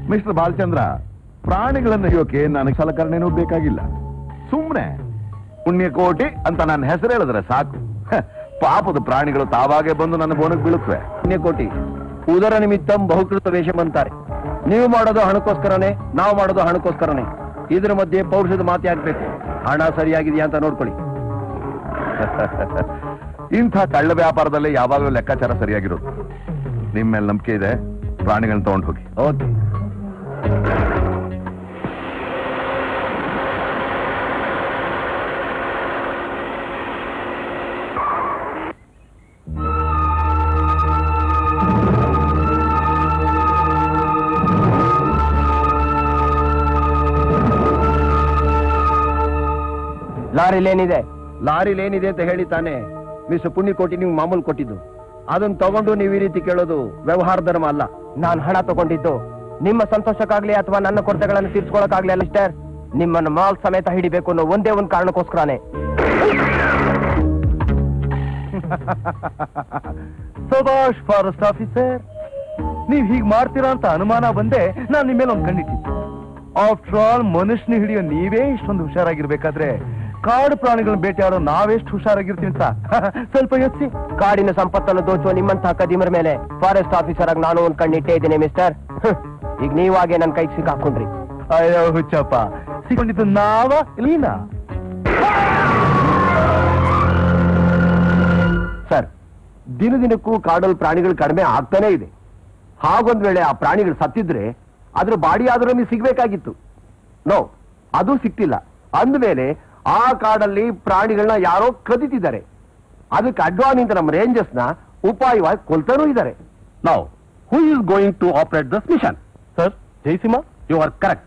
Mister Balachandra ಪ್ರಾಣಿಗಳನ್ನು ಹಿಡಿಯೋಕೆ ನನಗೆ ಸಲಕರಣೆನೂ ಬೇಕಾಗಿಲ್ಲ ಸುಮ್ಮನೆ ಪುಣ್ಯಕೋಟಿ ಅಂತ ನನ್ನ ಹೆಸರು ಹೇಳಿದ್ರೆ ಸಾಕು ಹ, ಪಾಪದ ಪ್ರಾಣಿಗಳು ತಾವಾಗೆ ಬಂದು ನನ್ನ ಬೋನಕ್ಕೆ ಬೀಳುತ್ತವೆ ಪುಣ್ಯಕೋಟಿ ಉದರ ನಿಮಿತ್ತಂ ಬಹುಕೃತ ವೇಷಂ ಅಂತಾರೆ ನೀವು ಮಾಡೋದು ಹಣಕ್ಕೋಸ್ಕರನೇ ನಾವು ಮಾಡೋದು ಹಣಕ್ಕೋಸ್ಕರನೇ ಇದ್ರ ಮಧ್ಯೆ ಪೌರುಷದ ಮಾತು ಆಗ್ಬೇಕು ಹಣ ಸರಿಯಾಗಿದೆಯಾ ಅಂತ ನೋಡ್ಕೊಳ್ಳಿ ಇಂಥ ಕಳ್ಳ ವ್ಯಾಪಾರದಲ್ಲಿ ಯಾವಾಗಲೂ ಲೆಕ್ಕಾಚಾರ ಸರಿಯಾಗಿರೋದು ನಿಮ್ಮ ಮೇಲೆ ನಂಬಿಕೆ ಇದೆ ಪ್ರಾಣಿಗಳನ್ನ ತಗೊಂಡು ಹೋಗಿ ಓಕೆ ಲಾರಿಲೇನಿದೆ ಲಾರಿಲೇನಿದೆ ಅಂತ ಹೇಳಿ ತಾನೆ ಮಿಸ್ ಪುಣ್ಯಕೋಟಿ ನೀವು ಮಾಮೂಲು ಕೊಟ್ಟಿದ್ದು ಅದನ್ನ ತಗೊಂಡು ನೀವು ಈ ರೀತಿ ಕೇಳೋದು ವ್ಯವಹಾರ ಧರ್ಮ ಅಲ್ಲ ನಾನು ಹಣ ತಗೊಂಡಿದ್ದು ನಿಮ್ಮ ಸಂತೋಷಕ್ಕಾಗ್ಲಿ ಅಥವಾ ನನ್ನ ಕೊರತೆಗಳನ್ನು ತೀರ್ಸ್ಕೊಳಕ್ಕಾಗ್ಲಿ ಅಲ್ಲ ಮಿಸ್ಟರ್ ನಿಮ್ಮನ್ನು ಮಾಲ್ ಸಮೇತ ಹಿಡಿಬೇಕು ಅನ್ನೋ ಒಂದೇ ಒಂದು ಕಾರಣಕ್ಕೋಸ್ಕರನೇ ಸಭಾಷ್ ಫಾರೆಸ್ಟ್ ಆಫೀಸರ್ ನೀವ್ ಹೀಗ್ ಮಾಡ್ತೀರಾ ಅಂತ ಅನುಮಾನ ಬಂದೆ ನಾನ್ ನಿಮ್ಮ ಮೇಲೆ ಒಂದು ಕಂಡಿಟ್ಟಿದ್ದೆ ಆಫ್ಟರ್ ಆಲ್ ಮನುಷ್ಯನ ಹಿಡಿಯೋ ನೀವೇ ಇಷ್ಟೊಂದು ಹುಷಾರಾಗಿರ್ಬೇಕಾದ್ರೆ ಕಾಡು ಪ್ರಾಣಿಗಳನ್ನ ಬೇಟೆಯಾಡೋ ನಾವೆಷ್ಟು ಹುಷಾರಾಗಿರ್ತೀವಿ ಅಂತ ಸ್ವಲ್ಪ ಯೋಚಿಸಿ ಕಾಡಿನ ಸಂಪತ್ತನ್ನು ದೋಚುವ ನಿಮ್ಮಂತಹ ಕದಿಮರ ಮೇಲೆ ಫಾರೆಸ್ಟ್ ಆಫೀಸರ್ ಆಗಿ ನಾನು ಒಂದ್ ಕಣ್ಣಿಟ್ಟೇ ಇದ್ದೀನಿ ಮಿಸ್ಟರ್ ಹ್ಮ್. ಈಗ ನೀವಾಗೆ ನನ್ನ ಕೈಗೆ ಸಿಕ್ಕಾಕೊಂಡ್ರಿ ಅಯ್ಯೋ ಹುಚ್ಚಪ್ಪ ಸಿಕ್ಕೊಂಡಿದ್ದು ನಾವ ಲೀನಾ ಸರ್ ದಿನ ದಿನಕ್ಕೂ ಕಾಡಲ್ಲಿ ಪ್ರಾಣಿಗಳು ಕಡಿಮೆ ಆಗ್ತಾನೆ ಇದೆ ಹಾಗೊಂದ್ ವೇಳೆ ಆ ಪ್ರಾಣಿಗಳು ಸತ್ತಿದ್ರೆ ಅದ್ರ ಬಾಡಿ ಆದ್ರೂ ನಮಗೆ ಸಿಗ್ಬೇಕಾಗಿತ್ತು ನೋ ಅದು ಸಿಕ್ತಿಲ್ಲ ಅಂದ್ಮೇಲೆ ಆ ಕಾಡಲ್ಲಿ ಪ್ರಾಣಿಗಳನ್ನ ಯಾರೋ ಕದಿತಿದ್ದಾರೆ ಅದಕ್ಕೆ ಅಡ್ವಾನಿಂದ ನಮ್ಮ ರೇಂಜರ್ಸ್ ನ ಉಪಾಯವಾಗಿ ಕೊಲ್ತಾನೂ ಇದ್ದಾರೆ ನಾವು who is going to operate this machine sir Jaisima you are correct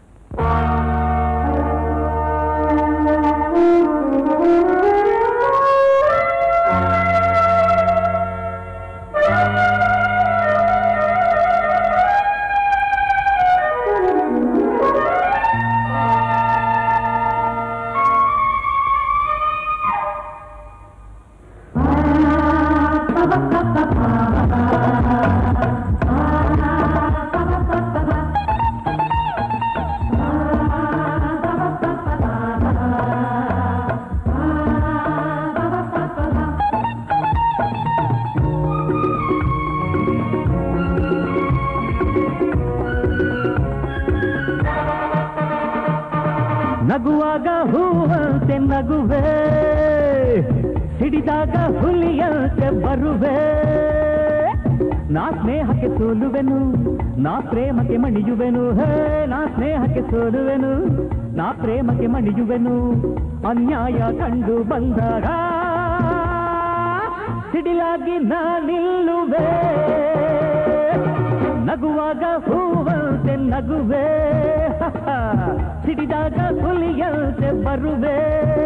ನಗುವಾಗ ಹೂವಂತೆ ನಗುವೆ ಸಿಡಿದಾಗ ಹುಲಿಯಂತೆ ಬರುವೆ ನಾ ಸ್ನೇಹಕ್ಕೆ ಸೋಲುವೆನು ನಾ ಪ್ರೇಮಕ್ಕೆ ಮಣಿಯುವೆನು ಹೇ ನಾ ಸ್ನೇಹಕ್ಕೆ ಸೋಲುವೆನು ನಾ ಪ್ರೇಮಕ್ಕೆ ಮಣಿಯುವೆನು ಅನ್ಯಾಯ ಕಂಡು ಬಂದಾಗ ಸಿಡಿಲಾಗಿ ನಾ ನಿಲ್ಲುವೆ ನಗುವಾಗ ಹೂವಂತೆ ನಗುವೆ ಸಿಡಿದಾಗ ಹುಲಿಯಂತೆ ಬರುವೆ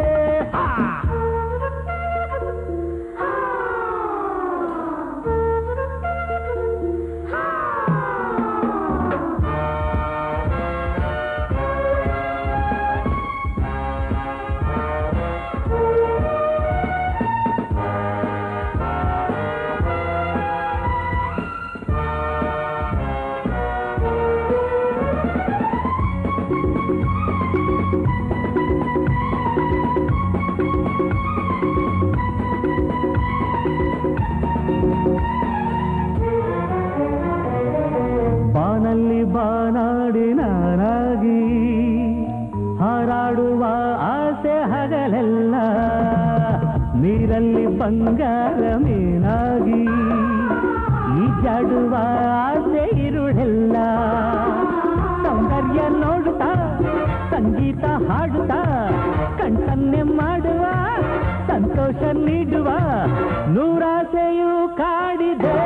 ಬಾನಲ್ಲಿ ಬಾನಾಡಿ ನಾನಾಗಿ ಹಾರಾಡುವ ಆಸೆ ಹಗಲೆಲ್ಲ ನೀರಲ್ಲಿ ಬಂಗಾರ ಮೀನಾಗಿ ಈಜಾಡುವ ಆಸೆ ಇರುಳೆಲ್ಲ ಸೌಂದರ್ಯ ನೋಡುತ್ತಾ ಸಂಗೀತ ಹಾಡುತ್ತಾ ಕಣ್ಸನ್ನೆ ಮಾಡುವ ಸಂತೋಷ ನೀಡುವ ನೂರಾಸೆಯು ಕಾಡಿದೆ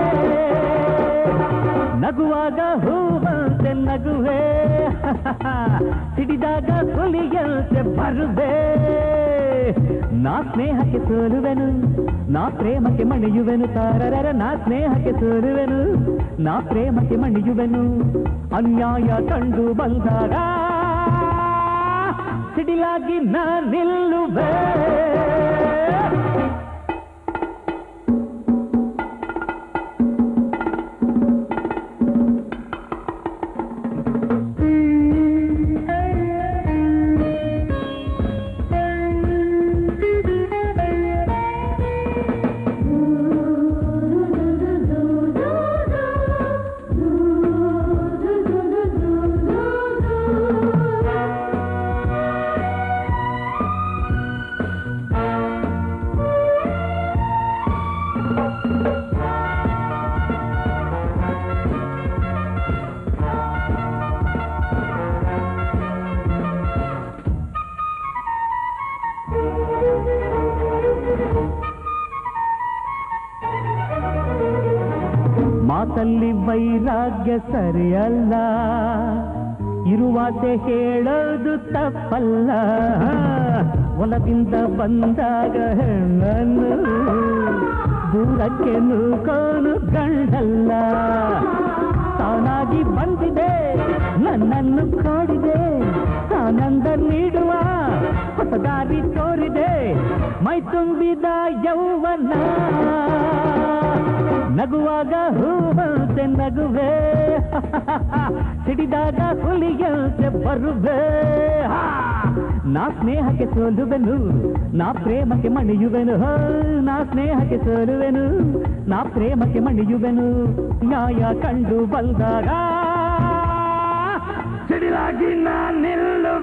ನಗುವಾಗ ಹೂವಂತೆ ನಗುವೆ ಸಿಡಿದಾಗ ಹುಲಿಯಂತೆ ಬರುವೆ ನಾ ಸ್ನೇಹಕ್ಕೆ ಸೋಲುವೆನು ನಾ ಪ್ರೇಮಕ್ಕೆ ಮಣಿಯುವೆನು ತಾರರ ನಾ ಸ್ನೇಹಕ್ಕೆ ಸೋಲುವೆನು ನಾ ಪ್ರೇಮಕ್ಕೆ ಮಣಿಯುವೆನು ಅನ್ಯಾಯ ಕಂಡು ಬಂದಾಗ ಸಿಡಿಲಾಗಿ ನಾ ನಿಲ್ಲುವೆ ಮಾತಲ್ಲಿ ವೈರಾಗ್ಯ ಸರಿಯಲ್ಲ ಇರುವಾಸೆ ಹೇಳೋದು ತಪ್ಪಲ್ಲ ಒಲದಿಂದ ಬಂದಾಗ ಹೆಣ್ಣನ್ನು ದೂರಕ್ಕೆ ನೂಕೋನು ಗಂಡಲ್ಲ ತಾನಾಗಿ ಬಂದಿದೆ ನನ್ನನ್ನು ಕಾಡಿದೆ ಆನಂದ ನೀಡುವ ಹೊಸ ದಾರಿ ತೋರಿದೆ ಮೈ ತುಂಬಿದ ಯೌವನ ನಗುವಾಗ ಹೂವಂತೆ ನಗುವೆ ಸಿಡಿದಾಗ ಹುಲಿಯಂತೆ ಬರುವೆ ಹಾ! ನಾ ಸ್ನೇಹಕ್ಕೆ ಸೋಲುವೆನು ನಾ ಪ್ರೇಮಕ್ಕೆ ಮಣಿಯುವೆನು ಹೋ, ನಾ ಸ್ನೇಹಕ್ಕೆ ಸೋಲುವೆನು ನಾ ಪ್ರೇಮಕ್ಕೆ ಮಣಿಯುವೆನು ನ್ಯಾಯ ಕಂಡು ಬಂದಾಗ ಸಿಡಿಲಾಗಿ ನಾ ನಿಲ್ಲು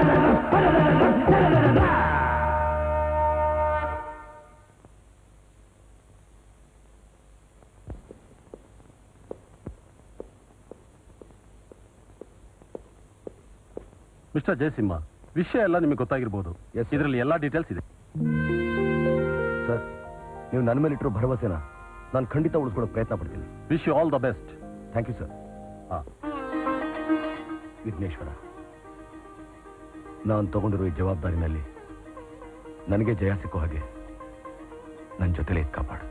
ಮಿಸ್ಟರ್ ಜಯಸಿಂಹ ವಿಷಯ ಎಲ್ಲ ನಿಮಗೆ ಗೊತ್ತಾಗಿರ್ಬೋದು Yes, sir. ಇದರಲ್ಲಿ ಎಲ್ಲಾ ಡೀಟೇಲ್ಸ್ ಇದೆ ಸರ್ ನೀವು ನನ್ನ ಮೇಲೆ ಇಟ್ಟಿರೋ ಭರವಸೆನ ನಾನು ಖಂಡಿತ ಉಳಿಸ್ಕೊಳ್ಳೋ ಪ್ರಯತ್ನ ಪಡ್ತೀನಿ wish you all the best thank you sir ಹಾ ವಿಘ್ನೇಶ್ವರ ನಾನು ತಗೊಂಡಿರೋ ಈ ಜವಾಬ್ದಾರಿನಲ್ಲಿ ನನಗೆ ಜಯ ಸಿಕ್ಕೋ ಹಾಗೆ ನನ್ನ ಜೊತೆಲೇ ಇದ್ ಕಾಪಾಡು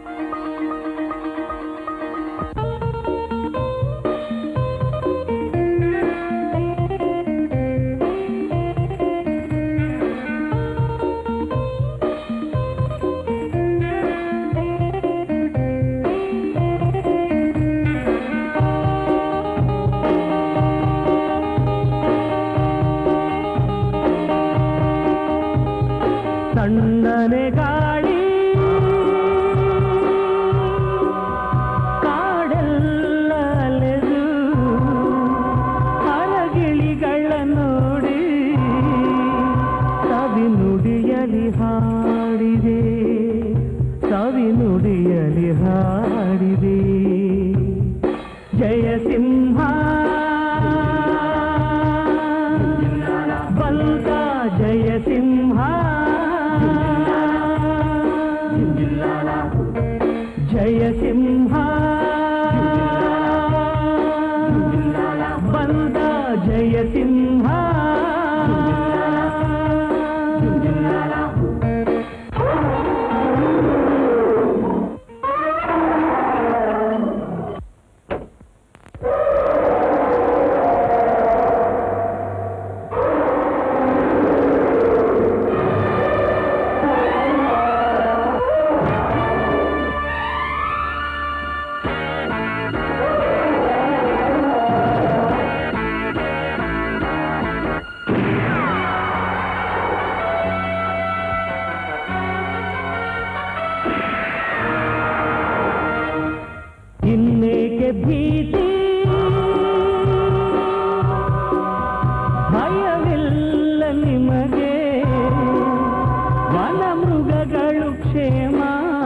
ತಣ್ಣನೆ ಗಾಳಿ ಕಾಡೆಲ್ಲ ಅಲೆದು ಹರಗಿಳಿಗಳ ನೋಡಿ ಸವಿ ನುಡಿಯಲಿ ಹಾಡಿದೆ ಸವಿ ನುಡಿಯಲಿ ಹಾಡಿದೆ ಜಯ ಸಿಂಹ ಬಂದ ಜಯ ಸಿಂಹ ಜಯ ಸಿಂಹ ಬಂದ ಜಯ ಸಿಂಹ ಇನ್ನೇಕೆ ಭೀತಿ ಭಯವಿಲ್ಲ ನಿಮಗೆ ವನ ಮೃಗಗಳು ಕ್ಷೇಮ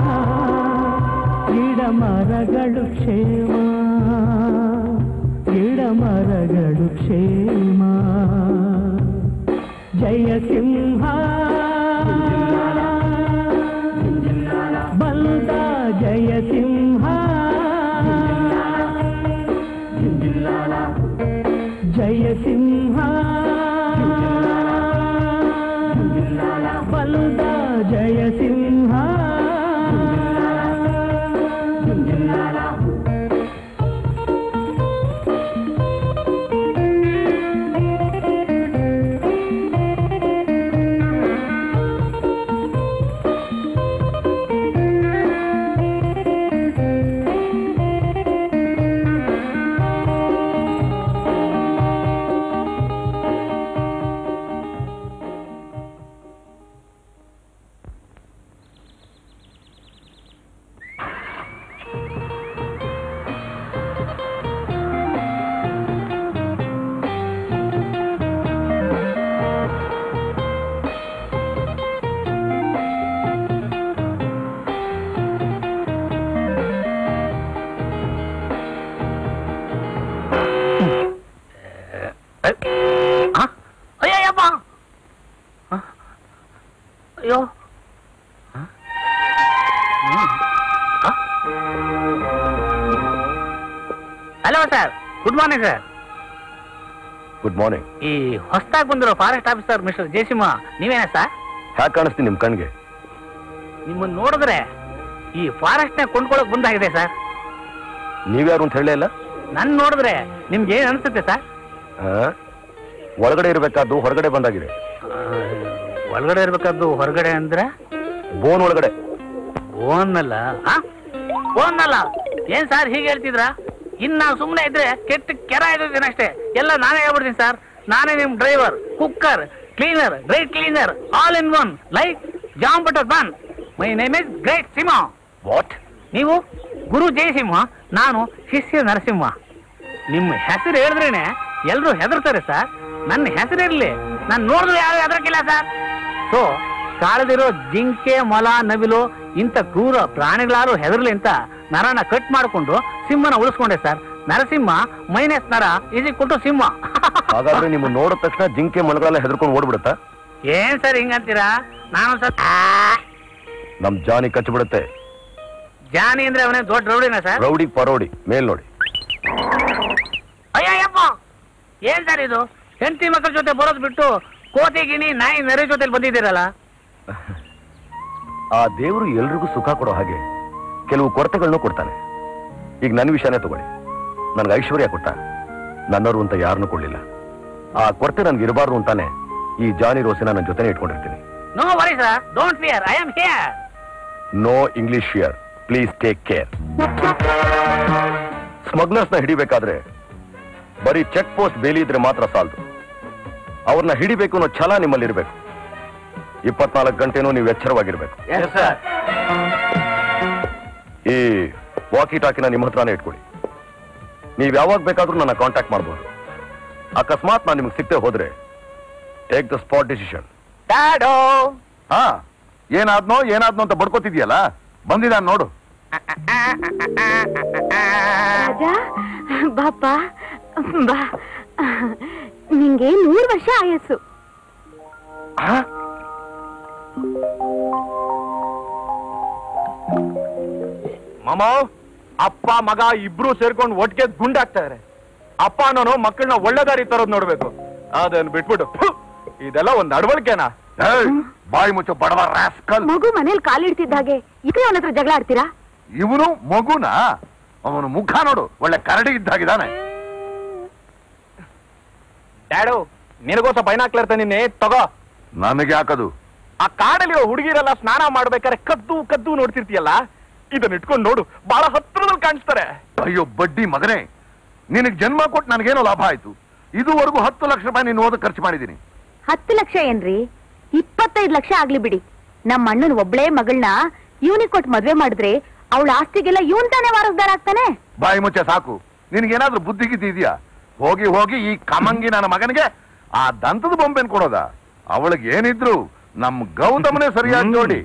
ಗಿಡ ಮರಗಳು ಕ್ಷೇಮ ಗಿಡ ಮರಗಳು ಕ್ಷೇಮ ಜಯ ಸಿಂಹ ಬಂದ ಜಯ ಸಿಂಹ ಜಯ ಸಿಂಹ ಬಂದ ಜಯ ಸಿಂಹ ಅಯ್ಯಪ್ಪ ಅಯ್ಯೋ hello sir good morning sir good morning ಈ ಹೊಸದಾಗಿ ಬಂದಿರೋ ಫಾರೆಸ್ಟ್ ಆಫೀಸರ್ ಮಿಸ್ಟರ್ ಜಯಸಿಂಹ ನೀವೇನ ಸರ್ ಹ್ಯಾಕ್ ಕಾಣಿಸ್ತೀನಿ ನಿಮ್ ಕಣ್ಗೆ ನಿಮ್ಮನ್ನ ನೋಡಿದ್ರೆ ಈ ಫಾರೆಸ್ಟ್ ನ ಕೊಂಡ್ಕೊಳಕ್ ಬಂದಾಗಿದೆ ಸರ್ ನೀವ್ಯಾರು ಅಂತ ಹೇಳೇ ಇಲ್ಲ ನನ್ ನೋಡಿದ್ರೆ ನಿಮ್ಗೆ ಏನ್ ಅನ್ಸುತ್ತೆ ಸರ್ ಆ? ಒಳಗಡೆ ಇರಬೇಕಾದ್ದು ಹೊರಗಡೆ ಬಂದಾಗಿದೆ ಒಳಗಡೆ ಇರ್ಬೇಕಾದ್ದು ಹೊರಗಡೆ ಅಂದ್ರೆ ಬೋನ್ ಒಳಗಡೆ ಓನ್ನಲ್ಲ ಓನ್ನಲ್ಲ ಏನ್ ಸರ್ ಹೀಗೆ ಹೇಳ್ತಿದ್ರ ಇನ್ ನಾವು ಸುಮ್ಮನೆ ಇದ್ರೆ ಕೆಟ್ಟ ಕೆರ ಇದ್ದೀನಿ ಅಷ್ಟೇ ಎಲ್ಲ ನಾನೇ ಹೇಳ್ಬಿಡ್ತೀನಿ ಸರ್ ನಾನೇ ನಿಮ್ driver cooker cleaner great cleaner all in one like jam butter bun my name is great Simha what ನೀವು ಗುರು ಜಯಸಿಂಹ ನಾನು ಶಿಷ್ಯ ನರಸಿಂಹ ನಿಮ್ಮ ಹೆಸರು ಹೇಳಿದ್ರೇನೆ ಎಲ್ರು ಹೆದರ್ತಾರೆ ಸರ್ ನನ್ನ ಹೆಸರು ಇರ್ಲಿ ನಾನು ನೋಡಿದ್ರೆ ಯಾರು ಹೆದರ್ಕಿಲ್ಲ ಸರ್ ಸೊ ಕಾಳದಿರೋ ಜಿಂಕೆ ಮೊಲ ನವಿಲು ಇಂಥ ಕ್ರೂರ ಪ್ರಾಣಿಗಳಾರು ಹೆದರ್ಲಿ ಅಂತ ನರನ ಕಟ್ ಮಾಡಿಕೊಂಡು ಸಿಂಹನ ಉಳಿಸ್ಕೊಂಡೆ ಸರ್ ನರಸಿಂಹ ಮೈನಸ್ ನರ ಈಸಿ ಕೊಟ್ಟು ಸಿಂಹ ಹಾಗಾದ್ರೆ ನಿಮ್ಮ ನೋಡಿದ ತಕ್ಷಣ ಜಿಂಕೆ ಮಲಗಳೆಲ್ಲ ಹೆದರ್ಕೊಂಡು ಓಡ್ಬಿಡುತ್ತಾ ಏನ್ ಸರ್ ಹಿಂಗಂತೀರಾ ನಾನು ಸರ್ ನಮ್ ಜಾನಿ ಕಚ್ಚಿಬಿಡುತ್ತೆ ಜಾನಿ ಅಂದ್ರೆ ಅವನೇ ದೊಡ್ಡ ರೌಡಿನ ಸರ್ ರೌಡಿ ಪರೋಡಿ ಮೇಲ್ ನೋಡಿ ಅಯ್ಯಯ್ಯಪ್ಪ ಏನ್ ಸರ್ ಇದು ಹೆಂಡತಿ ಮಕ್ಕಳ ಜೊತೆ ಬರೋದ್ ಬಿಟ್ಟು ಕೋತಿ ಗಿಣಿ ನಾಯಿ ನರಿ ಜೊತೆ ಬಂದಿದ್ದೀರಲ್ಲ ಆ ದೇವರು ಎಲ್ರಿಗೂ ಸುಖ ಕೊಡೋ ಹಾಗೆ ಕೆಲವು ಕೊರತೆಗಳನ್ನು ಕೊಡ್ತಾನೆ ಈಗ ನನ್ನ ವಿಷಯನೇ ತಗೊಳ್ಳಿ ನನ್ಗೆ ಐಶ್ವರ್ಯ ಕೊಟ್ಟ ನನ್ನವರು ಅಂತ ಯಾರನ್ನೂ ಕೊಡ್ಲಿಲ್ಲ ಆ ಕೊರತೆ ನನ್ಗೆ ಇರಬಾರ್ದು ಅಂತಾನೆ ಈ ಜಾನಿ ರೋಸಿನ ನನ್ನ ಜೊತೆನೇ ಇಟ್ಕೊಂಡಿರ್ತೀನಿ no worry sir don't fear I am here no English here please take care smugglers ನ ಹಿಡಿಬೇಕಾದ್ರೆ ಬರೀ ಚೆಕ್ ಪೋಸ್ಟ್ ಬೇಲಿ ಇದ್ರೆ ಮಾತ್ರ ಸಾಲದು ಅವ್ರನ್ನ ಹಿಡಿಬೇಕು ಅನ್ನೋ ಛಲ ನಿಮ್ಮಲ್ಲಿರ್ಬೇಕು ಇಪ್ಪತ್ನಾಲ್ಕು ಗಂಟೆನೂ ನೀವು ಎಚ್ಚರವಾಗಿರ್ಬೇಕು ಈ ವಾಕಿ ಟಾಕಿನ ನಿಮ್ಮ ಹತ್ರನೇ ಇಟ್ಕೊಳ್ಳಿ ನೀವು ಯಾವಾಗ ಬೇಕಾದ್ರೂ ನನ್ನ ಕಾಂಟ್ಯಾಕ್ಟ್ ಮಾಡ್ಬೋದು ಅಕಸ್ಮಾತ್ ನಾನು ನಿಮ್ಗೆ ಸಿಕ್ಕದೆ ಹೋದ್ರೆ ಟೇಕ್ ದ ಸ್ಪಾಟ್ ಡಿಸಿಷನ್ ಹಾ ಏನಾದ್ನೋ ಏನಾದ್ನೋ ಅಂತ ಬಡ್ಕೋತಿದ್ಯಲ್ಲ ಬಂದಿದ್ದಾನ್ ನೋಡು ರಾಜ ಬಾಪ ಬಾ ನಿಂಗೆ ನೂರು ವರ್ಷ ಆಯಸ್ಸು ಮಾಮ ಅಪ್ಪ ಮಗ ಇಬ್ರು ಸೇರ್ಕೊಂಡು ಒಟ್ಟಿಗೆ ಗುಂಡಾಗ್ತಾರೆ ಅಪ್ಪ ಅನ್ನೋನು ಮಕ್ಕಳನ್ನ ಒಳ್ಳೆ ದಾರಿ ತರೋದ್ ನೋಡ್ಬೇಕು ಅದನ್ನ ಬಿಟ್ಬಿಟ್ಟು ಫು, ಇದೆಲ್ಲ ಒಂದ್ ನಡವಳಿಕೆನಾ ಏಯ್, ಬಾಯಿ ಮುಚ್ಚು ಬಡವ ರಾಸ್ಕಲ್ ಮಗು ಮನೇಲಿ ಕಾಲಿಡ್ತಿದ್ದ ಹಾಗೆ ಇದಕ್ಕೆ ಅವನ ಹತ್ರ ಜಗಳ ಆಡ್ತೀರಾ ಇವನು ಮಗುನ ಅವನು ಮುಖ ನೋಡು ಒಳ್ಳೆ ಕರಡಿ ಇದ್ದಾಗಿದ್ದಾನೆ ಡ್ಯಾಡು ನಿನಗೋಸ ಬೈನಾಕ್ಲರ್ತ ನಿನ್ನೆ ತಗೋ ನನಗೆ ಹಾಕದು ಆ ಕಾಡಲ್ಲಿ ಹುಡುಗಿರೆಲ್ಲ ಸ್ನಾನ ಮಾಡ್ಬೇಕಾದ್ರೆ ಕದ್ದು ಕದ್ದು ನೋಡ್ತಿರ್ತೀಯಲ್ಲ ಇದನ್ನ ಇಟ್ಕೊಂಡು ನೋಡು ಬಹಳ ಹತ್ರದಲ್ಲಿ ಕಾಣಿಸ್ತಾರೆ ಅಯ್ಯೋ ಬಡ್ಡಿ ಮಗನೇ ನಿನಗೆ ಜನ್ಮ ಕೊಟ್ಟು ನನಗೇನೋ ಲಾಭ ಆಯ್ತು ಇದುವರೆಗೂ ಹತ್ತು ಲಕ್ಷ ರೂಪಾಯಿ ನೀನು ಓದಕ್ಕೆ ಖರ್ಚು ಮಾಡಿದ್ದೀನಿ ಹತ್ತು ಲಕ್ಷ ಏನ್ರಿ ಇಪ್ಪತ್ತೈದು ಲಕ್ಷ ಆಗ್ಲಿ ಬಿಡಿ ನಮ್ಮ ಅಣ್ಣನ ಒಬ್ಳೇ ಮಗಳನ್ನ ಇವನಿಗೆ ಕೊಟ್ಟು ಮದ್ವೆ ಮಾಡಿದ್ರೆ ಅವಳ ಆಸ್ತಿಗೆಲ್ಲ ಇವನ್ ತಾನೇ ವಾರಸ್ದಾರ ಆಗ್ತಾನೆ ಬಾಯಿ ಮುಚ್ಚೆ ಸಾಕು ನಿನಗೇನಾದ್ರೂ ಬುದ್ಧಿ ಗಿದ್ದಿ ಇದೆಯಾ ಹೋಗಿ ಹೋಗಿ ಈ ಕಮಂಗಿ ನನ್ನ ಮಗನಿಗೆ ಆ ದಂತದ ಬೊಂಬೆನ್ ಕೊಡೋದ ಅವಳಿಗೆ ಏನಿದ್ರು ನಮ್ ಗೌತಮನೇ ಸರಿಯಾಗಿ ನೋಡಿ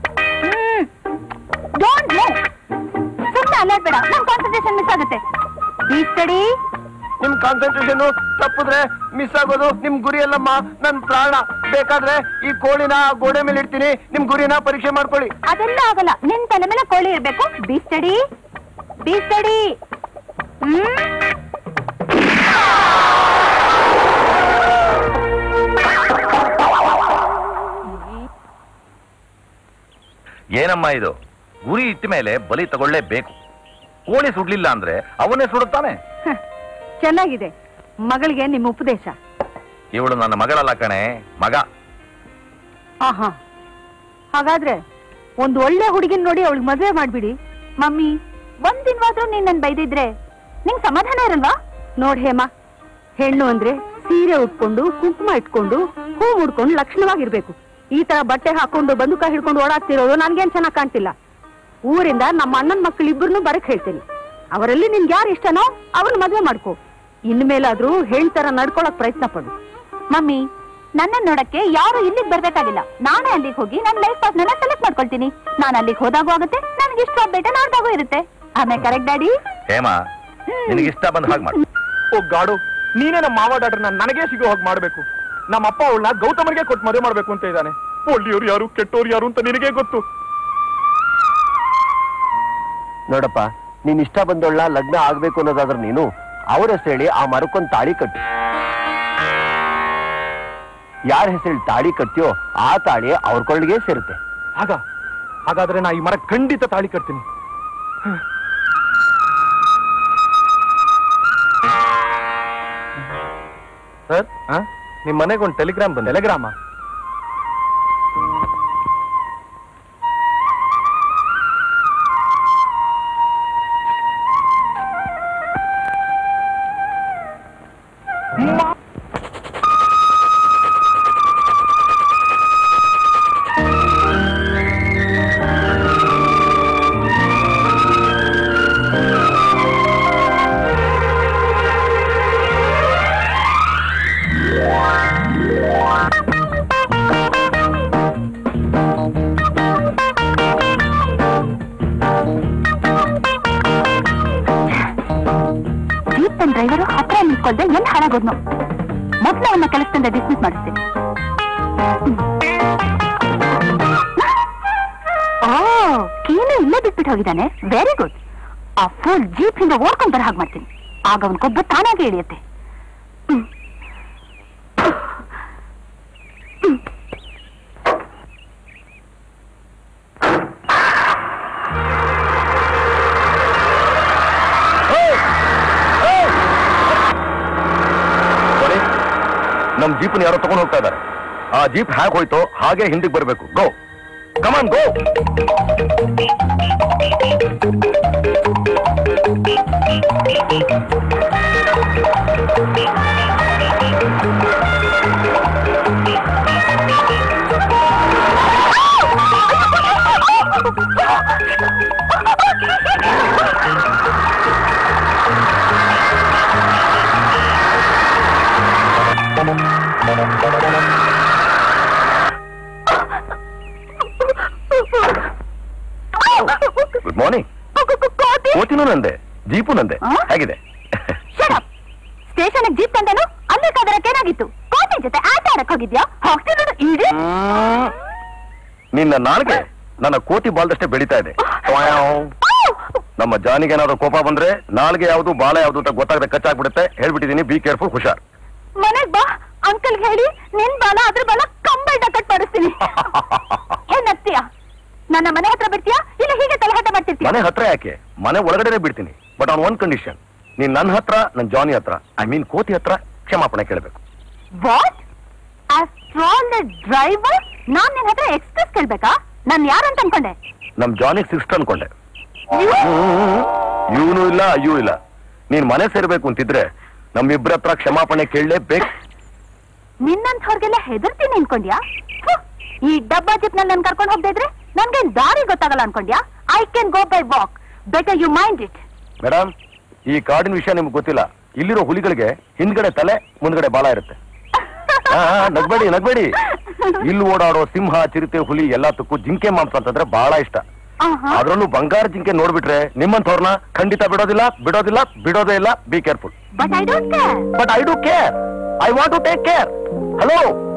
ಡೋಂಟ್ ಮೂವ್ ಸುಮ್ಮನೆ ಅಲ್ಲಾಡ್ಬೇಡ ನಮ್ ಕಾನ್ಸಂಟ್ರೇಷನ್ ಮಿಸ್ ಆಗುತ್ತೆ ಈ ಸ್ಟಡಿ ನಿಮ್ ಕಾನ್ಸಂಟ್ರೇಷನ್ ತಪ್ಪಿದ್ರೆ ಮಿಸ್ ಆಗೋದು ನಿಮ್ ಗುರಿ ಅಲ್ಲಮ್ಮ ನನ್ ಪ್ರಾಣ ಬೇಕಾದ್ರೆ ಈ ಕೋಳಿನ ಗೋಡೆ ಮೇಲೆ ಇಡ್ತೀನಿ ನಿಮ್ ಗುರಿನ ಪರೀಕ್ಷೆ ಮಾಡ್ಕೊಳ್ಳಿ ಅದೆಲ್ಲ ಆಗಲ್ಲ ನಿನ್ ತಲೆ ಮೇಲೆ ಕೋಳಿ ಇರ್ಬೇಕು be steady be steady hmm ಏನಮ್ಮ ಇದು ಗುರಿ ಇಟ್ಟ ಮೇಲೆ ಬಲಿ ತಗೊಳ್ಳೇಬೇಕು ಕೋಳಿ ಸುಡ್ಲಿಲ್ಲ ಅಂದ್ರೆ ಅವನ್ನೇ ಸುಡುತ್ತಾನೆ ಹ, ಚೆನ್ನಾಗಿದೆ ಮಗಳಿಗೆ ನಿಮ್ಮ ಉಪದೇಶ ಇವಳು ನನ್ನ ಮಗಳಲ್ಲ ಕಣೆ ಮಗ ಆಹಾ ಹಾಗಾದ್ರೆ ಒಂದು ಒಳ್ಳೆ ಹುಡುಗಿನ ನೋಡಿ ಅವಳಿಗೆ ಮದುವೆ ಮಾಡ್ಬಿಡಿ ಮಮ್ಮಿ ಒಂದ್ ದಿನವಾದ್ರೂ ನೀನ್ ನನ್ ಬೈದಿದ್ರೆ ನಿಂಗ್ ಸಮಾಧಾನ ಇರಲ್ವಾ ನೋಡ್ ಹೇಮ ಹೆಣ್ಣು ಅಂದ್ರೆ ಸೀರೆ ಉಟ್ಕೊಂಡು ಕುಂಕುಮ ಇಟ್ಕೊಂಡು ಹೂ ಮುಡ್ಕೊಂಡು ಲಕ್ಷಣವಾಗಿರ್ಬೇಕು ಈ ತರ ಬಟ್ಟೆ ಹಾಕೊಂಡು ಬಂದೂಕ ಹಿಡ್ಕೊಂಡು ಓಡಾಡ್ತಿರೋದು ನನ್ಗೇನ್ ಚೆನ್ನಾಗ್ ಕಾಣ್ತಿಲ್ಲ ಊರಿಂದ ನಮ್ಮ ಅಣ್ಣನ ಮಕ್ಕಳು ಇಬ್ಬರನ್ನು ಬರಕ್ ಹೇಳ್ತೀನಿ ಅವರಲ್ಲಿ ನಿನ್ಗೆ ಯಾರು ಇಷ್ಟನೋ ಅವನು ಮದುವೆ ಮಾಡ್ಕೋ ಇನ್ಮೇಲಾದ್ರೂ ಹೇಳ್ತರ ನಡ್ಕೊಳಕ್ ಪ್ರಯತ್ನ ಪಡು ಮಮ್ಮಿ ನನ್ನ ನೋಡಕ್ಕೆ ಯಾರು ಇಲ್ಲಿಗೆ ಬರ್ಬೇಕಾಗಿಲ್ಲ ನಾನೇ ಅಲ್ಲಿಗೆ ಹೋಗಿ ನನ್ನ ಲೈಫ್ ಪಾರ್ಟ್ನರ್ ಸೆಲೆಕ್ಟ್ ಮಾಡ್ಕೊಳ್ತೀನಿ ನಾನು ಅಲ್ಲಿಗೆ ಹೋದಾಗೂ ಆಗುತ್ತೆ ನನಗೆ ಇಷ್ಟ ಬೇಟ ನಾಡ್ದಾಗೂ ಇರುತ್ತೆ ಆಮೇಲೆ ಕರೆಕ್ಟ್ ಡ್ಯಾಡಿ ಹೇಮ ನಿನಗಿಷ್ಟ ಬಂದ ಹಾಗೆ ಮಾಡು ಓ ಗಾಡು ನೀನೇ ನಮ್ಮ ಮಾವ ಡಾಕ್ಟರ್ನ ನನಗೆ ಸಿಗೋ ಹಾಗೆ ಮಾಡ್ಬೇಕು ನಮ್ಮ ಅಪ್ಪ ಅವಳನ್ನ ಗೌತಮನಿಗೆ ಕೊಟ್ಟು ಮದುವೆ ಮಾಡ್ಬೇಕು ಅಂತ ಇದ್ದಾನೆ ಒಳ್ಳೆಯವ್ರು ಯಾರು ಕೆಟ್ಟೋರು ಯಾರು ಅಂತ ನಿನಗೆ ಗೊತ್ತು ನೋಡಪ್ಪ ನೀನ್ ಇಷ್ಟ ಬಂದೋಳ್ನ ಲಗ್ನ ಆಗ್ಬೇಕು ಅನ್ನೋದಾದ್ರೆ ನೀನು ಅವ್ರ ಹೆಸರು ಹೇಳಿ ಆ ಮರಕ್ಕೊಂದು ತಾಳಿ ಕಟ್ಟು ಯಾರ ಹೆಸರು ತಾಳಿ ಕಟ್ತೀಯೋ ಆ ತಾಳಿ ಅವ್ರ ಕೊಳ್ಳಿಗೆ ಸೇರುತ್ತೆ ಆಗ ಹಾಗಾದ್ರೆ ನಾ ಈ ಮರ ಖಂಡಿತ ತಾಳಿ ಕಟ್ತೀನಿ ಸರ್ ನಿಮ್ ಮನೆಗೆ ಒಂದು ಟೆಲಿಗ್ರಾಮ್ ಬಂದ ಟೆಲಿಗ್ರಾಮ ಜೀಪ್ ತನ್ನ ಡ್ರೈವರು ಹತ್ರ ನಿಂತ್ಕೊಳ್ದೆ ಎಲ್ಲಿ ಹಾಳಾಗೋದ್ನು ಮೊದ್ಲು ಅವನ್ನ ಕೆಲಸದಿಂದ ಡಿಸ್ಮಿಸ್ ಮಾಡಿಸ್ತೀನಿ ಓ ಕೀನು ಇಲ್ಲೇ ಬಿಟ್ಬಿಟ್ಟು ಹೋಗಿದ್ದಾನೆ ವೆರಿ ಗುಡ್ ಆ ಫುಲ್ ಜೀಪ್ ಹಿಂದೆ ಓಡ್ಕೊಂಡ್ ಬರ ಹಾಗೆ ಮಾಡ್ತೀನಿ ಆಗ ಅವನ ಕೊಬ್ಬು ತಾನಾಗೆ ಇಳಿಯುತ್ತೆ ಹ್ಮ್. ಹ್ಮ್. ನೋಡಿ ನಮ್ ಜೀಪ್ನ ಯಾರೋ ತಗೊಂಡು ಹೋಗ್ತಾ ಇದ್ದಾರೆ ಆ ಜೀಪ್ ಹ್ಯಾಕ್ ಹೋಯ್ತು ಹಾಗೆ ಹಿಂದಿಗೆ ಬರಬೇಕು ಗೋ ಕಮಾನ್ ಗೋ ಗುಡ್ ಮಾರ್ನಿಂಗ್ ಕೋತಿನೂ ನಂದೆ ಜೀಪು ನಂದೆ ಆ? ಹೇಗಿದೆ ಸ್ಟೇಷನ್ ಜೀಪ್ ತಂದೇನು ಅಲ್ಲಿ ಕದರಕ್ಕೇನಾಗಿತ್ತು ಕೋಟೆ ಜೊತೆ ಆಟ ಆಡಕ್ ಹೋಗಿದ್ಯಾ ಹೋಗ್ತೀನಿ ಇಡೀ ಹ್ಮ್. ನಿನ್ನ ನಾಲ್ಗೆ ನನ್ನ ಕೋತಿ ಬಾಲ್ದಷ್ಟೇ ಬೆಳೀತಾ ಇದೆ ಟ್ವಾವ್. ನಮ್ಮ ಜಾನಿಗೆ ಏನಾದ್ರು ಕೋಪ ಬಂದ್ರೆ ನಾಲ್ಗೆ ಯಾವುದು ಬಾಲ ಯಾವುದು ಅಂತ ಗೊತ್ತಾಗದೆ ಕಚ್ಚಾಗ್ಬಿಡುತ್ತೆ ಹೇಳ್ಬಿಟ್ಟಿದೀನಿ ಬಿ ಕೇರ್ಫುಲ್ ಹುಷಾರ್ ಮನೆಗ್ ಬಾ ಅಂಕಲ್ ಹೇಳಿ ನಿನ್ ಬಾಲ ಅದ್ರ ಬಾಲ ಕಂಬೈಡ ಕಟ್ ಮಾಡಿಸ್ತೀನಿ ಏನ್ ನಗ್ತೀಯ ನನ್ನ ಮನೆ ಹತ್ರ ಬಿಡ್ತೀಯಾ ಇಲ್ಲ ಹೀಗೆ ತಲಹಟ ಮಾಡ್ತಿರ್ತೀಯ ಮನೆ ಹತ್ರ ಯಾಕೆ ಮನೆ ಒಳಗಡೆನೆ ಬಿಡ್ತೀನಿ ಬಟ್ ಆನ್ ಒನ್ ಕಂಡೀಷನ್ ನೀನ್ ನನ್ನ ಹತ್ರ ನನ್ ಜಾನಿ ಹತ್ರ ಐ ಮೀನ್ ಕೋತಿ ಹತ್ರ ಕ್ಷಮಾಪಣೆ ಕೇಳಬೇಕು ವಾಟ್ ಆಸ್ಟ್ರಾಲ್ ಡ್ರೈವರ್ ನಾನ್ ನಿನ್ ಹತ್ರ ಎಕ್ಸ್ಪ್ರೆಸ್ ಕೇಳ್ಬೇಕಾ ನಾನ್ ಯಾರಂತ ಅನ್ಕೊಂಡೆ ನಮ್ ಜಾನಿಗೆ ಸಿಕ್ಸ್ ಅನ್ಕೊಂಡೆ ನೀವು ಇವನು ಇಲ್ಲ ಅಯ್ಯೂ ಇಲ್ಲ ನೀನ್ ಮನೆ ಸೇರ್ಬೇಕು ಅಂತಿದ್ರೆ ನಮ್ಮಿಬ್ರ ಹತ್ರ ಕ್ಷಮಾಪಣೆ ಕೇಳಲೇಬೇಕು ನಿನ್ನಂಥವ್ರಿಗೆಲ್ಲ ಹೆದರ್ತೀನಿ ಅನ್ಕೊಂಡ್ಯಾ ಥು, ಈ ಡಬ್ಬಾ ಜಿಪ್ ನಲ್ಲಿ ನನ್ ಕರ್ಕೊಂಡು ಹೋಗದೆ ಇದ್ರೆ ನನ್ಗೇನ್ ದಾರಿ ಗೊತ್ತಾಗಲ್ಲ ಅನ್ಕೊಂಡ್ಯಾ I can go by walk better you mind it madam ಈ ಕಾಡಿನ ವಿಷಯ ನಿಮ್ಗೆ ಗೊತ್ತಿಲ್ಲ ಇಲ್ಲಿರೋ ಹುಲಿಗಳಿಗೆ ಹಿಂದ್ಗಡೆ ತಲೆ ಮುಂದ್ಗಡೆ ಬಾಲ ಇರುತ್ತೆ ಆ, ಆ, ನಗ್ಬೇಡಿ ನಗ್ಬೇಡಿ ಇಲ್ಲಿ ಓಡಾಡೋ ಸಿಂಹ ಚಿರತೆ ಹುಲಿ ಎಲ್ಲದಕ್ಕೂ ಜಿಂಕೆ ಮಾಂಸ ಅಂತಂದ್ರೆ ಬಹಳ ಇಷ್ಟ ಅದ್ರಲ್ಲೂ ಬಂಗಾರ ಜಿಂಕೆ ನೋಡ್ಬಿಟ್ರೆ ನಿಮ್ಮಂಥವ್ರನ್ನ ಖಂಡಿತ ಬಿಡೋದಿಲ್ಲ ಬಿಡೋದಿಲ್ಲ ಬಿಡೋದೇ ಇಲ್ಲ be careful but I don't care but I do care I want to take care hello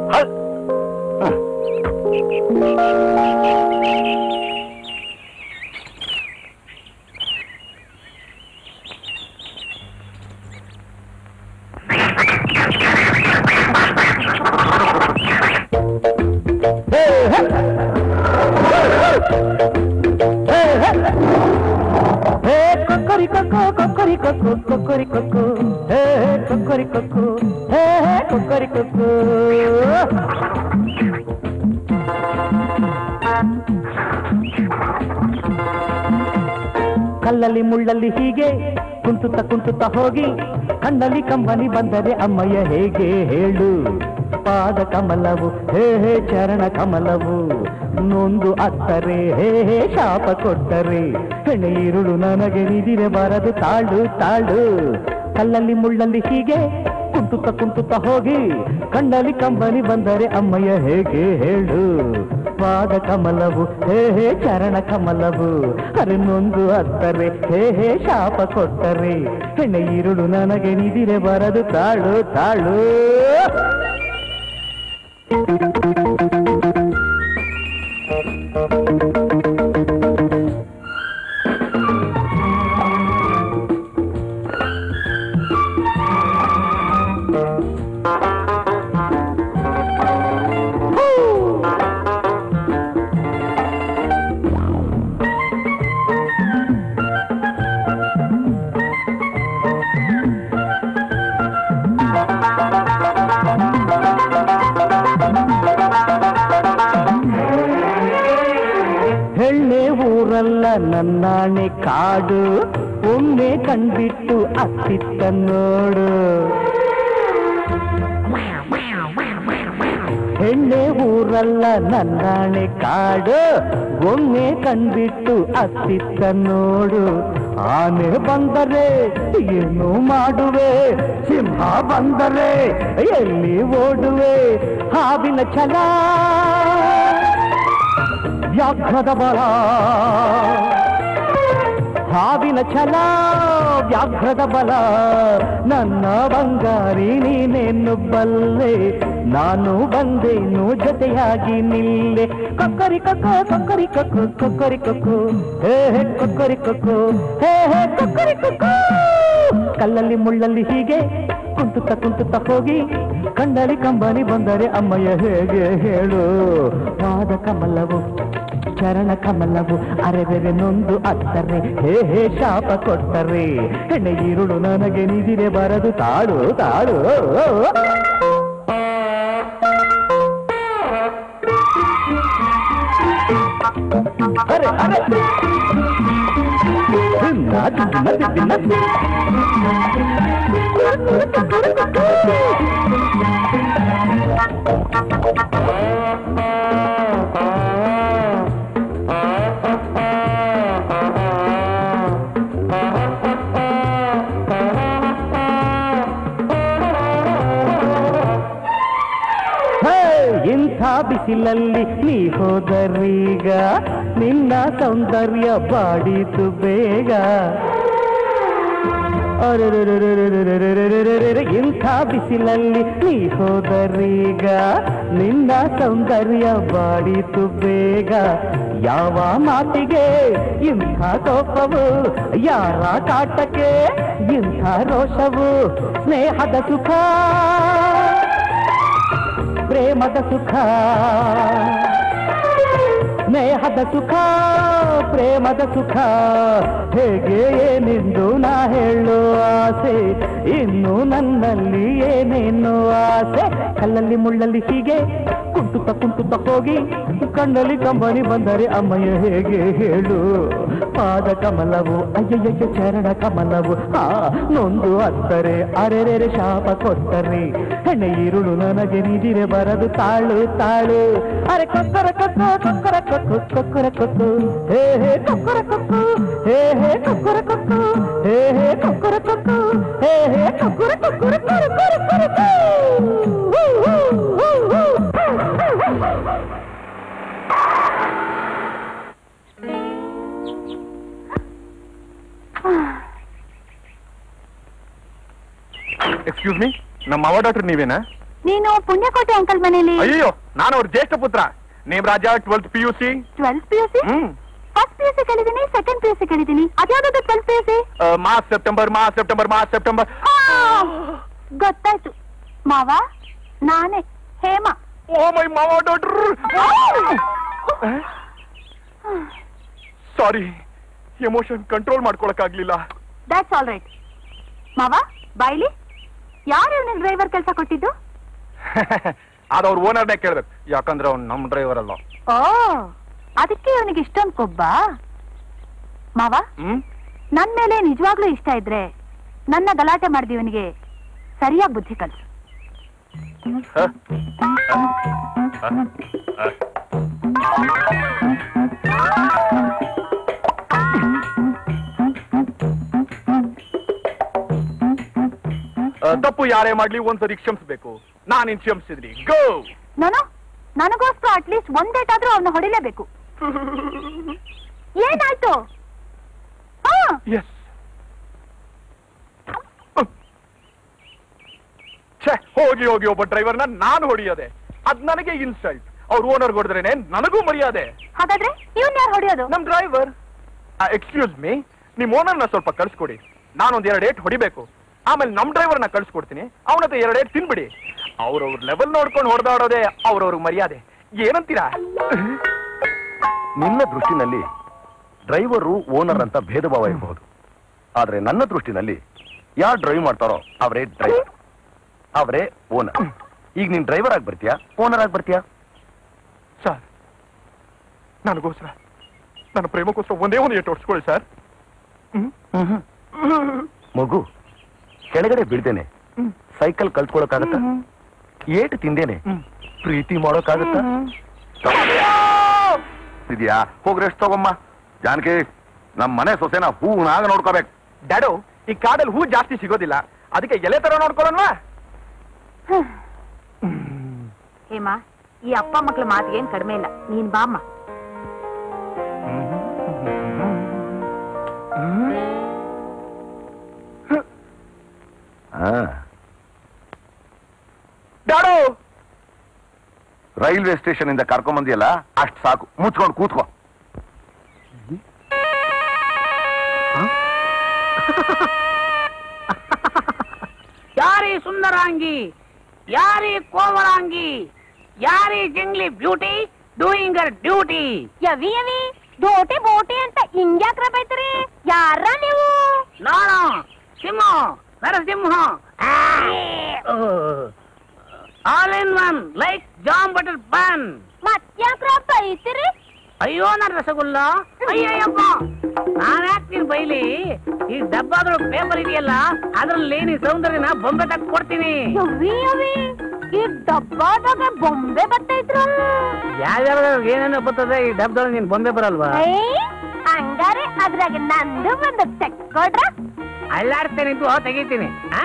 hey ಕೊಕ್ಕರಿ ಕೊಕ್ಕೋ ಕೊಕ್ಕರಿ ಕೊಕ್ಕೋ ಕೊಕ್ಕರಿ ಕೊಕ್ಕೋ ಹೇ ಕೊಕ್ಕರಿ ಕೊಕ್ಕೋ ಹೇ ಕೊಕ್ಕರಿ ಕೊಕ್ಕೋ ಕಲ್ಲಲ್ಲಿ ಮುಳ್ಳಲ್ಲಿ ಹೀಗೆ ಕುಂತುತ್ತ ಕುಂತುತ್ತ ಹೋಗಿ ಕಣ್ಣಲ್ಲಿ ಕಂಬನಿ ಬಂದರೆ ಅಮ್ಮಯ್ಯ ಹೇಗೆ ಹೇಳು ಪಾದ ಕಮಲವು ಹೇ ಹೇ ಚರಣ ಕಮಲವು ನೊಂದು ಅತ್ತರೆ ಹೇ ಹೇ ಶಾಪ ಕೊಟ್ಟರೆ ಹೆಣೆ ಇರುಳು ನನಗೆ ನಿದಿರೆ ಬರದು ತಾಳು ತಾಳು ಕಲ್ಲಲ್ಲಿ ಮುಳ್ಳಲ್ಲಿ ಹೀಗೆ ಕುಂತುತ್ತ ಕುಂತುತ್ತ ಹೋಗಿ ಕಣ್ಣಲ್ಲಿ ಕಂಬನಿ ಬಂದರೆ ಅಮ್ಮಯ್ಯ ಹೇಗೆ ಹೇಳು ಪಾದ ಕಮಲವು ಹೇ ಹೇ ಚರಣ ಕಮಲವು ಅರೆ ನೊಂದು ಅತ್ತರೆ ಹೇ ಹೇ ಶಾಪ ಕೊಟ್ಟರೆ ಹೆಣ್ಣೆ ಇರುಳು ನನಗೆ ನಿದಿರೆ ಬರದು ತಾಳು ತಾಳು ನನ್ನಾಣೆ ಕಾಡು ಒಮ್ಮೆ ಕಣ್ಬಿಟ್ಟು ಅತ್ತಿತ್ತ ನೋಡು ಹೆಣ್ಣೆ ಊರಲ್ಲ ನನ್ನಾಣೆ ಕಾಡು ಒಮ್ಮೆ ಕಣ್ಬಿಟ್ಟು ಅತ್ತಿತ್ತ ನೋಡು ಆನೆ ಬಂದರೆ ಏನು ಮಾಡುವೆ ಸಿಂಹ ಬಂದರೆ ಎಲ್ಲಿ ಓಡುವೆ ಹಾವಿನ ಛಲ ವ್ಯಾಘ್ರದ ಬಲ ಹಾವಿನ ಛಲ ವ್ಯಾಘ್ರದ ಬಲ ನನ್ನ ಬಂಗಾರಿ ನೀನೇನು ಬಲ್ಲೆ ನಾನು ಬಂದೇನು ಜೊತೆಯಾಗಿ ನಿಲ್ಲೆ ಕೊಕ್ಕರಿ ಕೊಕ್ಕೋ ಕೊಕ್ಕರಿ ಕೊಕ್ಕೋ ಕೊಕ್ಕರಿ ಕೊಕ್ಕೋ ಹೇ ಹೇ ಕೊಕ್ಕರಿ ಕೊಕ್ಕೋ ಹೇ ಹೇ ಕೊಕ್ಕರಿ ಕೊಕ್ಕೋ ಕಲ್ಲಲ್ಲಿ ಮುಳ್ಳಲ್ಲಿ ಹೀಗೆ ಕುಂತುತ್ತ ಕುಂತುತ್ತ ಹೋಗಿ ಕಂಡಲಿ ಕಂಬನಿ ಬಂದರೆ ಅಮ್ಮಯ್ಯ ಹೇಗೆ ಹೇಳು ಪಾದ ಕಮಲವು ಚರಣ ಕಮಲವು ಅರೆಬೆರೆ ನೊಂದು ಅತ್ತರೆ ಹೇ ಹೇ ಶಾಪ ಕೊಟ್ಟರೆ ಹೆಣ್ಣೆ ಈರುಳು ನನಗೆ ನಿದಿರೆ ಬರದು ತಾಳು ತಾಳು ಅರೆ ಅರೆ ದಿನ ದಿನ ದಿನ ಹೇ, ಇಂಥ ಬಿಸಿಲಲ್ಲಿ ನೀ ಹೋದರೀಗ ನಿನ್ನ ಸೌಂದರ್ಯ ಬಾಡಿತು ಬೇಗ ಅರೆರೆರೆರೆರೆರೆರೆರೆರೆರೆರೆ, ಇಂಥ ಬಿಸಿಲಲ್ಲಿ ನೀ ಹೋದರೀಗ ನಿನ್ನ ಸೌಂದರ್ಯ ಬಾಡಿತು ಬೇಗ ಯಾವ ಮಾತಿಗೆ ಇಂಥ ಕೋಪವು ಯಾರ ಕಾಟಕ್ಕೆ ಇಂಥ ರೋಷವು ಸ್ನೇಹದ ಸುಖ ಪ್ರೇಮದ ಸುಖ ಸ್ನೇಹದ ಸುಖ ಪ್ರೇಮದ ಸುಖ ಹೇಗೆ ಏನೆಂದು ನಾ ಹೇಳೋ ಆಸೆ ಇನ್ನು ನನ್ನಲ್ಲಿ ಏನೇನು ಆಸೆ ಕಲ್ಲಲ್ಲಿ ಮುಳ್ಳಲ್ಲಿ ಹೀಗೆ ಕುಂಟುತ್ತ ಕುಂಟುತ್ತ ಹೋಗಿ ಕಣ್ಣಲ್ಲಿ ಕಂಬನಿ ಬಂದರೆ ಅಮ್ಮಯ್ಯ ಹೇಗೆ ಹೇಳು ಪಾದ ಕಮಲವು ಅಯ್ಯಯ್ಯ ಚರಣ ಕಮಲವು ಆ ನೊಂದು ಅತ್ತರೆ ಅರೆರೆರೆ ಶಾಪ ಕೊಟ್ಟರೆ ಹೆಣ್ಣೆ ಈರುಳು ನನಗೆ ನಿದಿರೆ ಬರದು ತಾಳು ತಾಳು ಅರೆ ಕೊಕ್ಕರ ಕೊಕ್ಕೋ ಕೊಕ್ಕರ ಕೊಕ್ಕು ಕೊಕ್ಕರ ಕೊಕ್ಕು ಹೇ ಹೇ ಕೊಕ್ಕರ ಕೊಕ್ಕು ಹೇ ಹೇ ಕೊಕ್ಕರ ಕೊಕ್ಕು ಹೇ ಹೇ ಕೊಕ್ಕರ ಕೊಕ್ಕು ಹೇ ಹೇ ಕೊಕ್ಕರ ಕೊಕ್ಕರ ಕೊರ ಕೊರ ಕೊರ ಕೋ. ಹೂ, ಹೂ, ಹೂ, ಹೂ. ಎಕ್ಸ್ಕ್ಯೂಸ್ ಮೀ ನಮ್ಮ ಮಾವ ಡಾಕ್ಟರ್ ನೀವೇನಾ ನೀನು ಪುಣ್ಯಕೋಟೆ ಅಂಕಲ್ ಮನೇಲಿ ಅಯ್ಯೋ ನಾನು ಅವ್ರ ಜ್ಯೇಷ್ಠ ಪುತ್ರ Nemaraja twelfth P U C twelfth P U C hmm first P U C ಕಲಿದೀನಿ ಸೆಕೆಂಡ್ ಪಿ ಯು ಸಿ ಕಲಿದೀನಿ ಅದ್ಯಾವ್ದು twelfth P U C March September March September March September ಗೊತ್ತಾಯ್ತು ಮಾವ ನಾನೇ ಹೇಮ ಓ ಮೈ ಮಾವ ಡಾಕ್ಟರ್ ಸಾರಿ ಎಮೋಷನ್ ಕಂಟ್ರೋಲ್ ಮಾಡ್ಕೊಳಕ್ಕಾಗ್ಲಿಲ್ಲ that's all right ಮಾವ ಬಾಯ್ಲಿ ಯಾರು ನಿನ್ ಡ್ರೈವರ್ ಕೆಲಸ ಕೊಟ್ಟಿದ್ದು ಅದು ಅವ್ರ ಓನರ್ನೇ ಕೇಳ್ಬೇಕು ಯಾಕಂದ್ರೆ ಅವ್ನು ನಮ್ ಡ್ರೈವರ್ ಅಲ್ಲ ಓ ಅದಕ್ಕೆ ಇವನಿಗೆ ಇಷ್ಟೊಂದು ಕೊಬ್ಬ ಮಾವ ಹ್ಮ್ ನನ್ ಮೇಲೆ ನಿಜವಾಗ್ಲೂ ಇಷ್ಟ ಇದ್ರೆ ನನ್ನ ಗಲಾಟೆ ಮಾಡ್ದಿ ಇವನಿಗೆ ಸರಿಯಾಗಿ ಬುದ್ಧಿ ಕಲ್ಸು ಹ? ಆ, ತಪ್ಪು ಯಾರೇ ಮಾಡ್ಲಿ ಒಂದ್ಸರಿ ಕ್ಷಮಿಸ್ಬೇಕು ನಾನಿನ್ ಕ್ಷಮಿಸಿದ್ರಿ ಗೋ ನಾನು ನನಗೋಸ್ಕರ ಅಟ್ಲೀಸ್ಟ್ ಒಂದೇಟಾದ್ರೂ ಅವನ್ನ ಹೊಡಿಲೇಬೇಕು ಏನಾಯ್ತು ಹಾ ಎಸ್ ಛೇ ಹೋಗಿ ಹೋಗಿ ಒಬ್ಬ ಡ್ರೈವರ್ನ ನಾನು ಹೊಡಿಯೋದೆ ಅದ್ ನನಗೆ ಇನ್ಸಲ್ಟ್ ಅವ್ರ ಓನರ್ ಹೊಡೆದ್ರೇನೆ ನನಗೂ ಮರ್ಯಾದೆ ಹಾಗಾದ್ರೆ ಇವನ್ ಯಾರು ಹೊಡಿಯೋದು ನಮ್ ಡ್ರೈವರ್ ಎಕ್ಸ್ಕ್ಯೂಸ್ ಮೀ ನಿಮ್ ಓನರ್ನ ಸ್ವಲ್ಪ ಕಳ್ಸ್ಕೊಡಿ ನಾನೊಂದ್ ಎರಡು ಏಟ್ ಹೊಡಿಬೇಕು ಆಮೇಲೆ ನಮ್ ಡ್ರೈವರ್ನ ಕಳ್ಸ್ಕೊಡ್ತೀನಿ ಅವನತ್ರ ಎರಡು ಏಟ್ ತಿನ್ಬಿಡಿ ಅವ್ರವ್ರ ಲೆವೆಲ್ ನೋಡ್ಕೊಂಡು ಹೊಡೆದಾಡೋದೇ ಅವ್ರವ್ರ ಮರ್ಯಾದೆ ಏನಂತೀರಾ ನಿನ್ನ ದೃಷ್ಟಿನಲ್ಲಿ ಡ್ರೈವರು ಓನರ್ ಅಂತ ಭೇದ ಭಾವ ಇರಬಹುದು ಆದ್ರೆ ನನ್ನ ದೃಷ್ಟಿನಲ್ಲಿ ಯಾರು ಡ್ರೈವ್ ಮಾಡ್ತಾರೋ ಅವರೇ ಡ್ರೈವರ್ ಅವರೇ ಓನರ್ ಈಗ ನೀನ್ ಡ್ರೈವರ್ ಆಗಿ ಬರ್ತೀಯಾ ಓನರ್ ಆಗಿ ಬರ್ತೀಯಾ ಸರ್ ನನಗೋಸ್ಕರ ನನ್ನ ಪ್ರೇಮಕ್ಕೋಸ್ಕರ ಒಂದೇ ಒಂದು ಏಟು ಹೊಡ್ಸ್ಕೊಳ್ಳಿ ಸರ್ ಮಗು ಕೆಳಗಡೆ ಬೀಳ್ತೇನೆ ಸೈಕಲ್ ಕಲ್ತ್ಕೊಳಕ್ಕಾಗತ್ತ ಏಟು ತಿಂದೇನೆ ಪ್ರೀತಿ ಮಾಡೋಕ್ಕಾಗತ್ತ ಇದೆಯಾ ಹೋಗ್ರಿ ಎಷ್ಟು ತಗೊಮ್ಮ ಜಾನಕಿ ನಮ್ಮ ಮನೆ ಸೊಸೆನ ಹೂನಾಗ ನೋಡ್ಕೋಬೇಕು ಡ್ಯಾಡು ಈ ಕಾಡಲ್ಲಿ ಹೂ ಜಾಸ್ತಿ ಸಿಗೋದಿಲ್ಲ ಅದಕ್ಕೆ ಎಲೆ ತರ ನೋಡ್ಕೊಳ್ಳೋಣ ಹೇಮಾ ಈ ಅಪ್ಪ ಮಕ್ಳ ಮಾತಿಗೇನ್ ಕಡಿಮೆ ಇಲ್ಲ ನೀನ್ ಬಾಮ್ಮ ಹಾ ಡ್ಯಾಡು ರೈಲ್ವೆ ಸ್ಟೇಷನ್ ಇಂದ ಕರ್ಕೊಂಬಂದಿಯಲ್ಲ ಅಷ್ಟು ಸಾಕು ಮುಚ್ಕೊಂಡು ಕೂತ್ಕೋ ಯಾರಿ ಸುಂದರಾಂಗಿ ಯಾರಿ ಕೋಮಲಾಂಗಿ ಯಾರಿ ಜಂಗ್ಲಿ ಬ್ಯೂಟಿ ಡೂಯಿಂಗ್ ಅರ್ ಡ್ಯೂಟಿ ಯವಿ ಯವಿ ಬೋಟಿ ಬೋಟಿ ಅಂತ ಹಿಂಗ್ಯಾಕ್ರ ಬೈತ್ರಿ ಯಾರ ನೀವು ನಾನು Simha Narasimha all in one like jam butter pan ಮತ್ಯಾಕ್ರ ಬೈತಿರಿ ಅಯ್ಯೋ ನನ್ನ ರಸಗುಲ್ಲ ಅಯ್ಯಯ್ಯಪ್ಪ ನಾನ್ ಯಾಕೆ ಬೈಲಿ ಈ ಡಬ್ಬಾದ್ರೊಳಗೆ ಪೇಪರ್ ಇದೆಯಲ್ಲ ಅದ್ರಲ್ಲಿ ನೀನ್ ಸೌಂದರ್ಯನ ಬೊಂಬೆ ತಕ್ಕ ಕೊಡ್ತೀನಿ ಯವಿ ಯವಿ ಈ ಡಬ್ಬಾದಾಗ ಬೊಂಬೆ ಬರ್ತೈತ್ರ ಯಾವ್ಯಾವ ಏನೇನೋ ಬರ್ತದೆ ಈ ಡಬ್ಬದೊಳಗೆ ನೀನ್ ಬೊಂಬೆ ಬರಲ್ವಾ ಹಂಗಾರೆ ಅದ್ರಾಗ ನಂದು ಒಂದು ತೆಕ್ಕೊಡ್ರ ಅಳ್ಳಾಡ್ತೇನೆ ನಿಂತು ತೆಗಿತೀನಿ ಆ?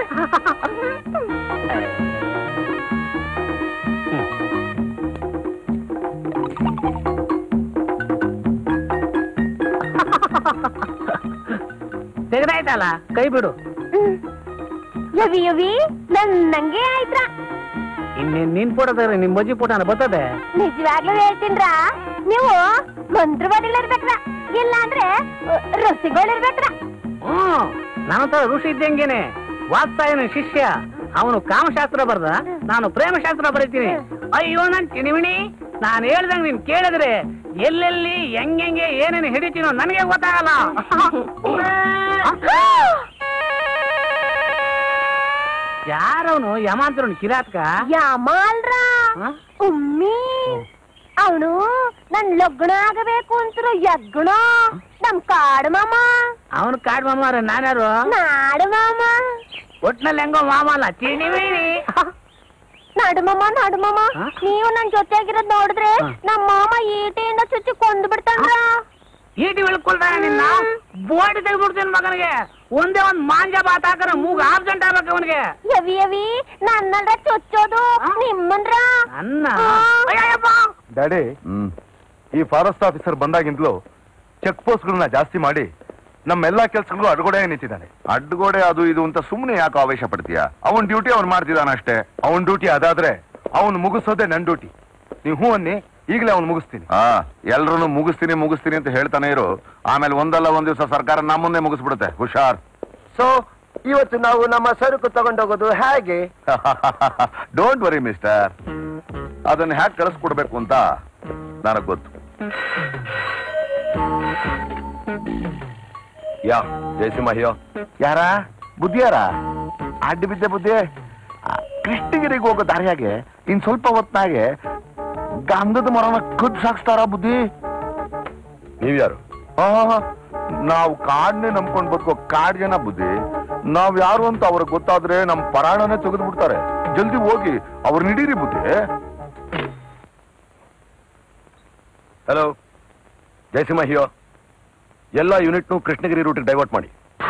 ತೆಗ್ದಾಯ್ತಲ್ಲ ಕೈ ಬಿಡು ಯವಿ ಯವಿ ನನ್ನಂಗೆ ಆಯ್ತ್ರ ಇನ್ನೇನ್ ನೀನ್ ಫೋಟೋ ತೆಗ್ರೆ ನಿಮ್ ಮಜ್ಜಿ ಫೋಟೋನ ಬರ್ತದೆ ನಿಜವಾಗ್ಲೂ ಹೇಳ್ತೀನ್ರ ನೀವು ಮಂತ್ರವಾದಿಗಳಿರ್ಬೇಕ್ರ ಇಲ್ಲ ಅಂದ್ರೆ ರಸಿಗಳಿರ್ಬೇಕ್ರ ಹ್ಮ್ ನನ್ನ ಹತ್ರ ಋಷಿ ಇದ್ದಂಗೆನೆ ವಾತ್ಸಾಯನ ಶಿಷ್ಯ ಅವನು ಕಾಮಶಾಸ್ತ್ರ ಬರ್ದ ನಾನು ಪ್ರೇಮಶಾಸ್ತ್ರ ಬರೀತೀನಿ ಅಯ್ಯೋ ನನ್ ಚಿನಿಮಿಣಿ ನಾನು ಹೇಳ್ದಂಗ್ ನೀನ್ ಕೇಳಿದ್ರೆ ಎಲ್ಲೆಲ್ಲಿ ಹೆಂಗೆಂಗೆ ಏನೇನು ಹಿಡಿತೀನೋ ನನಗೆ ಗೊತ್ತಾಗಲ್ಲ ಯಾರವನು ಯಮಾಂತರನು ಕಿರಾತ್ಕ ಯಾಮಾಲ್ರ ಹ? ಉಮ್ಮಿ ಅವನು ನನ್ ಲಗ್ನ ಆಗಬೇಕು ಅಂತರು ಯಗ್ಣ ನಮ್ ಕಾಡು ಮಾಮ ಅವನು ಕಾಡ್ ಮಾಮಾರ ನಾನ್ಯಾರು ನಾಡು ಮಾಮ ಒಟ್ನಲ್ಲಿ ಹೆಂಗೋ ಮಾಮ ಅಲ್ಲ ಚಿನಿಮಿಣಿ ನಾಡು ಮಾಮ ನಾಡು ಮಾಮ ಹ? ನೀವು ನನ್ ಜೊತೆಗಿರೋದ್ ನೋಡಿದ್ರೆ ಹ. ನಮ್ ಮಾಮ ಈಟಿಯಿಂದ ಚುಚ್ಚಿ ಕೊಂದು ಬಿಡ್ತಾನ್ರ ಈಟಿ ಬೆಳ್ಕೊಳ್ತಾನೆ ನಿನ್ನ ಬೋಟಿ ತೆಗ್ದ್ಬಿಡ್ತೀನಿ ಮಗನಿಗೆ ಒಂದೇ ಒಂದ್ ಮಾಂಜ ಬಾತ್ ಹಾಕರ ಮೂಗ್ ಆಬ್ಸೆಂಟ್ ಆಗ್ಬೇಕು ಅವನಿಗೆ ಯವಿ ಯವಿ ನನ್ನಂದ್ರ ಚೊಚ್ಚೋದು ಹ? ನಿಮ್ಮನ್ರ ನನ್ನ ಆ. ಅಯ್ಯಯ್ಯಪ್ಪ. ಡ್ಯಾಡಿ ಹ್ಮ್ ಈ ಫಾರೆಸ್ಟ್ ಆಫೀಸರ್ ಬಂದಾಗಿಂದಲೂ ಚೆಕ್ ಪೋಸ್ಟ್ಗಳನ್ನ ಜಾಸ್ತಿ ಮಾಡಿ ನಮ್ಮೆಲ್ಲಾ ಕೆಲ್ಸಗಳು ಅಡ್ಗೊಡೆ ನಿಂತಿದ್ದಾನೆ ಅಡ್ಗೋಡೆ ಅದು ಇದು ಅಂತ ಸುಮ್ಮನೆ ಯಾಕೆ ಆವೇಶ ಪಡ್ತೀಯ ಅವನ್ ಡ್ಯೂಟಿ ಅವ್ನು ಮಾಡ್ತಿದ್ದಾನ ಅಷ್ಟೇ ಅವನ್ ಡ್ಯೂಟಿ ಅದಾದ್ರೆ ಅವನು ಮುಗಿಸೋದೇ ನನ್ ಡ್ಯೂಟಿ ನೀವು ಹೂ ಅನ್ನಿ ಈಗಲೇ ಅವ್ನು ಮುಗಿಸ್ತೀನಿ ಹಾ ಎಲ್ರು ಮುಗಿಸ್ತೀನಿ ಮುಗಿಸ್ತೀನಿ ಅಂತ ಹೇಳ್ತಾನೆ ಇರು ಆಮೇಲೆ ಒಂದಲ್ಲ ಒಂದ್ ದಿವಸ ಸರ್ಕಾರ ನಮ್ಮನ್ನೇ ಮುಗಿಸ್ಬಿಡುತ್ತೆ ಹುಷಾರ್ ಸೊ ಇವತ್ತು ನಾವು ನಮ್ಮ ಸರಕು ತಗೊಂಡೋಗೋದು ಹೇಗೆ ಡೋಂಟ್ ವರಿ ಮಿಸ್ಟರ್ ಅದನ್ನ ಹ್ಯಾಕ್ ಕಳಿಸ್ಕೊಡ್ಬೇಕು ಅಂತ ನನಗ್ ಗೊತ್ತು ಯಾ ಜಯಸಿಂಹ ಹಿಯೋ ಯಾರ ಬುದ್ಧಿಯಾರ ಅಡ್ಡ ಬಿದ್ದೆ ಬುದ್ಧಿ ಆ, ಕೃಷ್ಣಗಿರಿಗೆ ಹೋಗೋ ದಾರಿಯಾಗೆ ಇನ್ ಸ್ವಲ್ಪ ಹೊತ್ನಾಗೆ ಗಂಧದ ಮರನ ಕದ್ ಸಾಕ್ಸ್ತಾರ ಬುದ್ಧಿ ನೀವ್ಯಾರು ಆ, ನಾವು ಕಾಡ್ನೆ ನಂಬ್ಕೊಂಡ್ ಬದುಕೋ ಕಾಡ್ ಜನ ಬುದ್ಧಿ ನಾವ್ ಯಾರು ಅಂತ ಅವ್ರಿಗೆ ಗೊತ್ತಾದ್ರೆ ನಮ್ ಪರಾಣನೇ ತೆಗೆದು ಬಿಡ್ತಾರೆ ಜಲ್ದಿ ಹೋಗಿ ಅವ್ರ ನಿಡೀರಿ ಬುದ್ಧಿ ಹಲೋ ಜಯಸಿಂಹ ಹಿಯೋ ಎಲ್ಲ ಯೂನಿಟ್ನು ಕೃಷ್ಣಗಿರಿ ರೂಟಿಗೆ ಡೈವರ್ಟ್ ಮಾಡಿ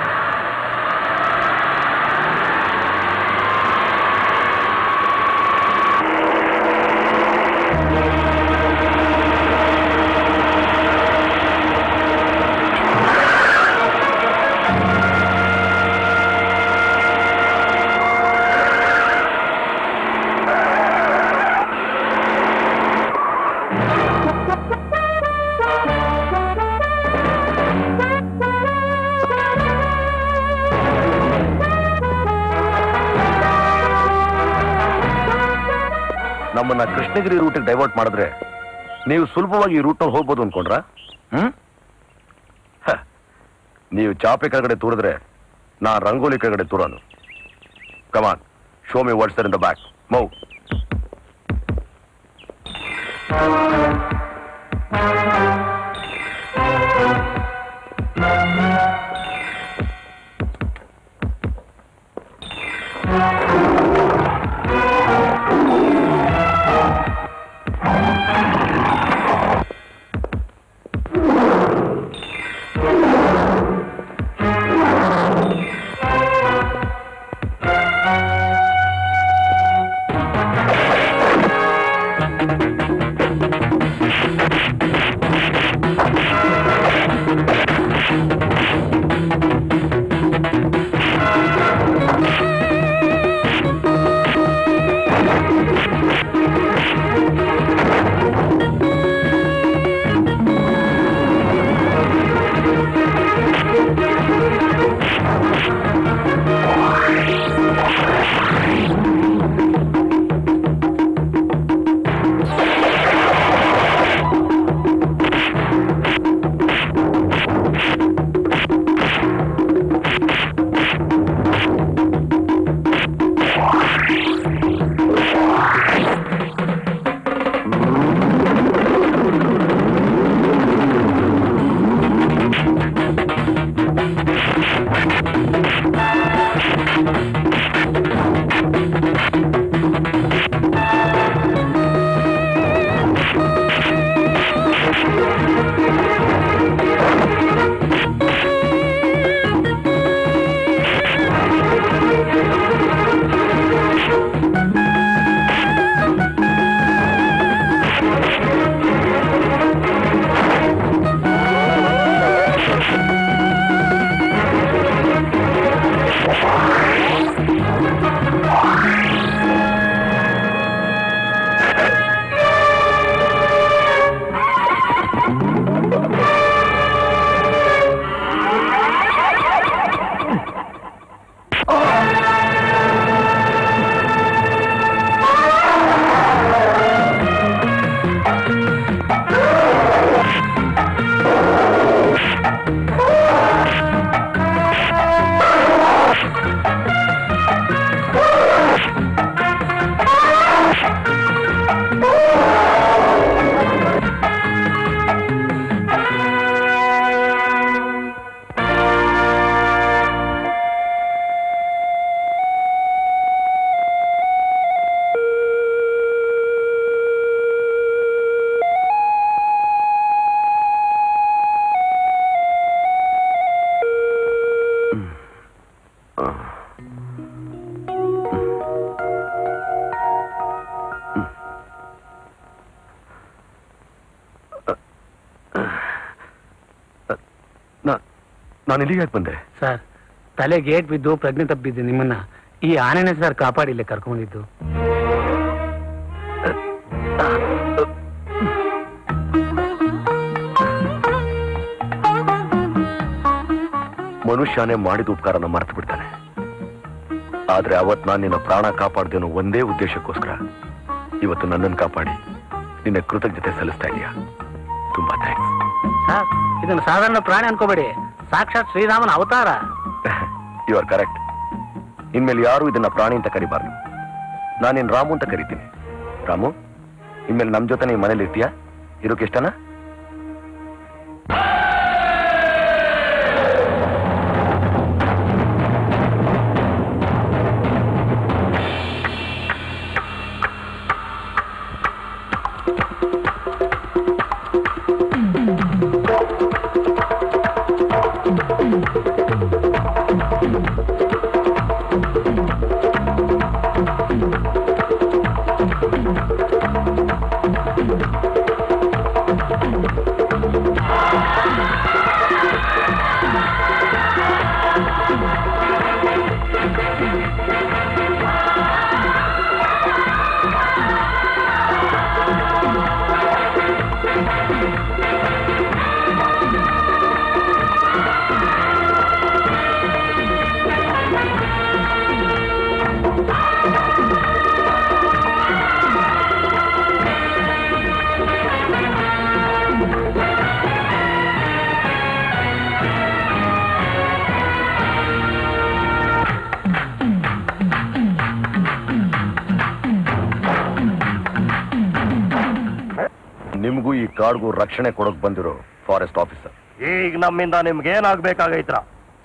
ನಮ್ಮನ್ನ ಕೃಷ್ಣಗಿರಿ ರೂಟಿಗೆ ಡೈವರ್ಟ್ ಮಾಡಿದ್ರೆ ನೀವು ಸುಲಭವಾಗಿ ಈ ರೂಟ್ನಲ್ಲಿ ಹೋಗ್ಬೋದು ಅನ್ಕೊಂಡ್ರ ಹ್ಮ್ ಹ. ನೀವು ಚಾಪೆ ಕೆಳಗಡೆ ತೂರಿದ್ರೆ ನಾ ರಂಗೋಲಿ ಕೆಳಗಡೆ ತೂರನು come on show me what's in the back ಮೌ ನಾನು ಇಲ್ಲಿಗೆ ಯಾಕೆ ಬಂದೆ ಸರ್ ತಲೆ ಗೇಟ್ ಬಿದ್ದು ಪ್ರಜ್ಞೆ ತಪ್ಪಿದ್ದು ನಿಮ್ಮನ್ನ ಈ ಆನೆನೆ ಸರ್ ಕಾಪಾಡಿ ಇಲ್ಲಿ ಕರ್ಕೊಂಡ್ಬಂದಿದ್ದು ಮನುಷ್ಯನೇ ಮಾಡಿದ ಉಪಕಾರನ ಮರೆತು ಬಿಡ್ತಾನೆ ಆದ್ರೆ ಅವತ್ ನಾನು ನಿನ್ನ ಪ್ರಾಣ ಕಾಪಾಡ್ದೇನೋ ಒಂದೇ ಉದ್ದೇಶಕ್ಕೋಸ್ಕರ ಇವತ್ತು ನನ್ನನ್ನು ಕಾಪಾಡಿ ನಿನ್ನ ಕೃತಜ್ಞತೆ ಸಲ್ಲಿಸ್ತಾ ಇದೀಯಾ ತುಂಬಾ ಥ್ಯಾಂಕ್ಸ್ ಸರ್ ಇದನ್ನ ಸಾಧಾರಣ ಪ್ರಾಣಿ ಅನ್ಕೋಬೇಡಿ ಸಾಕ್ಷಾತ್ ಶ್ರೀರಾಮನ ಅವತಾರ ಯು ಆರ್ ಕರೆಕ್ಟ್ ಇನ್ಮೇಲೆ ಯಾರು ಇದನ್ನ ಪ್ರಾಣಿ ಅಂತ ಕರಿಬಾರ್ದು ನಾನೇನ್ ರಾಮು ಅಂತ ಕರಿತೀನಿ ರಾಮು ಇನ್ಮೇಲೆ ನಮ್ ಜೊತೆ ನೀವು ಮನೇಲಿ ಇರ್ತೀಯಾ ಇರೋಕೆ ಇಷ್ಟನಾ ನಿಮಗೂ ಈ ಕಾಡ್ಗೂ ರಕ್ಷಣೆ ಕೊಡೋಕ್ ಬಂದಿರೋ ಫಾರೆಸ್ಟ್ ಆಫೀಸರ್ ಈಗ ನಮ್ಮಿಂದ ನಿಮ್ಗೆ ಏನಾಗ್ಬೇಕಾಗೈತ್ರ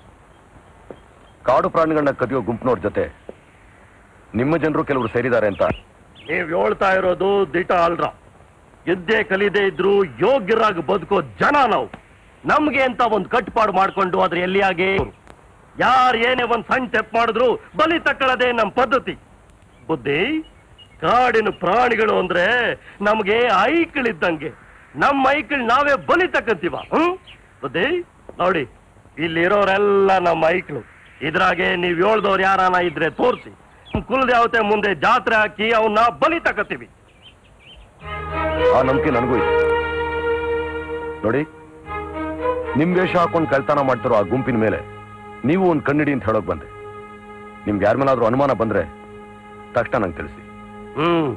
ಕಾಡು ಪ್ರಾಣಿಗಳನ್ನ ಕದಿಯೋ ಗುಂಪಿನವ್ರ ಜೊತೆ ನಿಮ್ಮ ಜನರು ಕೆಲವರು ಸೇರಿದ್ದಾರೆ ಅಂತ ನೀವ್ ಹೇಳ್ತಾ ಇರೋದು ದಿಟ ಅಲ್ರ ಇದ್ದೇ ಕಲಿದೇ ಇದ್ರು ಯೋಗ್ಯರಾಗಿ ಬದುಕೋ ಜನ ನಾವು ನಮ್ಗೆ ಅಂತ ಒಂದ್ ಕಟ್ಟುಪಾಡು ಮಾಡ್ಕೊಂಡು ಅದ್ರ ಎಲ್ಲಿಯಾಗೆ ಯಾರ್ ಏನೇ ಒಂದ್ ಸಣ್ಣ ತೆಪ್ ಮಾಡಿದ್ರು ಬಲಿ ತಕ್ಕಳದೆ ನಮ್ ಪದ್ಧತಿ ಬುದ್ಧಿ ಕಾಡಿನ ಪ್ರಾಣಿಗಳು ಅಂದ್ರೆ ನಮ್ಗೆ ಐಕ್ಳಿದ್ದಂಗೆ ನಮ್ಮ ಮೈಕಳ್ ನಾವೇ ಬಲಿ ತಕ್ಕಂತೀವ ಹ್ಮ್ ಬುದ್ಧಿ ನೋಡಿ ಇಲ್ಲಿರೋರೆಲ್ಲ ನಮ್ಮ ಮೈಕ್ಳು ಇದ್ರಾಗೆ ನೀವ್ ಹೇಳ್ದವ್ರು ಯಾರಾನ ಇದ್ರೆ ತೋರಿಸಿ ಕುಲದೇವತೆ ಮುಂದೆ ಜಾತ್ರೆ ಹಾಕಿ ಅವನ್ನ ಬಲಿ ತಕ್ಕತ್ತೀವಿ ಆ ನಂಬಿಕೆ ನನಗೂ ಇದೆ ನೋಡಿ ನಿಮ್ ವೇಷ ಹಾಕೊಂಡು ಕಳ್ತನ ಮಾಡ್ತಿರೋ ಆ ಗುಂಪಿನ ಮೇಲೆ ನೀವು ಒಂದು ಕಣ್ಣಿಡಿ ಅಂತ ಹೇಳೋಕ್ ಬಂದೆ ನಿಮ್ಗೆ ಯಾರ ಮೇಲಾದ್ರೂ ಅನುಮಾನ ಬಂದ್ರೆ ತಕ್ಷಣ ನಂಗೆ ತಿಳಿಸಿ ಹ್ಮ್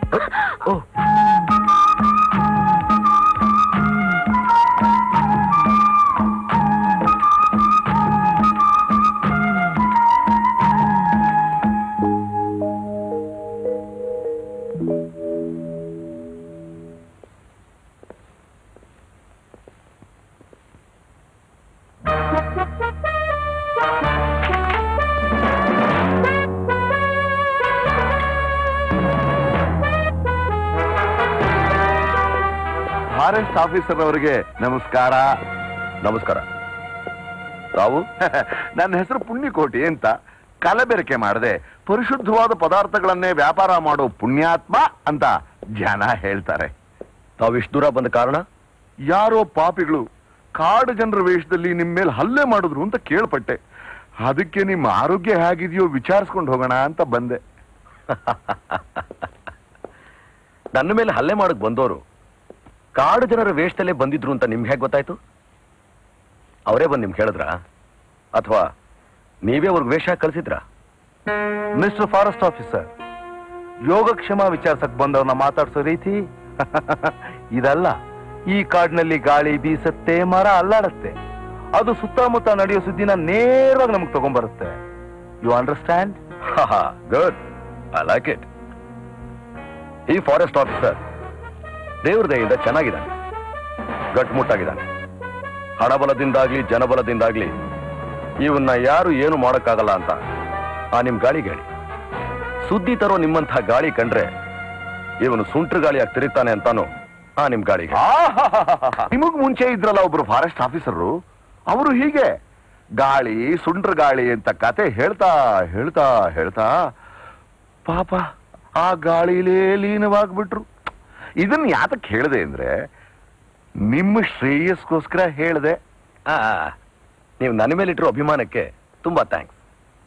ಫಾರೆಸ್ಟ್ ಆಫೀಸರ್ ಅವರಿಗೆ ನಮಸ್ಕಾರ ನಮಸ್ಕಾರ ತಾವು ನನ್ನ ಹೆಸರು ಪುಣ್ಯಕೋಟಿ ಅಂತ ಕಲಬೆರಕೆ ಮಾಡದೆ ಪರಿಶುದ್ಧವಾದ ಪದಾರ್ಥಗಳನ್ನೇ ವ್ಯಾಪಾರ ಮಾಡೋ ಪುಣ್ಯಾತ್ಮ ಅಂತ ಜನ ಹೇಳ್ತಾರೆ ತಾವು ಇಷ್ಟು ದೂರ ಬಂದ ಕಾರಣ ಯಾರೋ ಪಾಪಿಗಳು ಕಾಡು ಜನರ ವೇಷದಲ್ಲಿ ನಿಮ್ಮ ಮೇಲೆ ಹಲ್ಲೆ ಮಾಡಿದ್ರು ಅಂತ ಕೇಳ್ಪಟ್ಟೆ ಅದಕ್ಕೆ ನಿಮ್ಮ ಆರೋಗ್ಯ ಹೇಗಿದೆಯೋ ವಿಚಾರಿಸ್ಕೊಂಡು ಹೋಗೋಣ ಅಂತ ಬಂದೆ ನನ್ನ ಮೇಲೆ ಹಲ್ಲೆ ಮಾಡಕ್ ಬಂದವರು ಕಾಡು ಜನರ ವೇಷದಲ್ಲೇ ಬಂದಿದ್ರು ಅಂತ ನಿಮ್ಗೆ ಹೇಗೆ ಗೊತ್ತಾಯ್ತು ಅವರೇ ಬಂದು ನಿಮ್ಗೆ ಹೇಳಿದ್ರಾ ಅಥವಾ ನೀವೇ ಅವ್ರಿಗೆ ವೇಷ ಕಳಿಸಿದ್ರಾ ಮಿಸ್ಟರ್ ಫಾರೆಸ್ಟ್ ಆಫೀಸರ್ ಯೋಗಕ್ಷೇಮ ವಿಚಾರಿಸಕ್ ಬಂದವ್ರನ್ನ ಮಾತಾಡ್ಸೋ ರೀತಿ ಇದಲ್ಲ ಈ ಕಾಡಿನಲ್ಲಿ ಗಾಳಿ ಬೀಸತ್ತೆ ಮರ ಅಲ್ಲಾಡತ್ತೆ ಅದು ಸುತ್ತಮುತ್ತ ನಡೆಯೋ ಸುದ್ದಿನ ನೇರವಾಗಿ ನಮಗೆ ತಗೊಂಡ್ಬರುತ್ತೆ you understand good I like it ಈ ಫಾರೆಸ್ಟ್ ಆಫೀಸರ್ ದೇವ್ರ ದಯಿಂದ ಚೆನ್ನಾಗಿದ್ದಾನೆ ಗಟ್ಮುಟ್ಟಾಗಿದ್ದಾನೆ ಹಣಬಲದಿಂದಾಗ್ಲಿ ಜನಬಲದಿಂದಾಗ್ಲಿ ಇವನ್ನ ಯಾರು ಏನು ಮಾಡೋಕ್ಕಾಗಲ್ಲ ಅಂತ ಆ ನಿಮ್ ಗಾಳಿಗೆ ಹೇಳಿ ಸುದ್ದಿ ತರೋ ನಿಮ್ಮಂಥ ಗಾಳಿ ಕಂಡ್ರೆ ಇವನು ಸುಂಟ್ರ ಗಾಳಿಯಾಗಿ ತಿರುಗ್ತಾನೆ ಅಂತಾನು ಆ ನಿಮ್ ಗಾಳಿಗೆ ನಿಮಗ್ ಮುಂಚೆ ಇದ್ರಲ್ಲ ಒಬ್ರು ಫಾರೆಸ್ಟ್ ಆಫೀಸರು ಅವರು ಹೀಗೆ ಗಾಳಿ ಸುಂಡ್ರ ಗಾಳಿ ಅಂತ ಕತೆ ಹೇಳ್ತಾ ಹೇಳ್ತಾ ಹೇಳ್ತಾ ಪಾಪ ಆ ಗಾಳಿಲೇ ಲೀನವಾಗ್ಬಿಟ್ರು ಇದನ್ನ ಯಾತಕ್ ಹೇಳಿದೆ ಅಂದ್ರೆ ನಿಮ್ಮ ಶ್ರೇಯಸ್ಗೋಸ್ಕರ ಹೇಳಿದೆ ಆ, ನೀವು ನನ್ನ ಮೇಲಿಟ್ಟಿರೋ ಅಭಿಮಾನಕ್ಕೆ ತುಂಬಾ ಥ್ಯಾಂಕ್ಸ್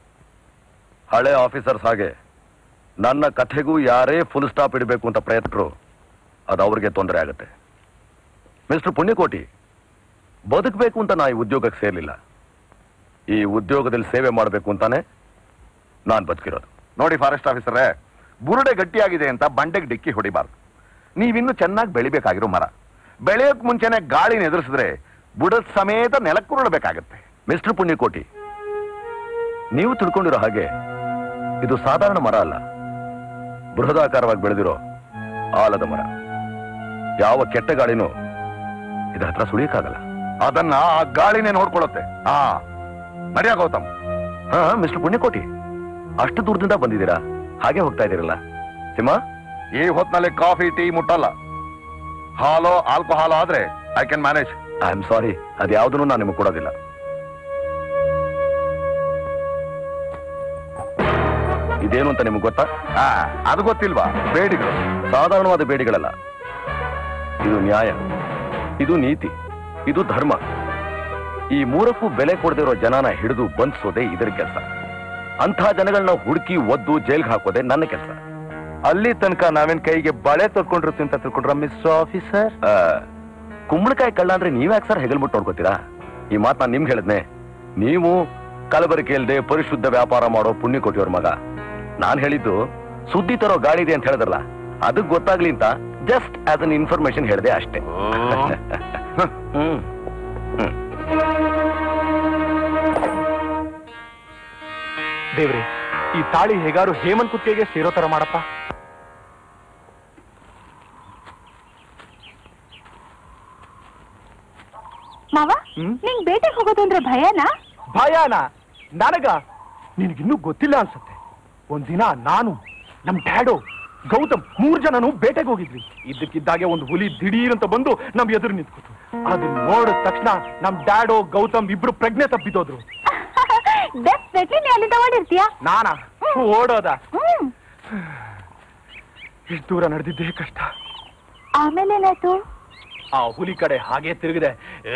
ಹಳೆ ಆಫೀಸರ್ಸ್ ಹಾಗೆ ನನ್ನ ಕಥೆಗೂ ಯಾರೇ ಫುಲ್ ಸ್ಟಾಪ್ ಇಡಬೇಕು ಅಂತ ಪ್ರಯತ್ನರು ಅದು ಅವ್ರಿಗೆ ತೊಂದರೆ ಆಗುತ್ತೆ ಮಿಸ್ಟರ್ ಪುಣ್ಯಕೋಟಿ ಬದುಕಬೇಕು ಅಂತ ನಾ ಈ ಉದ್ಯೋಗಕ್ಕೆ ಸೇರ್ಲಿಲ್ಲ ಈ ಉದ್ಯೋಗದಲ್ಲಿ ಸೇವೆ ಮಾಡಬೇಕು ಅಂತಾನೆ ನಾನು ಬದುಕಿರೋದು ನೋಡಿ ಫಾರೆಸ್ಟ್ ಆಫೀಸರೇ ಬುರುಡೆ ಗಟ್ಟಿಯಾಗಿದೆ ಅಂತ ಬಂಡೆಗೆ ಡಿಕ್ಕಿ ಹೊಡಿಬಾರ್ದು ನೀವಿನ್ನು ಚೆನ್ನಾಗಿ ಬೆಳಿಬೇಕಾಗಿರೋ ಮರ ಬೆಳೆಯೋಕ್ ಮುಂಚೆನೆ ಗಾಳಿನ ಎದುರಿಸಿದ್ರೆ ಬುಡದ ಸಮೇತ ನೆಲಕ್ಕುರುಳಬೇಕಾಗತ್ತೆ ಮಿಸ್ಟರ್ ಪುಣ್ಯಕೋಟಿ ನೀವು ತಿಳ್ಕೊಂಡಿರೋ ಹಾಗೆ ಇದು ಸಾಧಾರಣ ಮರ ಅಲ್ಲ ಬೃಹದಾಕಾರವಾಗಿ ಬೆಳೆದಿರೋ ಆಲದ ಮರ ಯಾವ ಕೆಟ್ಟ ಗಾಳಿನೂ ಇದರ ಹತ್ರ ಸುಳಿಯಕ್ಕಾಗಲ್ಲ ಅದನ್ನ ಆ ಗಾಳಿನೇ ನೋಡ್ಕೊಳ್ಳುತ್ತೆ ಆ ನಡ್ಯಾ ಗೌತಮ್ ಹಾ ಮಿಸ್ಟರ್ ಪುಣ್ಯಕೋಟಿ ಅಷ್ಟು ದೂರದಿಂದ ಬಂದಿದ್ದೀರಾ ಹಾಗೆ ಹೋಗ್ತಾ ಇದ್ದೀರಲ್ಲ ಸಿಂಹ ಈ ಹೊತ್ನಲ್ಲಿ ಕಾಫಿ ಟೀ ಮುಟ್ಟಲ್ಲ ಹಾಲು ಆಲ್ಕೋಹಾಲ್ ಆದ್ರೆ I can manage I am sorry ಅದ್ಯಾವುದನ್ನು ನಾನು ನಿಮಗೆ ಕೊಡೋದಿಲ್ಲ ಇದೇನು ಅಂತ ನಿಮಗೆ ಗೊತ್ತಾ ಅದು ಗೊತ್ತಿಲ್ವಾ ಬೇಡಿಗಳು ಸಾಧಾರಣವಾದ ಬೇಡಿಗಳಲ್ಲ ಇದು ನ್ಯಾಯ ಇದು ನೀತಿ ಇದು ಧರ್ಮ ಈ ಮೂರಕ್ಕೂ ಬೆಲೆ ಕೊಡದಿರೋ ಜನನ ಹಿಡಿದು ಬಂಧಿಸೋದೇ ಇದರ ಕೆಲಸ ಅಂಥ ಜನಗಳನ್ನ ಹುಡುಕಿ ಒದ್ದು ಜೈಲ್ಗೆ ಹಾಕೋದೇ ನನ್ನ ಕೆಲಸ ಅಲ್ಲಿ ತನಕ ನಾವೇನ್ ಕೈಗೆ ಬಳೆ ತೊಡ್ಕೊಂಡಿರ್ತೀವಿ ಅಂತ ತಿಳ್ಕೊಂಡ್ರ ಮಿಸ್ಟರ್ ಆಫೀಸರ್ ಕುಂಬಳಕಾಯಿ ಕಳ್ಳ ಅಂದ್ರೆ ನೀವ್ಯಾಕೆ ಸರ್ ಹೆಗಲ್ಬಿಟ್ಟು ನೋಡ್ಕೋತೀರಾ ಈ ಮಾತು ನಾನು ನಿಮ್ಗೆ ಹೇಳಿದ್ನೆ ನೀವು ಕಲಬರಿಕೆ ಇಲ್ಲದೆ ಪರಿಶುದ್ಧ ವ್ಯಾಪಾರ ಮಾಡೋ ಪುಣ್ಯ ಕೊಟ್ಟಿಯೋರ್ ಮಗ ನಾನ್ ಹೇಳಿದ್ದು ಸುದ್ದಿ ತರೋ ಗಾಡಿ ಇದೆ ಅಂತ ಹೇಳಿದ್ರಲ್ಲ ಅದಕ್ಕೆ ಗೊತ್ತಾಗ್ಲಿ ಅಂತ ಜಸ್ಟ್ ಆಸ್ ಅನ್ ಇನ್ಫಾರ್ಮೇಶನ್ ಹೇಳಿದೆ ಅಷ್ಟೇ ಹ್ಮ್ ಹ್ಮ್ ದೇವ್ರೆ ಈ ತಾಳಿ ಹೇಗಾರು ಹೇಮಂತ್ ಕುತ್ತಿಗೆಗೆ ಸೇರೋ ತರ ಮಾಡಪ್ಪ ಮಾವ ಹ್ಮ್? ನಿಂಗ್ ಬೇಟೆಗೆ ಹೋಗೋದು ಅಂದ್ರೆ ಭಯನಾ ಭಯಾನ ನನಗ ನಿನಗಿನ್ನೂ ಗೊತ್ತಿಲ್ಲ ಅನ್ಸುತ್ತೆ ಒಂದಿನ ನಾನು ನಮ್ ಡ್ಯಾಡೋ ಗೌತಮ್ ಮೂರ್ ಜನನು ಬೇಟೆಗೆ ಹೋಗಿದ್ವಿ ಇದ್ದಕ್ಕಿದ್ದಾಗೆ ಒಂದು ಹುಲಿ ದಿಢೀರ್ ಅಂತ ಬಂದು ನಮ್ ಎದುರು ನಿಂತ್ಕೊತು ಅದನ್ನ ನೋಡಿದ ತಕ್ಷಣ ನಮ್ ಡ್ಯಾಡೋ ಗೌತಮ್ ಇಬ್ರು ಪ್ರಜ್ಞೆ ತಪ್ಪಿದೋದ್ರು ಡೆಫಿನೆಟ್ಲಿ ನೀ ಅಲ್ಲಿಂದ ಓಡಿರ್ತೀಯ ನಾನಾ ಓಡೋದ ಹ್ಮ್ ಇಷ್ಟು ದೂರ ನಡೆದಿದ್ದೇ ಕಷ್ಟ ಆಮೇಲೆ ಏನಾಯ್ತು ಆ ಹುಲಿ ಕಡೆ ಹಾಗೆ ತಿರುಗಿದೆ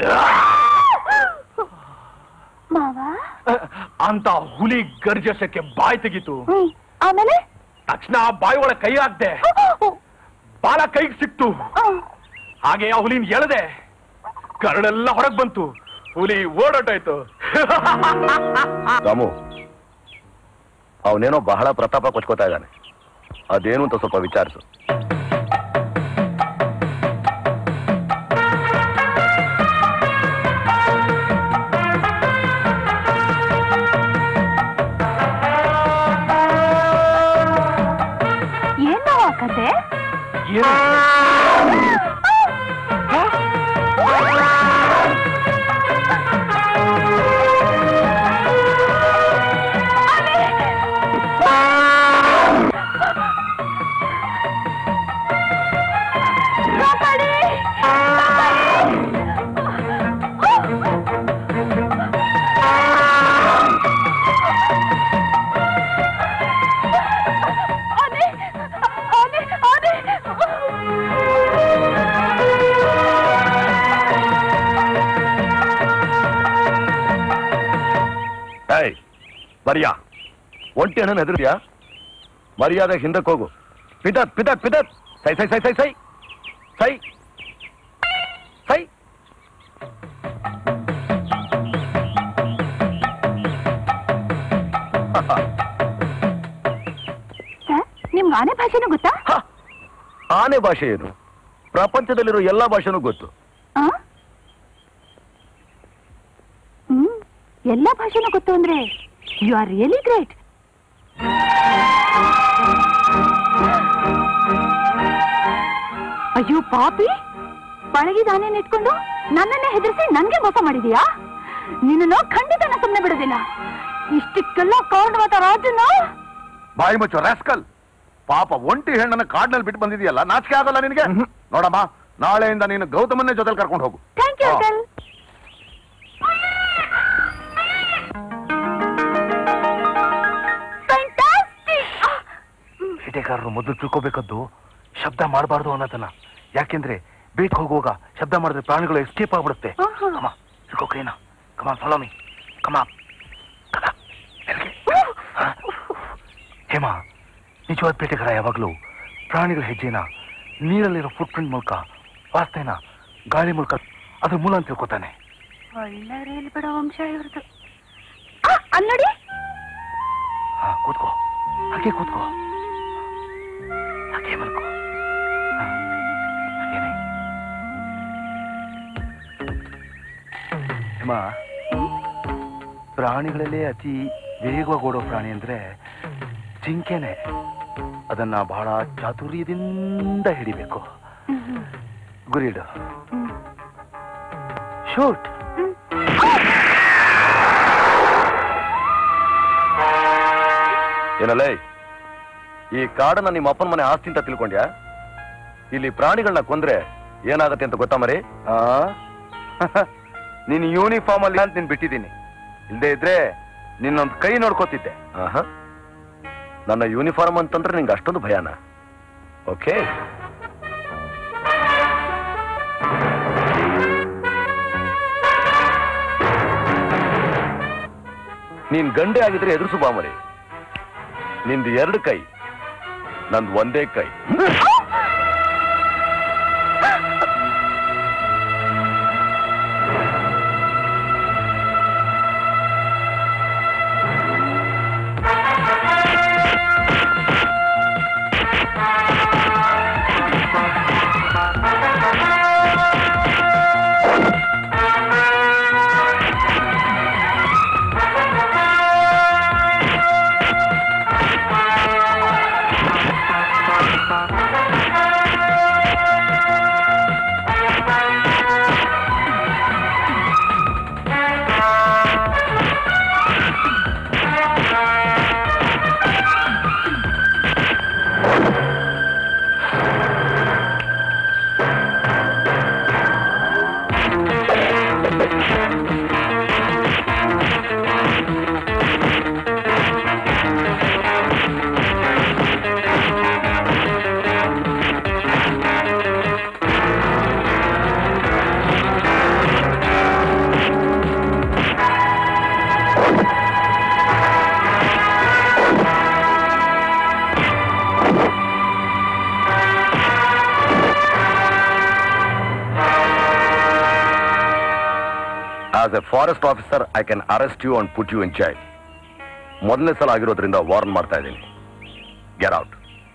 ಮಾವ ಅಂತ ಹುಲಿ ಗರ್ಜಸಕ್ಕೆ ಬಾಯಿ ತೆಗೀತು ಹ್ಮ್ ಆಮೇಲೆ ತಕ್ಷಣ ಆ ಬಾಯಿ ಒಳಗೆ ಕೈ ಹಾಕ್ದೆ ಬಾಲ ಕೈಗೆ ಸಿಕ್ತು ಹಾಗೆ ಆ ಹುಲಿನ ಎಳೆದೆ ಕರಳೆಲ್ಲ ಹೊರಗ್ ಬಂತು ಹುಲಿ ಓಡೋಟಾಯ್ತು ರಾಮು ಅವನೇನೋ ಬಹಳ ಪ್ರತಾಪ ಕೊಚ್ಕೋತಾ ಇದ್ದಾನೆ ಅದೇನು ಅಂತ ಸ್ವಲ್ಪ ವಿಚಾರಿಸು ಏನ್ ಮಾವ ಕತೆ ಏನು ಆನೆ ಆನೆ ಆನೆ ಏಯ್ ಬರಿಯಾ ಒಂಟಿ ಹಣ್ಣನ್ನು ಹೆದರ್ದ್ಯಾ ಮರ್ಯಾದೆ ಹಿಂದಕ್ಕೆ ಹೋಗು ಪಿತತ್ ಪಿತತ್ ಪಿತತ್ ಸೈ ಸೈ ಸೈ ಸೈ ಸೈ ಸೈ ಸೈ ಸರ್ ನಿಮ್ಗೆ ಆನೆ ಭಾಷೆನೂ ಗೊತ್ತಾ ಹ! ಆನೆ ಭಾಷೆ ಏನು ಪ್ರಪಂಚದಲ್ಲಿರೋ ಎಲ್ಲಾ ಭಾಷೆನೂ ಗೊತ್ತು ಆ? ಹ್ಮ್ ಎಲ್ಲ ಭಾಷೆನೂ ಗೊತ್ತು ಅಂದ್ರೆ ಯು ಆರ್ ರಿಯಲಿ ಗ್ರೇಟ್ ಅಯ್ಯೋ ಪಾಪಿ ಪಳಗಿದಾನೆ ಇಟ್ಕೊಂಡು ನನ್ನನ್ನೇ ಹೆದರಿಸಿ ನನ್ಗೆ ಮೋಸ ಮಾಡಿದೀಯಾ ನಿನ್ನನ್ನು ಖಂಡಿತ ನಾ ಸುಮ್ಮನೆ ಬಿಡೋದಿಲ್ಲ ಇಷ್ಟಕ್ಕೆಲ್ಲ ಕಾರಣವಾದ ರಾಜನ ಬಾಯಿ ಮುಚ್ಚು ರಾಸ್ಕಲ್ ಪಾಪ ಒಂಟಿ ಹೆಣ್ಣನ್ನ ಕಾಡ್ನಲ್ಲಿ ಬಿಟ್ಟು ಬಂದಿದೆಯಲ್ಲ ನಾಚಿಕೆ ಆಗಲ್ಲ ನಿನಗೆ ನೋಡಮ್ಮ ನಾಳೆಯಿಂದ ನೀನು ಗೌತಮನ್ನೇ ಜೊತೆಲಿ ಕರ್ಕೊಂಡು ಹೋಗು ಥ್ಯಾಂಕ್ ಯು ಹಾ. ಅಂಕಲ್ ಬೇಟೆಗಾರರು ಮೊದಲು ತಿಳ್ಕೋಬೇಕದ್ದು ಶಬ್ದ ಮಾಡಬಾರ್ದು ಅನ್ನೋದನ್ನ ಯಾಕೆಂದ್ರೆ ಬೇಟೆ ಹೋಗುವಾಗ ಶಬ್ದ ಮಾಡಿದ್ರೆ ಪ್ರಾಣಿಗಳು ಎಸ್ಕೇಪ್ ಆಗ್ಬಿಡುತ್ತೆ ಆಹಾ. ಕಮ ತಿಳ್ಕೋ ಕ್ರೇನ ಕಮಾನ್ ಫಾಲೋ ಮೀ ಕಮ ಹೇಮ ನಿಜವಾದ ಬೇಟೆಗಾರ ಯಾವಾಗಲೂ ಪ್ರಾಣಿಗಳ ಹೆಜ್ಜೆನ ನೀರಲ್ಲಿರೋ ಫುಟ್ ಪ್ರಿಂಟ್ ಮೂಲಕ ವಾಸನೆನ ಗಾಳಿ ಮೂಲಕ ಅದ್ರ ಮೂಲ ಅಂತ ತಿಳ್ಕೊತಾನೆ ಒಳ್ಳೆ ರೇಲ್ ಬಿಡೋ ವಂಶ ಇವ್ರದ್ದು ಅಲ್ಲಿ ನೋಡಿ ಹಾ ಕೂತ್ಕೋ ಹಾಗೆ ಕೂತ್ಕೋ ಹಾಗೆ ಮಲ್ಕೋ ಹಾ, ಹಾಗೇನೆ ಹೇಮ ಪ್ರಾಣಿಗಳಲ್ಲೇ ಅತಿ ವೇಗವಾಗಿ ಓಡೋ ಪ್ರಾಣಿ ಅಂದ್ರೆ ಜಿಂಕೆನೆ ಅದನ್ನ ಬಹಳ ಚಾತುರ್ಯದಿಂದ ಹಿಡಿಬೇಕು ಗುರಿಡು ಶೂಟ್ ಏನಲ್ಲೇ ಈ ಕಾಡನ್ನ ನಿಮ್ಮ ಅಪ್ಪನ ಮನೆ ಆಸ್ತಿ ಅಂತ ತಿಳ್ಕೊಂಡ್ಯಾ ಇಲ್ಲಿ ಪ್ರಾಣಿಗಳನ್ನ ಕೊಂದ್ರೆ ಏನಾಗತ್ತೆ ಅಂತ ಗೊತ್ತಾ ಮರಿ ಆ ನೀನ್ ಯೂನಿಫಾರ್ಮ್ ಅಲ್ಲಿ ಅಂತ ನೀನ್ ಬಿಟ್ಟಿದ್ದೀನಿ ಇಲ್ದೇ ಇದ್ರೆ ನಿನ್ನೊಂದ್ ಕೈ ನೋಡ್ಕೋತಿದ್ದೆ ಆಹಾ. ನನ್ನ ಯೂನಿಫಾರ್ಮ್ ಅಂತಂದ್ರೆ ನಿಂಗೆ ಅಷ್ಟೊಂದು ಭಯಾನ ಓಕೆ ನೀನ್ ಗಂಡೆ ಆಗಿದ್ರೆ ಎದುರಿಸು ಬಾ ಮರಿ ನಿಂದು ಎರಡು ಕೈ ನಂದು ಒಂದೇ ಕೈ ಆ as a forest officer I can arrest you and put you in jail ಮೊದಲನೇ ಸಲ ಆಗಿರೋದ್ರಿಂದ ವಾರ್ನ್ ಮಾಡ್ತಾ ಇದ್ದೀನಿ ಗೆಟ್ ಔಟ್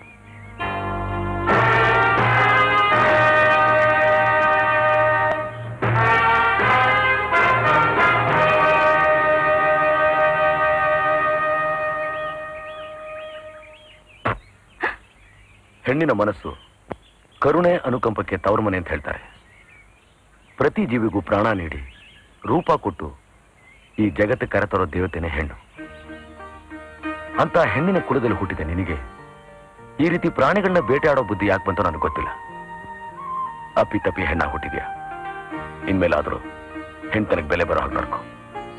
ಹೆಣ್ಣಿನ ಮನಸ್ಸು ಕರುಣೆ ಅನುಕಂಪಕ್ಕೆ ತವರು ಮನೆ ಅಂತ ಹೇಳ್ತಾರೆ ಪ್ರತಿ ಜೀವಿಗೂ ಪ್ರಾಣ ನೀಡಿ ರೂಪ ಕೊಟ್ಟು ಈ ಜಗತ್ತು ಕರೆತರೋ ದೇವತೆನೇ ಹೆಣ್ಣು ಅಂತ ಹೆಣ್ಣಿನ ಕುಲದಲ್ಲಿ ಹುಟ್ಟಿದ ನಿನಗೆ ಈ ರೀತಿ ಪ್ರಾಣಿಗಳನ್ನ ಬೇಟೆಯಾಡೋ ಬುದ್ಧಿ ಯಾಕೆ ಬಂತೋ ನನಗೆ ಗೊತ್ತಿಲ್ಲ ಅಪ್ಪಿ ತಪ್ಪಿ ಹೆಣ್ಣ ಹುಟ್ಟಿದ್ಯಾ ಇನ್ಮೇಲಾದ್ರೂ ಹೆಣ್ತನಕ್ಕೆ ಬೆಲೆ ಬರೋ ಹಾಗೆ ನೋಡ್ಕೊ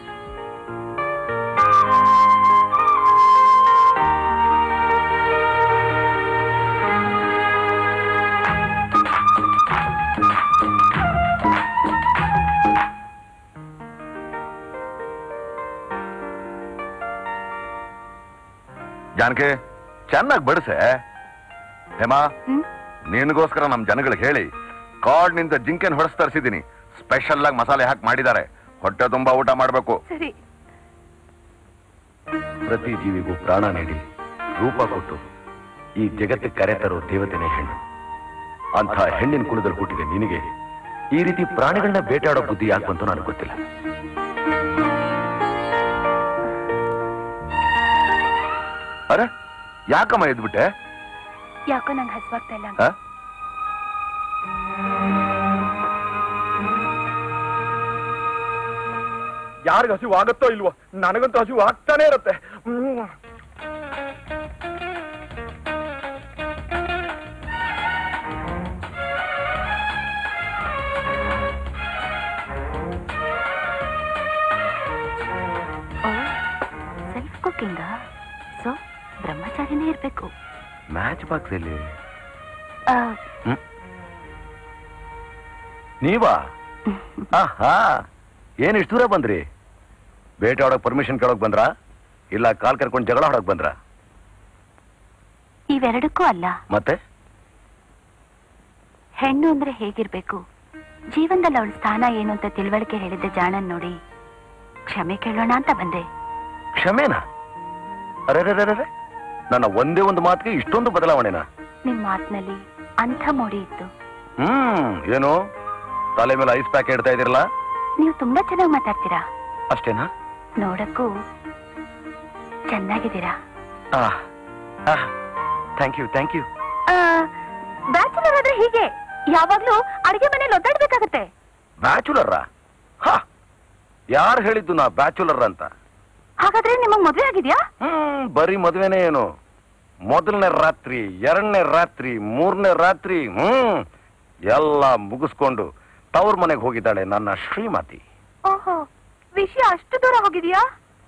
ಜಾನಕಿ ಚೆನ್ನಾಗಿ ಬಡಿಸೆ ಹೇಮಾ ಹ್ಮ್ ನಿನಗೋಸ್ಕರ ನಮ್ ಜನಗಳಿಗೆ ಹೇಳಿ ಕಾಡ್ನಿಂದ ಜಿಂಕೆನ್ ಹೊಡೆಸ್ ತರಿಸಿದ್ದೀನಿ ಸ್ಪೆಷಲ್ ಆಗಿ ಮಸಾಲೆ ಹಾಕಿ ಮಾಡಿದ್ದಾರೆ ಹೊಟ್ಟೆ ತುಂಬಾ ಊಟ ಮಾಡ್ಬೇಕು ಸರಿ ಪ್ರತಿ ಜೀವಿಗೂ ಪ್ರಾಣ ನೀಡಿ ರೂಪ ಕೊಟ್ಟು ಈ ಜಗತ್ತಿಗೆ ಕರೆ ತರೋ ದೇವತೆನೇ ಹೆಣ್ಣು ಅಂಥ ಹೆಣ್ಣಿನ ಕುಲದಲ್ಲಿ ಹುಟ್ಟಿದೆ ನಿನಗೆ ಈ ರೀತಿ ಪ್ರಾಣಿಗಳನ್ನ ಬೇಟೆಯಾಡೋ ಬುದ್ಧಿ ಯಾಕೆ ಬಂತು ನನಗೆ ಗೊತ್ತಿಲ್ಲ ಅರೆ ಯಾಕಮ್ಮ ಎದ್ಬಿಟ್ಟೆ ಯಾಕೋ ನಂಗೆ ಹಸ್ವಾಗ್ತಾ ಇಲ್ಲ ಆ? ಯಾರಿಗ ಹಸಿವು ಆಗತ್ತೋ ಇಲ್ವೋ ನನಗಂತೂ ಹಸಿವು ಆಗ್ತಾನೆ ಇರುತ್ತೆ ಹ್ಮ್. ಸೆಲ್ಫ್ ಕುಕಿಂಗ್ ಸೊ ಬ್ರಹ್ಮಚಾರಿನೇ ಇರ್ಬೇಕು ಮ್ಯಾಚ್ ಬಾಕ್ಸ್ ಎಲ್ಲಿ ಆ, ನೀವಾ ಆಹಾ ಏನ್ ಇಷ್ಟು ದೂರ ಬಂದ್ರಿ ಬೇಟೆ ಆಡೋಕ್ ಪರ್ಮಿಷನ್ ಕೇಳೋಕ್ ಬಂದ್ರಾ ಇಲ್ಲ ಕಾಲ್ ಕರ್ಕೊಂಡು ಜಗಳ ಆಡೋಕ್ ಬಂದ್ರಾ ಇವೆರಡಕ್ಕೂ ಅಲ್ಲ ಮತ್ತೆ ಹೆಣ್ಣು ಅಂದ್ರೆ ಹೇಗಿರ್ಬೇಕು ಜೀವನದಲ್ಲಿ ಅವಳ ಸ್ಥಾನ ಏನು ಅಂತ ತಿಳುವಳಿಕೆ ಹೇಳಿದ್ದೆ ಜಾಣನ್ ನೋಡಿ ಕ್ಷಮೆ ಕೇಳೋಣ ಅಂತ ಬಂದೆ ಕ್ಷಮೇನಾ ಅರೆ ನನ್ನ ಒಂದೇ ಒಂದು ಮಾತಿಗೆ ಇಷ್ಟೊಂದು ಬದಲಾವಣೆನಾ ನಿಮ್ ಮಾತಿನಲ್ಲಿ ಅಂಥ ಮೋಡಿ ಇತ್ತು ಹ್ಮ್ ಏನು ತಲೆ ಮೇಲೆ ಐಸ್ ಪ್ಯಾಕ್ ಇಡ್ತಾ ಇದಿರಲ್ಲ ನೀವು ತುಂಬಾ ಚೆನ್ನಾಗಿ ಮಾತಾಡ್ತೀರಾ ಅಷ್ಟೇನಾ ನೋಡಕ್ಕೂ ಚೆನ್ನಾಗಿದ್ದೀರಾ thank you thank you bachelor ಆದ್ರೆ ಹೀಗೆ ಯಾವಾಗ್ಲೂ ಅಡಿಗೆ ಮನೇಲಿ ಒದ್ದಾಡ್ಬೇಕಾಗತ್ತೆ ಬ್ಯಾಚುಲರ್ರಾ ಹಾ ಯಾರು ಹೇಳಿದ್ದು ನಾ ಬ್ಯಾಚುಲರ್ ಅಂತ ಹಾಗಾದ್ರೆ ನಿಮಗ್ ಮದ್ವೆ ಆಗಿದ್ಯಾ ಹ್ಮ್ ಬರೀ ಮದ್ವೆನೇ ಏನು ಮೊದಲನೇ ರಾತ್ರಿ ಎರಡನೇ ರಾತ್ರಿ ಮೂರನೇ ರಾತ್ರಿ ಹ್ಮ್ ಎಲ್ಲ ಮುಗಿಸ್ಕೊಂಡು ತವ್ರ ಮನೆಗೆ ಹೋಗಿದ್ದಾಳೆ ನನ್ನ ಶ್ರೀಮತಿ ಓಹೋ ವಿಷಯ ಅಷ್ಟು ದೂರ ಹೋಗಿದ್ಯಾ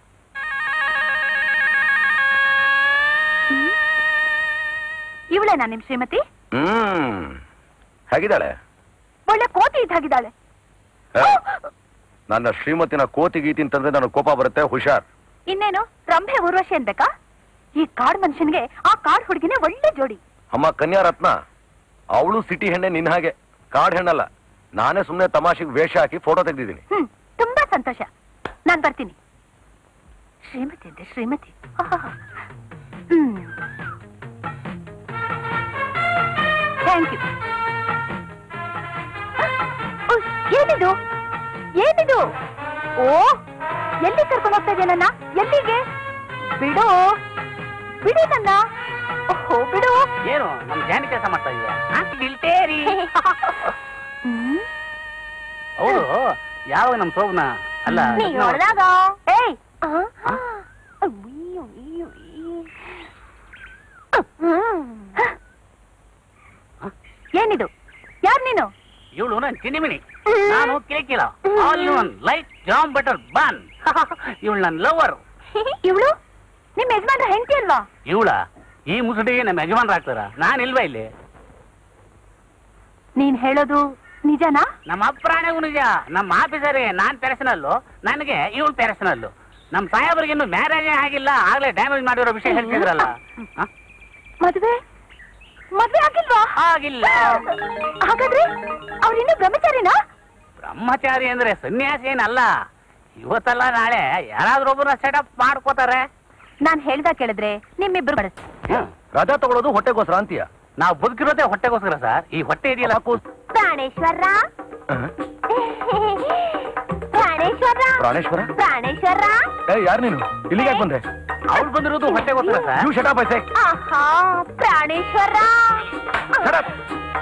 ಇವಳೇನಾ ನಿಮ್ ಶ್ರೀಮತಿ ಹ್ಮ್ ಹೇಗಿದ್ದಾಳೆ ಒಳ್ಳೆ ಕೋತಿ ಇದ್ದಾಗಿದ್ದಾಳೆ ಏ, ನನ್ನ ಶ್ರೀಮತಿನ ಕೋತಿ ಗೀತಿ ಅಂತಂದ್ರೆ ನನಗೆ ಕೋಪ ಬರುತ್ತೆ ಹುಷಾರ್ ಇನ್ನೇನು ರಂಭೆ ಊರ್ವಶಿ ಅನ್ಬೇಕಾ ಈ ಕಾಡ್ ಮನುಷ್ಯನ್ಗೆ ಆ ಕಾಡ್ ಹುಡುಗಿನೇ ಒಳ್ಳೆ ಜೋಡಿ ಅಮ್ಮ ಕನ್ಯಾ ರತ್ನ ಅವಳು ಸಿಟಿ ಹೆಣ್ಣೆ ನಿನ್ನ ಹಾಗೆ ಕಾಡ್ ಹೆಣ್ಣಲ್ಲ ನಾನೇ ಸುಮ್ಮನೆ ತಮಾಷೆಗೆ ವೇಷ ಹಾಕಿ ಫೋಟೋ ತೆಗೆದಿದ್ದೀನಿ ಹ್ಮ್ ತುಂಬಾ ಸಂತೋಷ ನಾನ್ ಬರ್ತೀನಿ ಶ್ರೀಮತಿ ಅಂತೆ ಶ್ರೀಮತಿ ಆಹಾ. ಹ್ಮ್ ಥ್ಯಾಂಕ್ ಯು ಏನಿದು ಏನಿದು ಓ ಎಲ್ಲಿ ಕರ್ಕೊಂಡು ಹೋಗ್ತಾ ಇದೆಯಾ ನನ್ನ ಎಲ್ಲಿಗೆ ಬಿಡು ಬಿಡು ನನ್ನ ಓಹೋ ಬಿಡು ಏನು ನಮ್ ಜಾನಿ ಕೆಲಸ ಮಾಡ್ತಾ ಇದೀಯಾ ಗಿಲ್ಟೇರಿ ಹ್ಮ್ ಹೌದು ಯಾವಾಗ ನಮ್ ಸೋಬ್ನ ಅಲ್ಲ ನೀ ಲಗ್ನ ಹೊಡ್ದಾಗ ಏಯ್ ಅಯ್ಯೋ, ಅಯ್ಯೋ, ಅಯ್ಯೋ. ಏನಿದು ಯಾರ್ ನೀನು ಇವಳು ನನ್ ಚಿನ್ನಿಮಿನಿ ನಾನು ಕಿರಿಕಿಲ ಆಲ್ ಒನ್ ಲೈಟ್ ಜಾಮ್ ಬೆಟರ್ ಬಾನ್ ಇವಳು ನನ್ ಲವರ್ ಇವಳು ನಿಮ್ ಯಜಮಾನ್ರ ಹೆಂಡತಿ ಅಲ್ವಾ ಇವಳ ಈ ಮುಸುಡಿಗೆ ನಮ್ಮ ಯಜಮಾನ್ರಾಗ್ತಾರ ನಾನ್ ಇಲ್ವಾ ಇಲ್ಲಿ ನೀನ್ ಹೇಳೋದು ನಿಜನಾ ನಮ್ಮ ಅಪ್ರಾಣಿಗೂ ನಿಜ ನಮ್ಮ ಆಫೀಸರ್ಗೆ ನಾನ್ ಪೆರ್ಸನಲ್ಲು ನನಗೆ ಇವಳು ಪೆರ್ಸನಲ್ಲು ನಮ್ಮ ಸಾಹೇಬರಿಗೆ ಇನ್ನು ಮ್ಯಾರೇಜೇ ಆಗಿಲ್ಲ ಆಗ್ಲೇ ಡ್ಯಾಮೇಜ್ ಮಾಡಿರೋ ವಿಷಯ ಹೇಳ್ತಿದ್ರಲ್ಲ ಹ? ಮದ್ವೆ ಮದ್ವೆ ಆಗಿಲ್ವಾ ಆಗಿಲ್ಲ ಹಾಗಾದ್ರೆ ಅವ್ರಿನ್ನೂ ಬ್ರಹ್ಮಚಾರಿನಾ ಬ್ರಹ್ಮಚಾರಿ ಅಂದ್ರೆ ಸನ್ಯಾಸಿ ಏನಲ್ಲ ಇವತ್ತಲ್ಲ ನಾಳೆ ಯಾರಾದ್ರೂ ಒಬ್ಬರನ್ನ ಸೆಟಪ್ ಮಾಡ್ಕೋತಾರೆ ನಾನ್ ಹೇಳ್ದ ಕೇಳಿದ್ರೆ ನಿಮ್ಮಿಬ್ರು ಬಡಿಸ್ ರಜಾ ತಗೊಳ್ಳೋದು ಹೊಟ್ಟೆಗೋಸ್ಕರ ಅಂತೀಯ ನಾವು ಬದುಕಿರೋದೇ ಹೊಟ್ಟೆಗೋಸ್ಕರ ಸರ್ ಈ ಹೊಟ್ಟೆ ಇದೆಯಲ್ಲ ಪ್ರಾಣೇಶ್ವರ ಪ್ರಾಣೇಶ್ವರ ಪ್ರಾಣೇಶ್ವರ ಪ್ರಾಣೇಶ್ವರ ಏ ಯಾರು ನೀನು ಇಲ್ಲಿಗೆ ಯಾಕೆ ಬಂದೆ ಅವ್ಳು ಬಂದಿರೋದು ಹೊಟ್ಟೆಗೋಸ್ಕರ sir you shut up I say ಆಹಾ ಪ್ರಾಣೇಶ್ವರ shut up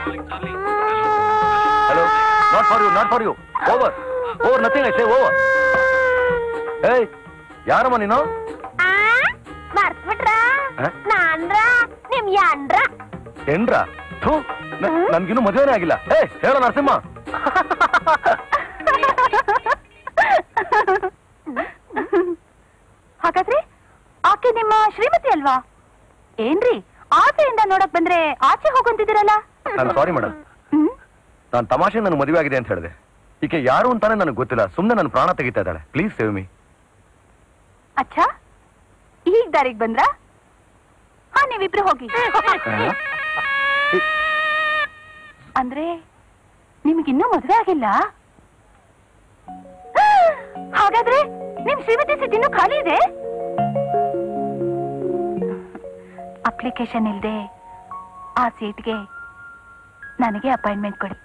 hello not for you not for you over over nothing I say over ಏಯ್ ಯಾರಮ್ಮ ನೀನು ಆ, ಮರ್ತ್ಬಿಟ್ರ ಹ? ನಾನ್ರ ನಿಮ್ ಯಾನ್ರ ಏನ್ರ ಥೂ ನ- ನನ್ಗಿನ್ನೂ ಮದುವೆನೇ ಆಗಿಲ್ಲ ಏ ಹೇಳೋ ನರಸಿಂಹ ಹಾಗಾದ್ರೆ ಆಕೆ ನಿಮ್ಮ ಶ್ರೀಮತಿ ಅಲ್ವಾ ಏನ್ರಿ ಆಸೆಯಿಂದ ನೋಡಕ್ ಬಂದ್ರೆ ಆಚೆ ಹೋಗಂತಿದ್ದೀರಲ್ಲ ನಾನು ಸಾರಿ ಮೇಡಮ್ ಹ್ಮ್ ನಾನು ತಮಾಷೆ ನನ್ನ ಮದುವೆ ಆಗಿದೆ ಅಂತ ಹೇಳಿದೆ ಈಕೆ ಯಾರು ಅಂತಾನೆ ನನಗೆ ಗೊತ್ತಿಲ್ಲ ಸುಮ್ಮನೆ ನನ್ನ ಪ್ರಾಣ ತೆಗಿತಾ ಇದ್ದಾಳೆ ಪ್ಲೀಸ್ ಸೇವ್ ಮೀ ಅಚ್ಚಾ ಈಗ ದಾರಿಗ್ ಬಂದ್ರ ಹಾ ನೀವಿಬ್ರು ಹೋಗಿ ಅಂದ್ರೆ ನಿಮ್ಗಿನ್ನೂ ಮದ್ವೆ ಆಗಿಲ್ಲ ಹಾಗಾದ್ರೆ ನಿಮ್ ಶ್ರೀಮತಿ ಸೀಟ್ ಇನ್ನೂ ಖಾಲಿ ಇದೆ ಅಪ್ಲಿಕೇಶನ್ ಇಲ್ದೆ ಆ ಸೀಟ್ಗೆ ನನಗೆ ಅಪಾಯಿಂಟ್ಮೆಂಟ್ ಕೊಡಿ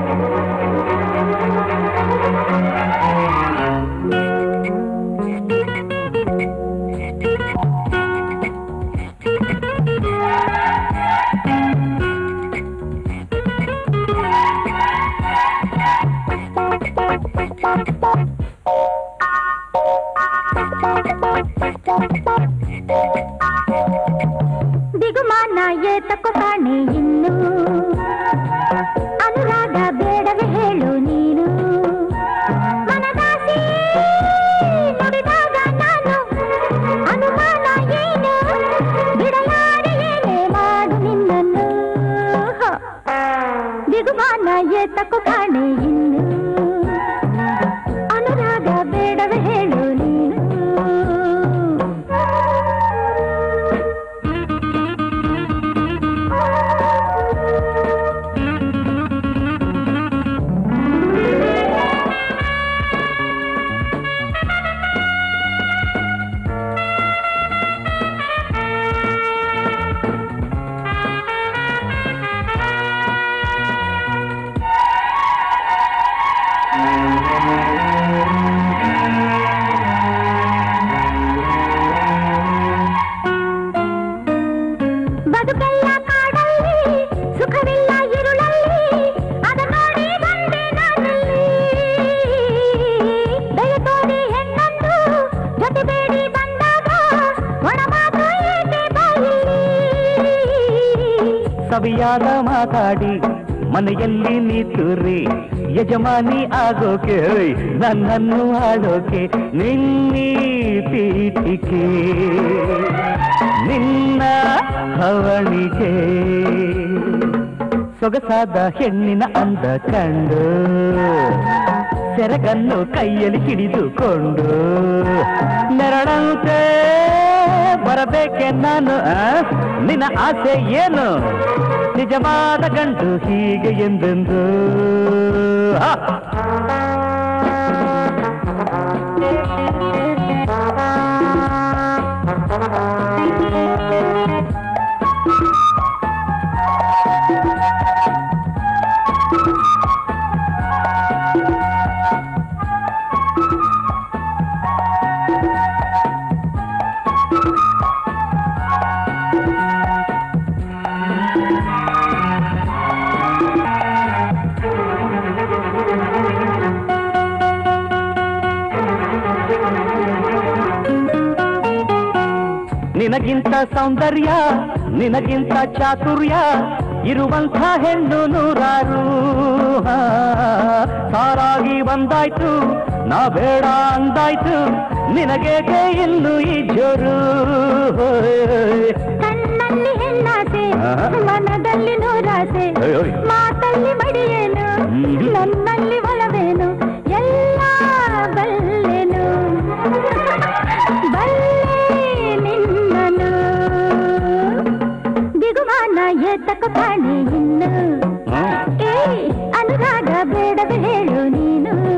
ದಿಗುಮಾನ ಏತಕ್ಕೂ ಕಾಣೆ ಇನ್ನು ಅನುರಾಗ ಬೇಡವೇ ಹೇಳು ನೀನು ಮನದಾಸೆ ನುಡಿದಾಗ ನಾನು ಅನುಮಾನ ಏನು ಬಿಡಲಾರೆ ಏನೇ ಮಾಡು ನಿನ್ನನ್ನು ಹ. ದಿಗುಮಾನ ಏತಕ್ಕೂ ಕಾಣೆ ಇನ್ನು ಅನುರಾಗ ಬೇಡವೇ ಹೇಳು ನೀನು ಬದುಕೆಲ್ಲ ಕಾಡಲ್ಲಿ ಸುಖವಿಲ್ಲ ಇರುಳಲ್ಲಿ ಅದ ನೋಡಿ ಬಂದೆ ನಾನಲ್ಲಿ ಬೆಳತೋಡಿ ಹೆಣ್ಣೊಂದು ಜೊತೆ ಬೇಡಿ ಬಂದಾಗ ಒಣ ಮಾತು ಏಕೆ ಬಾಯಲ್ಲಿ ಸವಿಯಾದ ಮಾತಾಡಿ ಮನೆಯಲ್ಲಿ ನೀತುರಿ ಯಜಮಾನಿ ಆಗೋಕೆ ಓಯ್, ನನ್ನನ್ನು ಆಡೋಕೆ ನಿನ್ನೀ ಪೀಠಿಕೆ ನಿನ್ನ ಹವಣಿಗೆ ಸೊಗಸಾದ ಹೆಣ್ಣಿನ ಅಂದ ಕಂಡು ಸೆರಗನ್ನು ಕೈಯಲ್ಲಿ ಹಿಡಿದುಕೊಂಡು ನೆರಳಂತೆ ಬರಬೇಕೆ ನಾನು ಆ? ನಿನ್ನ ಆಸೆ ಏನು ನಿಜವಾದ ಗಂಡು ಹೀಗೆ ಎಂದೆಂದು ಆ! ನಿನಗಿಂತ ಸೌಂದರ್ಯ ನಿನಗಿಂತ ಚಾತುರ್ಯ ಇರುವಂಥ ಹೆಣ್ಣು ನೂರಾರು ಹಾ, ಸಾರಾಗಿ ಬಂದಾಯ್ತು ನಾ ಬೇಡ ಅಂದಾಯ್ತು ನಿನಗೇಕೆ ಇನ್ನು ಈ ಜೋರು ಕಣ್ಣಲ್ಲಿ ಹೆಣ್ಣಾಸೆ ಆಹಾ. ಮನದಲ್ಲಿ ನೂರಾಸೆ ಓಯ್, ಓಯ್. ಮಾತಲ್ಲಿ ಮಡಿಯೇನು ಹ್ಮ್. ನನ್ನಲ್ಲಿ ಒಲವೇನು ಎಲ್ಲ ಬಲ್ಲೆನು ಬಲ್ಲೆ ನಿನ್ನನು ದಿಗುಮಾನ ಏತಕ್ಕ ಕಾಣೆ ಇನ್ನು ಹ್ಮ್. ಏ ಅನುರಾಗ ಬೇಡವೇ ಹೇಳು ನೀನು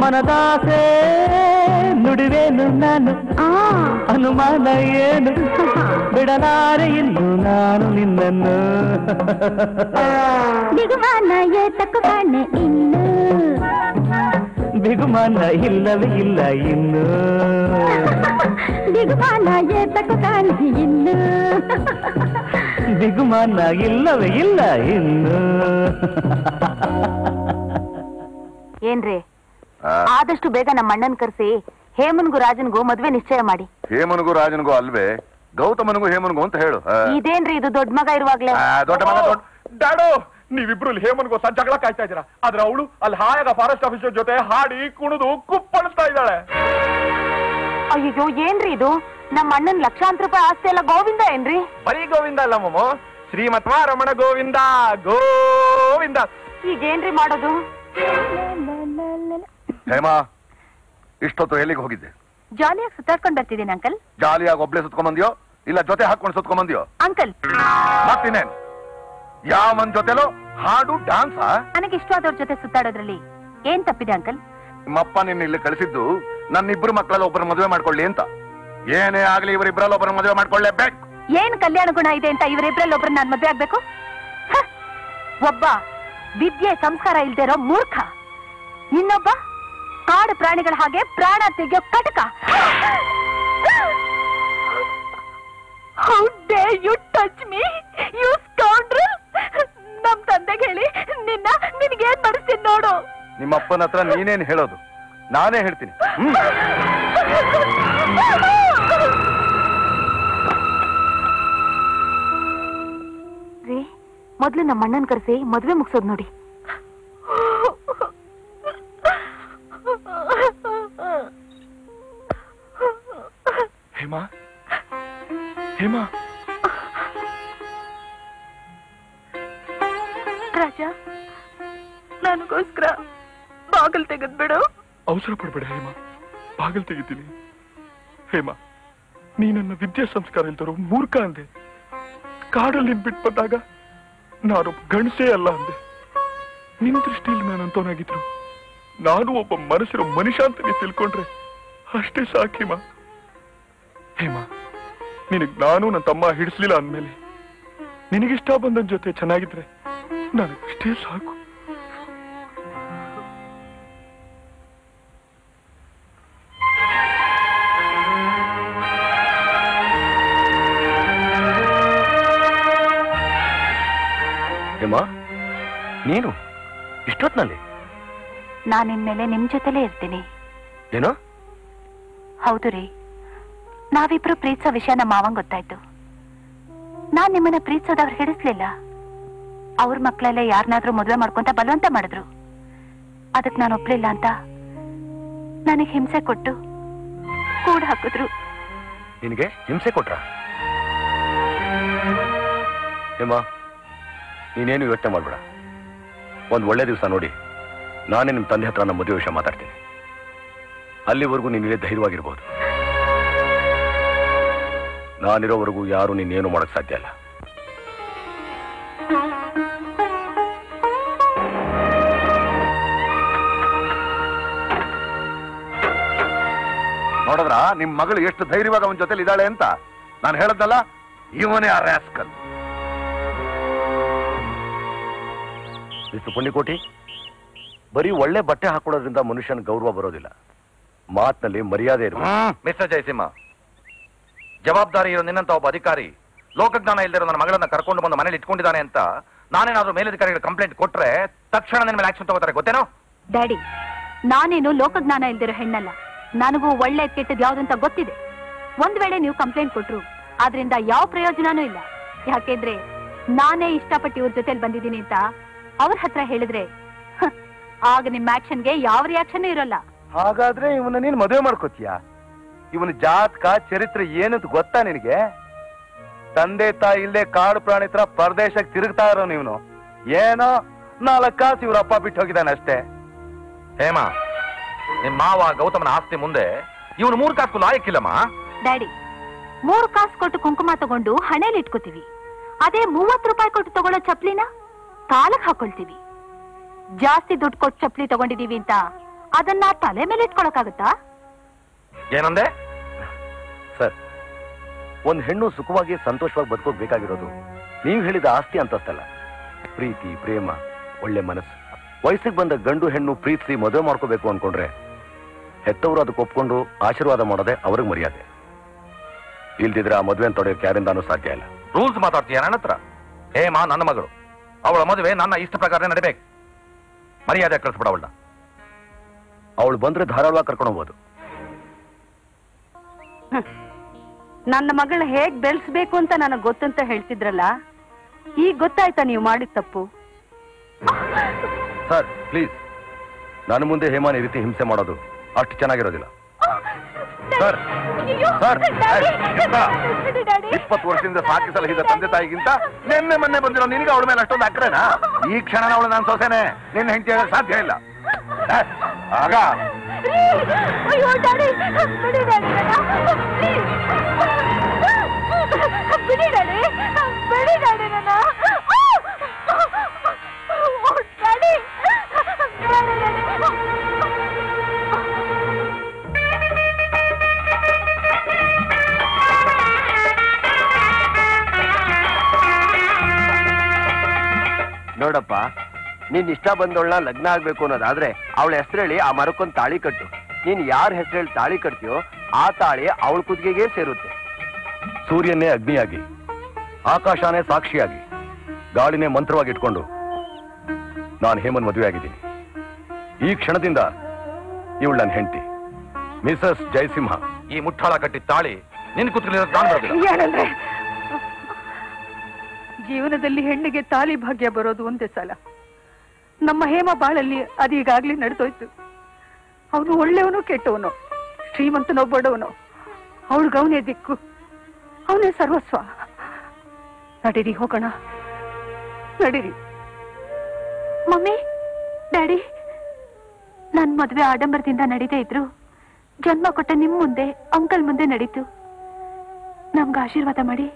ಮನದಾಸೆ ನುಡಿವೇನು ನಾನು ಆ ಅನುಮಾನ ಏನು ಬಿಡಲಾರೆ ಇನ್ನು ನಾನು ನಿನ್ನನ್ನು ಬಿಗುಮಾನ ಏತಕ್ಕು ಕಾಣೆ ಇನ್ನು ಬಿಗುಮಾನ ಇಲ್ಲವೇ ಇಲ್ಲ ಇನ್ನು ಬಿಗುಮಾನ ಏತಕ್ಕು ಕಾಣೆ ಇನ್ನು ಬಿಗುಮಾನ ಇಲ್ಲವೇ ಇಲ್ಲ ಇನ್ನು ಏನ್ರಿ ಆದಷ್ಟು ಬೇಗ ನಮ್ಮ ಅಣ್ಣನ್ ಕರ್ಸಿ ಹೇಮನ್ಗೂ ರಾಜನ್ಗೂ ಮದ್ವೆ ನಿಶ್ಚಯ ಮಾಡಿ ಹೇಮನಿಗೂ ರಾಜನಿಗೂ ಅಲ್ವೇ ಗೌತಮನಿಗೂ ಹೇಮನಿಗೂ ಅಂತ ಹೇಳು ಆ. ಇದೇನ್ರಿ ಇದು ದೊಡ್ಡ ಮಗ ಇರುವಾಗ್ಲೇ ಆ, ದೊಡ್ಡ ಮಗ ದೊಡ್ಡ ಡ್ಯಾಡೋ ನೀವಿಬ್ರು ಇಲ್ಲಿ ಹೇಮನ್ಗೋಸ್ಕರ ಜಗಳ ಕಾಯ್ತಾ ಇದ್ದೀರಾ ಆದ್ರೆ ಅವಳು ಅಲ್ಲಿ ಹಾಯಾಗ ಫಾರೆಸ್ಟ್ ಆಫೀಸರ್ ಜೊತೆ ಹಾಡಿ ಕುಣಿದು ಕುಪ್ಪಳಿಸ್ತಾ ಇದ್ದಾಳೆ ಅಯ್ಯೋ ಏನ್ರಿ ಇದು ನಮ್ಮ ಅಣ್ಣನ್ ಲಕ್ಷಾಂತರ ರೂಪಾಯಿ ಆಸ್ತಿ ಎಲ್ಲ ಗೋವಿಂದ ಏನ್ರಿ ಬರೀ ಗೋವಿಂದ ಅಲ್ಲ ಮಮ್ಮು ಶ್ರೀಮತ್ವ ರಮಣ ಗೋವಿಂದ ಗೋವಿಂದ ಈಗೇನ್ರಿ ಮಾಡೋದು ಹೇಮ ಇಷ್ಟೊತ್ತು ಎಲ್ಲಿಗೆ ಹೋಗಿದ್ದೆ ಜಾಲಿಯಾಗಿ ಸುತ್ತಾಡ್ಕೊಂಡ್ ಬರ್ತಿದ್ದೀನಿ ಅಂಕಲ್ ಜಾಲಿಯಾಗಿ ಒಬ್ಳೆ ಸುತ್ಕೊಂಬಂದ್ಯೋ ಇಲ್ಲ ಜೊತೆ ಹಾಕೊಂಡು ಸುತ್ಕೊಂಬಂದ್ಯೋ ಅಂಕಲ್ ಮತ್ತಿನ್ನೇನ್ ಯಾವನ್ ಜೊತೆಲೋ ಹಾಡು ಡ್ಯಾನ್ಸಾ ನನಗೆ ಇಷ್ಟವಾದವ್ರ ಜೊತೆ ಸುತ್ತಾಡೋದ್ರಲ್ಲಿ ಏನ್ ತಪ್ಪಿದೆ ಅಂಕಲ್ ನಿಮ್ಮಪ್ಪ ನಿನ್ನ ಇಲ್ಲಿ ಕಳಿಸಿದ್ದು ನನ್ನ ಇಬ್ರು ಮಕ್ಕಳಲ್ಲಿ ಒಬ್ಬರ ಮದುವೆ ಮಾಡ್ಕೊಳ್ಳಿ ಅಂತ ಏನೇ ಆಗ್ಲಿ ಇವರಿಬ್ರಲ್ಲಿ ಒಬ್ಬರ ಮದುವೆ ಮಾಡ್ಕೊಳ್ಳೇಬೇಕು ಏನ್ ಕಲ್ಯಾಣ ಗುಣ ಇದೆ ಅಂತ ಇವರಿಬ್ರಲ್ಲಿ ಒಬ್ರನ್ನ ನಾನ್ ಮದ್ವೆ ಆಗ್ಬೇಕು ಹ! ಒಬ್ಬ ವಿದ್ಯೆ ಸಂಸ್ಕಾರ ಇಲ್ದೇ ಇರೋ ಮೂರ್ಖ ಇನ್ನೊಬ್ಬ ಕಾಡು ಪ್ರಾಣಿಗಳ ಹಾಗೆ ಪ್ರಾಣ ತೆಗೆಯೋ ಕಟಕ how dare you touch me you scoundrel ನಮ್ ತಂದೆಗೆ ಹೇಳಿ ನಿನ್ನ ನಿನಗೇನ್ ಮಾಡಿಸ್ತೀನಿ ನೋಡು ನಿಮ್ಮಪ್ಪನ ಹತ್ರ ನೀನೇನ್ ಹೇಳೋದು ನಾನೇ ಹೇಳ್ತೀನಿ ಹ್ಮ್ ರೀ ಮೊದ್ಲು ನಮ್ಮ ಅಣ್ಣನ್ ಕರೆಸಿ ಮದ್ವೆ ಮುಗಿಸೋದ್ ನೋಡಿ ಹೇಮಾ ಹೇಮಾ ರಾಜ ನನಗೋಸ್ಕರ ಬಾಗಿಲ್ ತೆಗೆದ್ಬಿಡು ಅವಸರ ಪಡ್ಬೇಡ ಹೇಮಾ ಬಾಗಿಲು ತೆಗಿತೀನಿ ಹೇಮಾ ನೀ ನನ್ನ ವಿದ್ಯಾ ಸಂಸ್ಕಾರ ಇಲ್ದರು ಮೂರ್ಖ ಅಂದೆ ಕಾಡಲ್ಲಿ ನಿನ್ ಬಿಟ್ಟು ಬಂದಾಗ ನಾನೊಬ್ಬ ಗಂಡಸೇ ಅಲ್ಲ ಅಂದೆ ನಿನ್ ದೃಷ್ಟಿಯಲ್ಲಿ ನಾನು ಅಂತವನಾಗಿದ್ರು ನಾನು ಒಬ್ಬ ಮನಸ್ಸಿರೋ ಮನುಷ್ಯ ಅಂತ ನೀ ತಿಳ್ಕೊಂಡ್ರೆ ಅಷ್ಟೇ ಸಾಕು ಹೇಮಾ ಹೇಮಾ ನಿನಗ್ ನಾನು ನನ್ನ ತಮ್ಮ ಹಿಡಿಸ್ಲಿಲ್ಲ ಅಂದ್ಮೇಲೆ ನಿನಗಿಷ್ಟ ಬಂದನ್ ಜೊತೆ ಚೆನ್ನಾಗಿದ್ರೆ ನನಗಷ್ಟೇ ಸಾಕು ಹೇಮ ನೀನು ಇಷ್ಟೊತ್ನಲ್ಲಿ ನಾನ್ ಇನ್ಮೇಲೆ ನಿಮ್ ಜೊತೆಲೇ ಇರ್ತೀನಿ ಏನೋ ಹೌದು ರೀ ನಾವಿಬ್ರು ಪ್ರೀತಿಸೋ ವಿಷಯ ನಮ್ಮ ಮಾವಂಗ್ ಗೊತ್ತಾಯ್ತು ನಾನ್ ನಿಮ್ಮನ್ನ ಪ್ರೀತಿಸೋದವ್ರು ಹಿಡಿಸ್ಲಿಲ್ಲ ಅವ್ರ ಮಕ್ಳೆಲ್ಲ ಯಾರನ್ನಾದ್ರೂ ಮದ್ವೆ ಮಾಡ್ಕೊಂತ ಬಲವಂತ ಮಾಡಿದ್ರು ಅದಕ್ ನಾನು ಒಪ್ಲಿಲ್ಲ ಅಂತ ನನಗ್ ಹಿಂಸೆ ಕೊಟ್ಟು ಕೂಡ ಹಾಕಿದ್ರು ನಿನಗೆ ಹಿಂಸೆ ಕೊಟ್ರ ಹೇಮ ನೀನೇನು ಯೋಚನೆ ಮಾಡ್ಬೇಡ ಒಂದ್ ಒಳ್ಳೆ ದಿವಸ ನೋಡಿ ನಾನೇ ನಿಮ್ ತಂದೆ ಹತ್ರ ನಮ್ಮ ಮದುವೆ ವಿಷಯ ಮಾತಾಡ್ತೀನಿ ಅಲ್ಲಿವರೆಗೂ ನೀನು ಇಲ್ಲೇ ಧೈರ್ಯವಾಗಿರ್ಬೋದು ನಾನಿರೋವರೆಗೂ ಯಾರು ನೀನೇನು ಮಾಡಕ್ ಸಾಧ್ಯ ಇಲ್ಲ ನೋಡಿದ್ರ ನಿಮ್ ಮಗಳು ಎಷ್ಟು ಧೈರ್ಯವಾಗಿ ಅವನ ಜೊತೆಲಿ ಇದ್ದಾಳೆ ಅಂತ ನಾನು ಹೇಳದ್ನಲ್ಲ ಇವನೇ ಆ ರ್ಯಾಸ್ಕಲ್ ಮಿಸ್ಟರ್ ಪುಣ್ಯಕೋಟಿ ಬರೀ ಒಳ್ಳೆ ಬಟ್ಟೆ ಹಾಕೊಳ್ಳೋದ್ರಿಂದ ಮನುಷ್ಯನ ಗೌರವ ಬರೋದಿಲ್ಲ ಮಾತಿನಲ್ಲಿ ಮರ್ಯಾದೆ ಇರಬೇಕು ಮಿಸ್ಟರ್ ಜಯಸಿಂಹ ಜವಾಬ್ದಾರಿ ಇರೋ ನಿನ್ನಂತ ಒಬ್ಬ ಅಧಿಕಾರಿ ಲೋಕಜ್ಞಾನ ಇಲ್ದಿರೋ ನನ್ನ ಮಗಳನ್ನ ಕರ್ಕೊಂಡು ಬಂದು ಮನೇಲಿ ಇಟ್ಕೊಂಡಿದ್ದಾನೆ ಅಂತ ನಾನೇನಾದ್ರೂ ಮೇಲಧಿಕಾರಿಗಳ ಕಂಪ್ಲೇಂಟ್ ಕೊಟ್ರೆ ತಕ್ಷಣ ನಿನ್ನ ಮೇಲೆ ಆಕ್ಷನ್ ತಗೋತಾರೆ ಗೊತ್ತೇನೋ ಡ್ಯಾಡಿ ನಾನೇನು ಲೋಕಜ್ಞಾನ ಇಲ್ದಿರೋ ಹೆಣ್ಣಲ್ಲ ನನಗೂ ಒಳ್ಳೆ ಕೆಟ್ಟದ್ ಯಾವ್ದಂತ ಗೊತ್ತಿದೆ ಒಂದ್ ವೇಳೆ ನೀವು ಕಂಪ್ಲೇಂಟ್ ಕೊಟ್ರು ಆದ್ರಿಂದ ಯಾವ ಪ್ರಯೋಜನನೂ ಇಲ್ಲ ಯಾಕೆಂದ್ರೆ ನಾನೇ ಇಷ್ಟಪಟ್ಟು ಇವ್ರ ಜೊತೆಲಿ ಬಂದಿದ್ದೀನಿ ಅಂತ ಅವ್ರ ಹತ್ರ ಹೇಳಿದ್ರೆ ಹ, ಆಗ ನಿಮ್ ಆಕ್ಷನ್ಗೆ ಯಾವ ರಿಯಾಕ್ಷನ್ ಇರೋಲ್ಲ ಹಾಗಾದ್ರೆ ಇವನ್ನ ನೀನ್ ಮದುವೆ ಮಾಡ್ಕೋತೀಯ ಇವನ ಜಾತಕ ಚರಿತ್ರೆ ಏನಂತ ಗೊತ್ತಾ ನಿನಗೆ ತಂದೆ ತಾಯಿ ಇಲ್ಲದೆ ಕಾಡು ಪ್ರಾಣಿ ತರ ಪ್ರದೇಶಕ್ಕೆ ತಿರುಗ್ತಾ ಇರೋ ನೀವನು ಏನೋ ನಾಲ್ಕು ಕಾಸು ಇವ್ರ ಅಪ್ಪ ಬಿಟ್ಟು ಹೋಗಿದ್ದಾನೆ ಅಷ್ಟೇ ಹೇಮಾ ನಿಮ್ ಮಾವ ಗೌತಮನ ಆಸ್ತಿ ಮುಂದೆ ಇವನು ಮೂರು ಕಾಸು ಲಾಯಕ್ಕಿಲ್ಲಮ್ಮ ಡ್ಯಾಡಿ ಮೂರು ಕಾಸು ಕೊಟ್ಟು ಕುಂಕುಮ ತಗೊಂಡು ಹಣೆಯಲ್ಲಿ ಇಟ್ಕೋತೀವಿ ಅದೇ ಮೂವತ್ತು ರೂಪಾಯಿ ಕೊಟ್ಟು ತಗೊಳ್ಳೋ ಚಪ್ಲಿನ ಕಾಲಕ್ ಹಾಕೊಳ್ತೀವಿ ಜಾಸ್ತಿ ದುಡ್ಡು ಕೊಟ್ಟು ಚಪ್ಲಿ ತಗೊಂಡಿದೀವಿ ಅಂತ ಅದನ್ನ ತಲೆ ಮೇಲೆ ಇಟ್ಕೊಳಕ್ಕಾಗತ್ತಾ ಏನಂದೆ ಸರ್ ಒಂದ್ ಹೆಣ್ಣು ಸುಖವಾಗಿ ಸಂತೋಷವಾಗಿ ಬದುಕೋಕ್ ಬೇಕಾಗಿರೋದು ನೀವು ಹೇಳಿದ ಆಸ್ತಿ ಅಂತಸ್ತಲ್ಲ ಪ್ರೀತಿ ಪ್ರೇಮ ಒಳ್ಳೆ ಮನಸ್ಸು ವಯಸ್ಸಿಗೆ ಬಂದ ಗಂಡು ಹೆಣ್ಣು ಪ್ರೀತಿಸಿ ಮದುವೆ ಮಾಡ್ಕೋಬೇಕು ಅನ್ಕೊಂಡ್ರೆ ಹೆತ್ತವರು ಅದಕ್ಕೆ ಒಪ್ಕೊಂಡು ಆಶೀರ್ವಾದ ಮಾಡೋದೇ ಅವ್ರಿಗೆ ಮರ್ಯಾದೆ ಇಲ್ದಿದ್ರೆ ಆ ಮದುವೆ ತೊಡೆಯೋಕೆ ಯಾರಿಂದಾನೂ ಸಾಧ್ಯ ಇಲ್ಲ ರೂಲ್ಸ್ ಮಾತಾಡ್ತೀಯ ನನ್ನ ಹತ್ರ ಹೇಮಾ ನನ್ನ ಮಗಳು ಅವಳ ಮದುವೆ ನನ್ನ ಇಷ್ಟ ಪ್ರಕಾರ ನಡಿಬೇಕು ಮರ್ಯಾದೆ ಕಳಿಸ್ಬಿಡ ಅವಳ ಅವಳು ಬಂದ್ರೆ ಧಾರಾಳವಾಗಿ ಕರ್ಕೊಂಡು ಹೋಗ್ಬೋದು ನನ್ನ ಮಗಳ ಹೇಗ್ ಬೆಳೆಸ್ಬೇಕು ಅಂತ ನನಗ್ ಗೊತ್ತಂತ ಹೇಳ್ತಿದ್ರಲ್ಲ ಈಗ ಗೊತ್ತಾಯ್ತಾ ನೀವು ಮಾಡಿದ ತಪ್ಪು ಸರ್ ಪ್ಲೀಸ್ ನಾನು ಮುಂದೆ ಹೇಮಾನ್ ಈ ರೀತಿ ಹಿಂಸೆ ಮಾಡೋದು ಅಷ್ಟು ಚೆನ್ನಾಗಿರೋದಿಲ್ಲ ಸರ್ ಸರ್ ಇಪ್ಪತ್ತು ವರ್ಷದಿಂದ ಸಾಕಿ ಸಲಹಿದ ತಂದೆ ತಾಯಿಗಿಂತ ನಿನ್ನೆ ಮೊನ್ನೆ ಬಂದಿರೋ ನಿನಗೆ ಅವಳ ಮೇಲೆ ಅಷ್ಟೊಂದು ಅಕ್ರೇನಾ ಈ ಕ್ಷಣ ಅವಳು ನಾನು ಸೊಸೆನೆ ನಿನ್ನ ಹೆಂಡತಿ ಆಗಕ್ಕೆ ಸಾಧ್ಯ ಇಲ್ಲ ಏ, ಆಗ ಅಯ್ಯೋ ಡ್ಯಾಡಿ ಬಿಡಿ ಡ್ಯಾಡಿ ಬಿಡಿ ಡ್ಯಾಡಿ ಬಿಡಿ ಡ್ಯಾಡಿ ನನ್ನ ಡ್ಯಾಡಿ ನೋಡಪ್ಪ ನಿನ್ ಇಷ್ಟ ಬಂದವಳನ್ನ ಲಗ್ನ ಆಗ್ಬೇಕು ಅನ್ನೋದಾದ್ರೆ ಅವಳ ಹೆಸರೇಳಿ ಆ ಮರಕ್ಕೊಂದ್ ತಾಳಿ ಕಟ್ಟು ನೀನ್ ಯಾರ ಹೆಸರೇಳಿ ತಾಳಿ ಕಟ್ತೀಯೋ ಆ ತಾಳಿ ಅವಳ ಕುತ್ತಿಗೆಗೆ ಸೇರುತ್ತೆ ಸೂರ್ಯನೇ ಅಗ್ನಿಯಾಗಿ ಆಕಾಶನೇ ಸಾಕ್ಷಿಯಾಗಿ ಗಾಳಿನೇ ಮಂತ್ರವಾಗಿ ಇಟ್ಕೊಂಡು ನಾನು ಹೇಮನ್ ಮದುವೆ ಆಗಿದ್ದೀನಿ ಈ ಕ್ಷಣದಿಂದ ಇವಳು ನನ್ನ ಹೆಂಡತಿ ಮಿಸಸ್ ಜಯಸಿಂಹ ಈ ಮುಟ್ಟಾಳ ಕಟ್ಟಿದ ತಾಳಿ ನಿನ್ ಕುತ್ಕೊಂಡಿರೋ ನಾನು ಬರೋದಿಲ್ಲ ಏನಂದ್ರೆ ಜೀವನದಲ್ಲಿ ಹೆಣ್ಣಿಗೆ ತಾಲಿ ಭಾಗ್ಯ ಬರೋದು ಒಂದೇ ಸಲ ನಮ್ಮ ಹೇಮ ಬಾಳಲ್ಲಿ ಅದು ಈಗಾಗ್ಲೇ ನಡೆದೋಯ್ತು ಅವನು ಒಳ್ಳೆಯವನು ಕೆಟ್ಟವನು ಶ್ರೀಮಂತನೋ ಬಡವನು ಅವಳಿಗೆ ಅವನೇ ದಿಕ್ಕು ಅವನೇ ಸರ್ವಸ್ವ ನಡೀರಿ ಹೋಗೋಣ ನಡೀರಿ ಮಮ್ಮಿ ಡ್ಯಾಡಿ ನನ್ ಮದ್ವೆ ಆಡಂಬರದಿಂದ ನಡೀತಾ ಇದ್ರು ಜನ್ಮ ಕೊಟ್ಟ ನಿಮ್ ಮುಂದೆ ಅಂಕಲ್ ಮುಂದೆ ನಡೀತು ನಮ್ಗೆ ಆಶೀರ್ವಾದ ಮಾಡಿ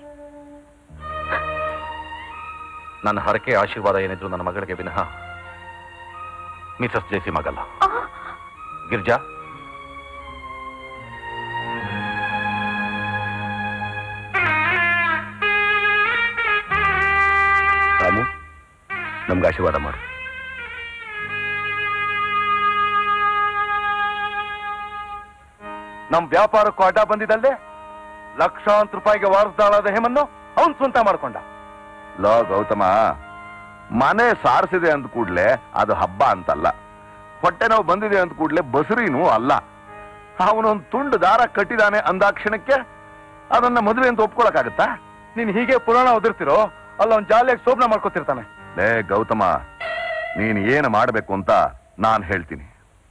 ನನ್ನ ಹರಕೆ ಆಶೀರ್ವಾದ ಏನಿದ್ರು ನನ್ನ ಮಗಳಿಗೆ ವಿನಃ ಮಿಸಸ್ ಜೇಸಿ ಮಗಲ್ಲ ಗಿರ್ಜಾ ರಾಮು ನಮ್ಗೆ ಆಶೀರ್ವಾದ ಮಾಡು ನಮ್ ವ್ಯಾಪಾರಕ್ಕೂ ಅಡ್ಡ ಬಂದಿದ್ದಲ್ಲದೆ ಲಕ್ಷಾಂತರ ರೂಪಾಯಿಗೆ ವಾರಸ್ದಾಳಾದ ಹೇಮನ್ನು ಅವನ್ ಸ್ವಂತ ಮಾಡ್ಕೊಂಡ ಲೋ ಗೌತಮ ಮನೆ ಸಾರಿಸಿದೆ ಅಂದ ಕೂಡ್ಲೆ ಅದು ಹಬ್ಬ ಅಂತಲ್ಲ ಹೊಟ್ಟೆ ನೋವು ಬಂದಿದೆ ಅಂದ ಕೂಡ್ಲೆ ಬಸರಿನೂ ಅಲ್ಲ ಅವನೊಂದು ತುಂಡು ದಾರ ಕಟ್ಟಿದಾನೆ ಅಂದಾಕ್ಷಣಕ್ಕೆ ಅದನ್ನ ಮದುವೆ ಅಂತ ಒಪ್ಕೊಳಕ್ಕಾಗತ್ತಾ ನೀನ್ ಹೀಗೆ ಪುರಾಣ ಓದಿರ್ತಿರೋ ಅಲ್ಲ ಅವ್ನ್ ಜಾಲಿಯಾಗಿ ಸೋಬ್ನ ಮಾಡ್ಕೋತಿರ್ತಾನೆ ಲೇ ಗೌತಮ ನೀನ್ ಏನು ಮಾಡಬೇಕು ಅಂತ ನಾನ್ ಹೇಳ್ತೀನಿ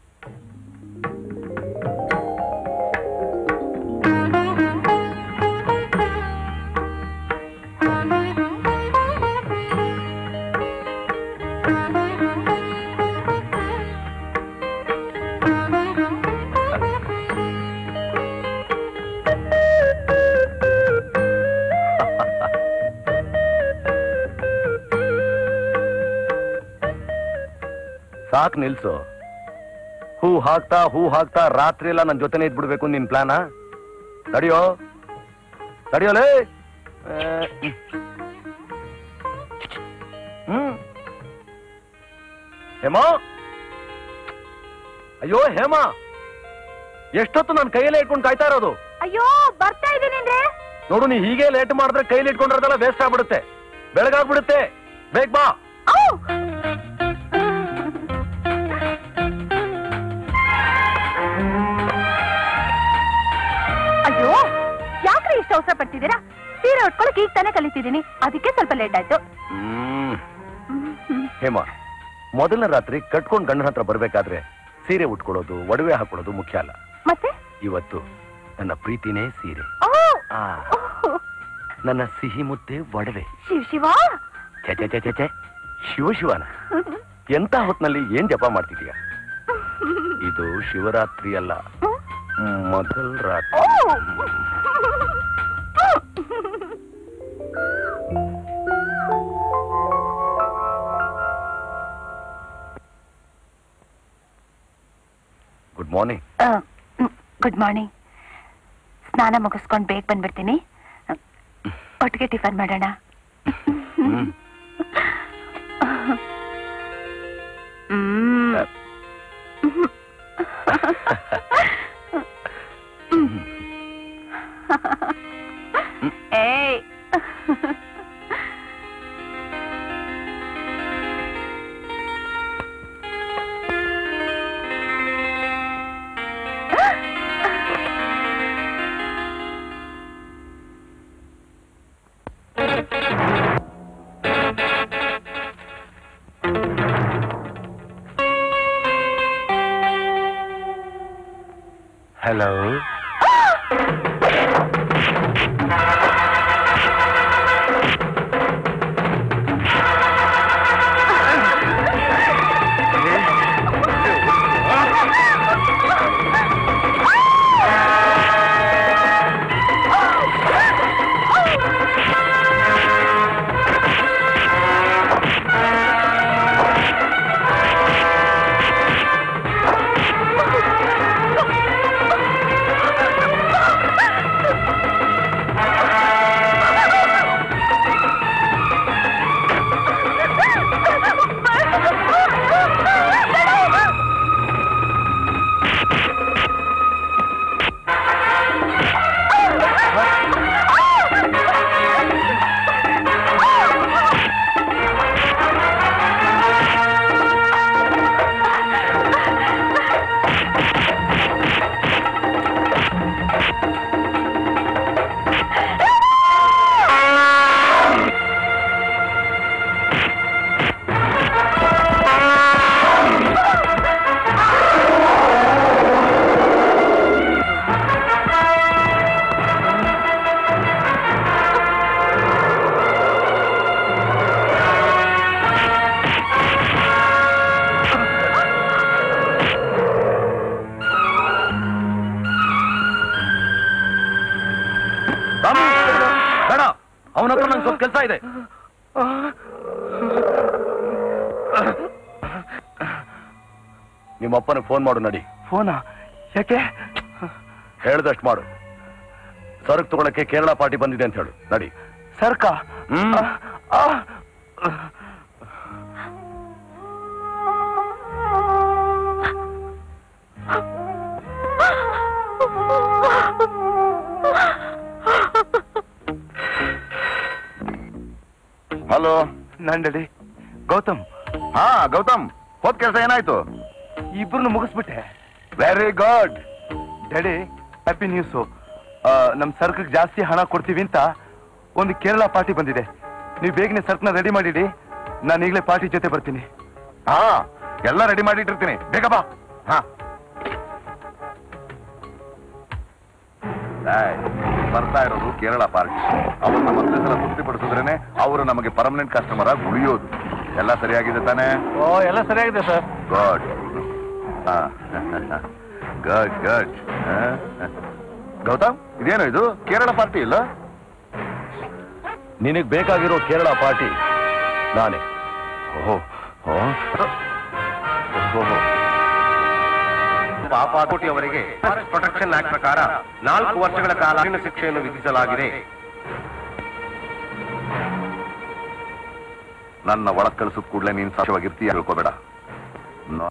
ಸಾಕ್ ನಿಲ್ಸು ಹೂ ಹಾಕ್ತಾ ಹೂ ಹಾಕ್ತಾ ರಾತ್ರಿ ಎಲ್ಲ ನನ್ನ ಜೊತೆನೇ ಇದ್ಬಿಡ್ಬೇಕು ನಿನ್ ಪ್ಲಾನ ತಡಿಯೋ ತಡಿಯೋಲೇ ಆ, ಹ್ಮ್ ಹೇಮಾ ಅಯ್ಯೋ ಹೇಮಾ ಎಷ್ಟೊತ್ತು ನನ್ನ ಕೈಯಲ್ಲೇ ಇಟ್ಕೊಂಡು ಕಾಯ್ತಾ ಇರೋದು ಅಯ್ಯೋ ಬರ್ತಾ ಇದ್ದೀನಿ ನೋಡು ನೀ ಹೀಗೆ ಲೇಟ್ ಮಾಡಿದ್ರೆ ಕೈಲಿ ಇಟ್ಕೊಂಡಿರೋದೆಲ್ಲ ವೇಸ್ಟ್ ಆಗ್ಬಿಡುತ್ತೆ ಬೆಳಗಾಗ್ಬಿಡುತ್ತೆ ಬೇಗ ಬಾ ಅಯ್ಯೋ ಯಾಕ್ರೆ ಇಷ್ಟು ಅವಸರ ಪಡ್ತಿದ್ದೀರಾ ಸೀರೆ ಉಟ್ಕೊಳಕ್ ಈಗ ತಾನೇ ಕಲಿತಿದ್ದೀನಿ ಅದಕ್ಕೆ ಸ್ವಲ್ಪ ಲೇಟ್ ಆಯ್ತು ಹ್ಮ್ ಹೇಮ ಮೊದಲನೇ ರಾತ್ರಿ ಕಟ್ಕೊಂಡ್ ಗಂಡನ ಹತ್ರ ಬರ್ಬೇಕಾದ್ರೆ ಸೀರೆ ಉಟ್ಕೊಳ್ಳೋದು ಒಡವೆ ಹಾಕೊಳ್ಳೋದು ಮುಖ್ಯ ಅಲ್ಲ ಮತ್ತೆ ಇವತ್ತು ನನ್ನ ಪ್ರೀತಿನೇ ಸೀರೆ ಓ ಆ ನನ್ನ ಸಿಹಿ ಮುದ್ದೆ ಒಡವೆ ಶಿವ ಶಿವ ಛೆ ಛೆ ಛೆ ಛೆ ಛೆ ಶಿವ ಶಿವನ ಎಂತ ಹೊತ್ನಲ್ಲಿ ಏನ್ ಜಪ ಮಾಡ್ತಿದೀಯ ಇದು ಶಿವರಾತ್ರಿ ಅಲ್ಲ ಮೊದಲ್ ರಾತ್ರಿ ಗುಡ್ ಮಾರ್ನಿಂಗ್ ಗುಡ್ ಮಾರ್ನಿಂಗ್ ಸ್ನಾನ ಮುಗಿಸ್ಕೊಂಡು ಬೇಗ ಬಂದ್ಬಿಡ್ತೀನಿ ಒಟ್ಟಿಗೆ ಟಿಫನ್ ಮಾಡೋಣ ಹ್ಮ್. ಏಯ್ ಹಲೋ ಬೇಡ ಅವನ ಹತ್ರ ನಂಗೆ ಸ್ವಲ್ಪ ಕೆಲಸ ಇದೆ ನಿಮ್ಮಪ್ಪನ ಫೋನ್ ಮಾಡು ನಡಿ ಫೋನಾ ಯಾಕೆ ಹೇಳ್ದಷ್ಟು ಮಾಡು ಸರಕು ತಗೊಳಕ್ಕೆ ಕೇರಳ ಪಾರ್ಟಿ ಬಂದಿದೆ ಅಂತ ಹೇಳು ನಡಿ ಸರ್ಕ ಹ್ಮ್. ಆ, ಹಲೋ ನಂದಡಿ ಗೌತಮ್ ಹಾ ಗೌತಮ್ ಹೋದ್ ಕೆಲಸ ಏನಾಯ್ತು ಇಬ್ರು ಮುಗಿಸ್ಬಿಟ್ಟೆ very good daddy happy news ನಮ್ ಸರ್ಕಕ್ಕೆ ಜಾಸ್ತಿ ಹಣ ಕೊಡ್ತೀವಿ ಅಂತ ಒಂದು ಕೇರಳ ಪಾರ್ಟಿ ಬಂದಿದೆ ನೀವು ಬೇಗನೆ ಸರ್ಕ್ನ ರೆಡಿ ಮಾಡಿಡಿ ನಾನು ಈಗಲೇ ಪಾರ್ಟಿ ಜೊತೆ ಬರ್ತೀನಿ ಹಾ ಎಲ್ಲ ರೆಡಿ ಮಾಡಿಟ್ಟಿರ್ತೀನಿ ಬೇಗ ಬಾ ಹಾ ಏಯ್, ಬರ್ತಾ ಇರೋದು ಕೇರಳ ಪಾರ್ಟಿ ಅವ್ರನ್ನ ಮತ್ತೆ ಸಲ ತೃಪ್ತಿಪಡಿಸಿದ್ರೇನೆ ಅವರು ನಮಗೆ ಪರ್ಮನೆಂಟ್ ಕಸ್ಟಮರ್ ಆಗಿ ಉಳಿಯೋದು ಎಲ್ಲ ಸರಿಯಾಗಿದೆ ತಾನೇ ಓ ಎಲ್ಲ ಸರಿಯಾಗಿದೆ sir good good good Gautam ಇದೇನು ಇದು ಕೇರಳ ಪಾರ್ಟಿ ಇಲ್ಲ ನಿನಗ್ ಬೇಕಾಗಿರೋ ಕೇರಳ ಪಾರ್ಟಿ ನಾನೇ ಓಹೋ ಓ ಓಹೋ ಪಾಪಾಕೋಟಿ ಅವರಿಗೆ ಪ್ರೊಟೆಕ್ಷನ್ ಆಕ್ಟ್ ಪ್ರಕಾರ ನಾಲ್ಕು ವರ್ಷಗಳ ಕಾಲ ಕಠಿಣ ಶಿಕ್ಷೆಯನ್ನು ವಿಧಿಸಲಾಗಿದೆ ನನ್ನ ಒಳಗ್ ಕಳಿಸಿದ ಕೂಡಲೇ ನೀನ್ ಸಾಧ್ಯವಾಗಿರ್ತೀಯ ಹೇಳ್ಕೋಬೇಡ ನೋ-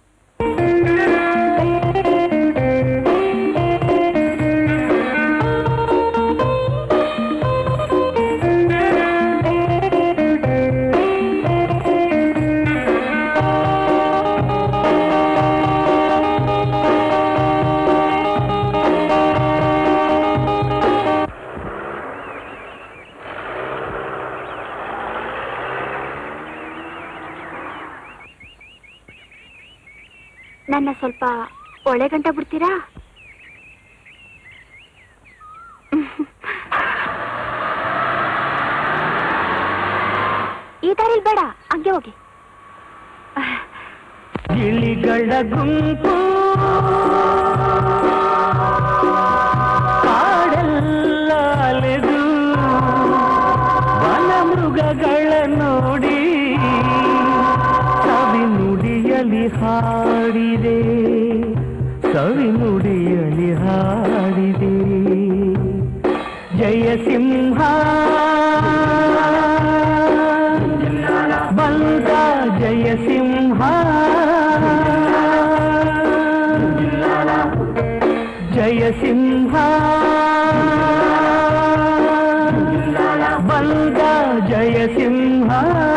ನನ್ನ ಸ್ವಲ್ಪ ಒಳ್ಳೆ ಗಂಟ ಬಿಡ್ತೀರಾ ಈ ದಾರಿಲ್ ಬೇಡ ಹಂಗೆ ಹೋಗಿ ಗಿಳಿಗಳ ಗುಂಪು ಕಾಡೆಲ್ಲ ಅಲೆದು ವನ ಮೃಗಗಳ ನೋಡಿ ಸವಿ ನುಡಿಯಲಿ ಹಾಡಿದೆ ಕವಿ ನುಡಿಯಲಿ ಹಾಡಿದೆ ಜಯ ಸಿಂಹ ಬಂದ ಜಯ ಸಿಂಹ ಜಯ ಸಿಂಹ ಬಂದ ಜಯ ಸಿಂಹ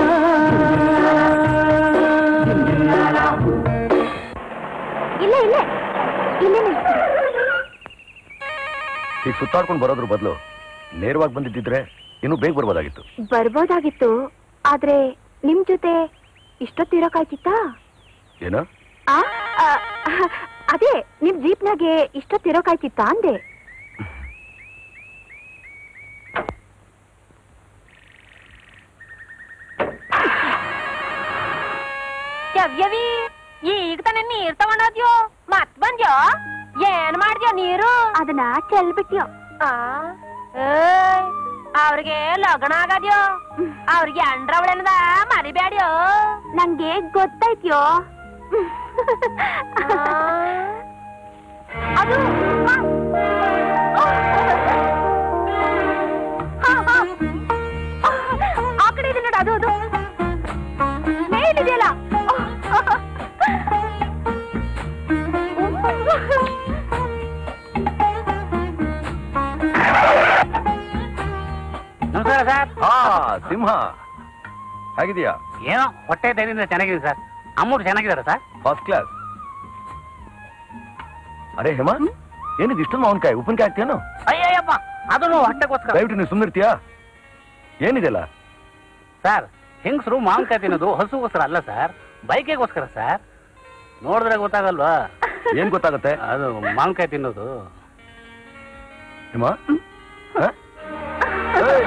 ಇಲ್ಲ ಇಲ್ಲ ಇಲ್ಲೇ ನಿಲ್ಸ್ತೀನಿ. ಈಗ ಸುತ್ತಾಡ್ಕೊಂಡು ಬರೋದ್ರ ಬದಲು ನೇರವಾಗಿ ಬಂದಿದ್ದಿದ್ರೆ ಇನ್ನೂ ಬೇಗ ಬರ್ಬೋದಾಗಿತ್ತು ಬರ್ಬೋದಾಗಿತ್ತು ಆದ್ರೆ ನಿಮ್ ಜೊತೆ ಇಷ್ಟೊತ್ತಿರೋಕಾಯ್ತಿತ್ತಾ ಏನೋ ಆ ಆ, ಅದೇ ನಿಮ್ ಜೀಪ್ನಾಗೆ ಇಷ್ಟೊತ್ತಿರೋಕಾಯ್ತಿತ್ತಾ ಅಂದೆ ಯವ್ಯವಿ ಈಗ ತಾನೇ ನೀರ್ ತಗೊಂಡೋದ್ಯೋ ಮತ್ ಬಂದ್ಯೋ ಏನ್ ಮಾಡ್ದ್ಯೋ ನೀರು ಅದನ್ನ ಚೆಲ್ಬಿಟ್ಯೋ ಆ, ಏಯ್, ಅವ್ರಿಗೆ ಲಗ್ನ ಆಗದ್ಯೋ ಅವ್ರಿಗೆ ಅಂಡ್ರವಳೆನದ ಮರಿಬ್ಯಾಡ್ಯೋ ನಂಗೆ ಗೊತ್ತಾಯ್ತ್ಯೋ ಅದು ಆ, ಆ, ಆ, ಆ ಕಡೆ ಇದೆ ನೋಡು ಅದು ಅದು ಮೇಲಿದೆಯಲ್ಲ ನಮಸ್ಕಾರ ಸರ್ ಹಾ ಸಿಂಹ ಹೇಗಿದೆಯಾ ಏನೋ ಹೊಟ್ಟೆ ಧೈರ್ಯದಿಂದ ಚೆನ್ನಾಗಿದೆ ಸರ್ ಅಮ್ಮವ್ರು ಚೆನ್ನಾಗಿದ್ದಾರೆ ಸರ್ ಫಸ್ಟ್ ಕ್ಲಾಸ್ ಅರೆ ಹೇಮ ಏನಿದು ಇಷ್ಟೊಂದು ಮಾವಿನಕಾಯಿ ಉಪ್ಪಿನಕಾಯಿ ಹಾಕ್ತೀಯೇನು ಅಯ್ಯಯ್ಯಪ್ಪ ಅದನ್ನು ಹೊಟ್ಟೆಗೋಸ್ಕರ ದಯವಿಟ್ಟು ನೀವು ಸುಮ್ಮನಿರ್ತೀಯಾ ಏನಿದೆಲ್ಲ ಸರ್ ಹೆಂಗಸರು ಮಾವಿನಕಾಯಿ ತಿನ್ನೋದು ಹಸುಗೋಸ್ಕರ ಅಲ್ಲ ಸರ್ ಬೈಕಿಗೋಸ್ಕರ ಸರ್ ನೋಡಿದ್ರೆ ಗೊತ್ತಾಗಲ್ವಾ ಏನ್ ಗೊತ್ತಾಗತ್ತೆ ಅದು ಮಾವಿನಕಾಯಿ ತಿನ್ನೋದು ಹೇಮ ಹ? ಏಯ್!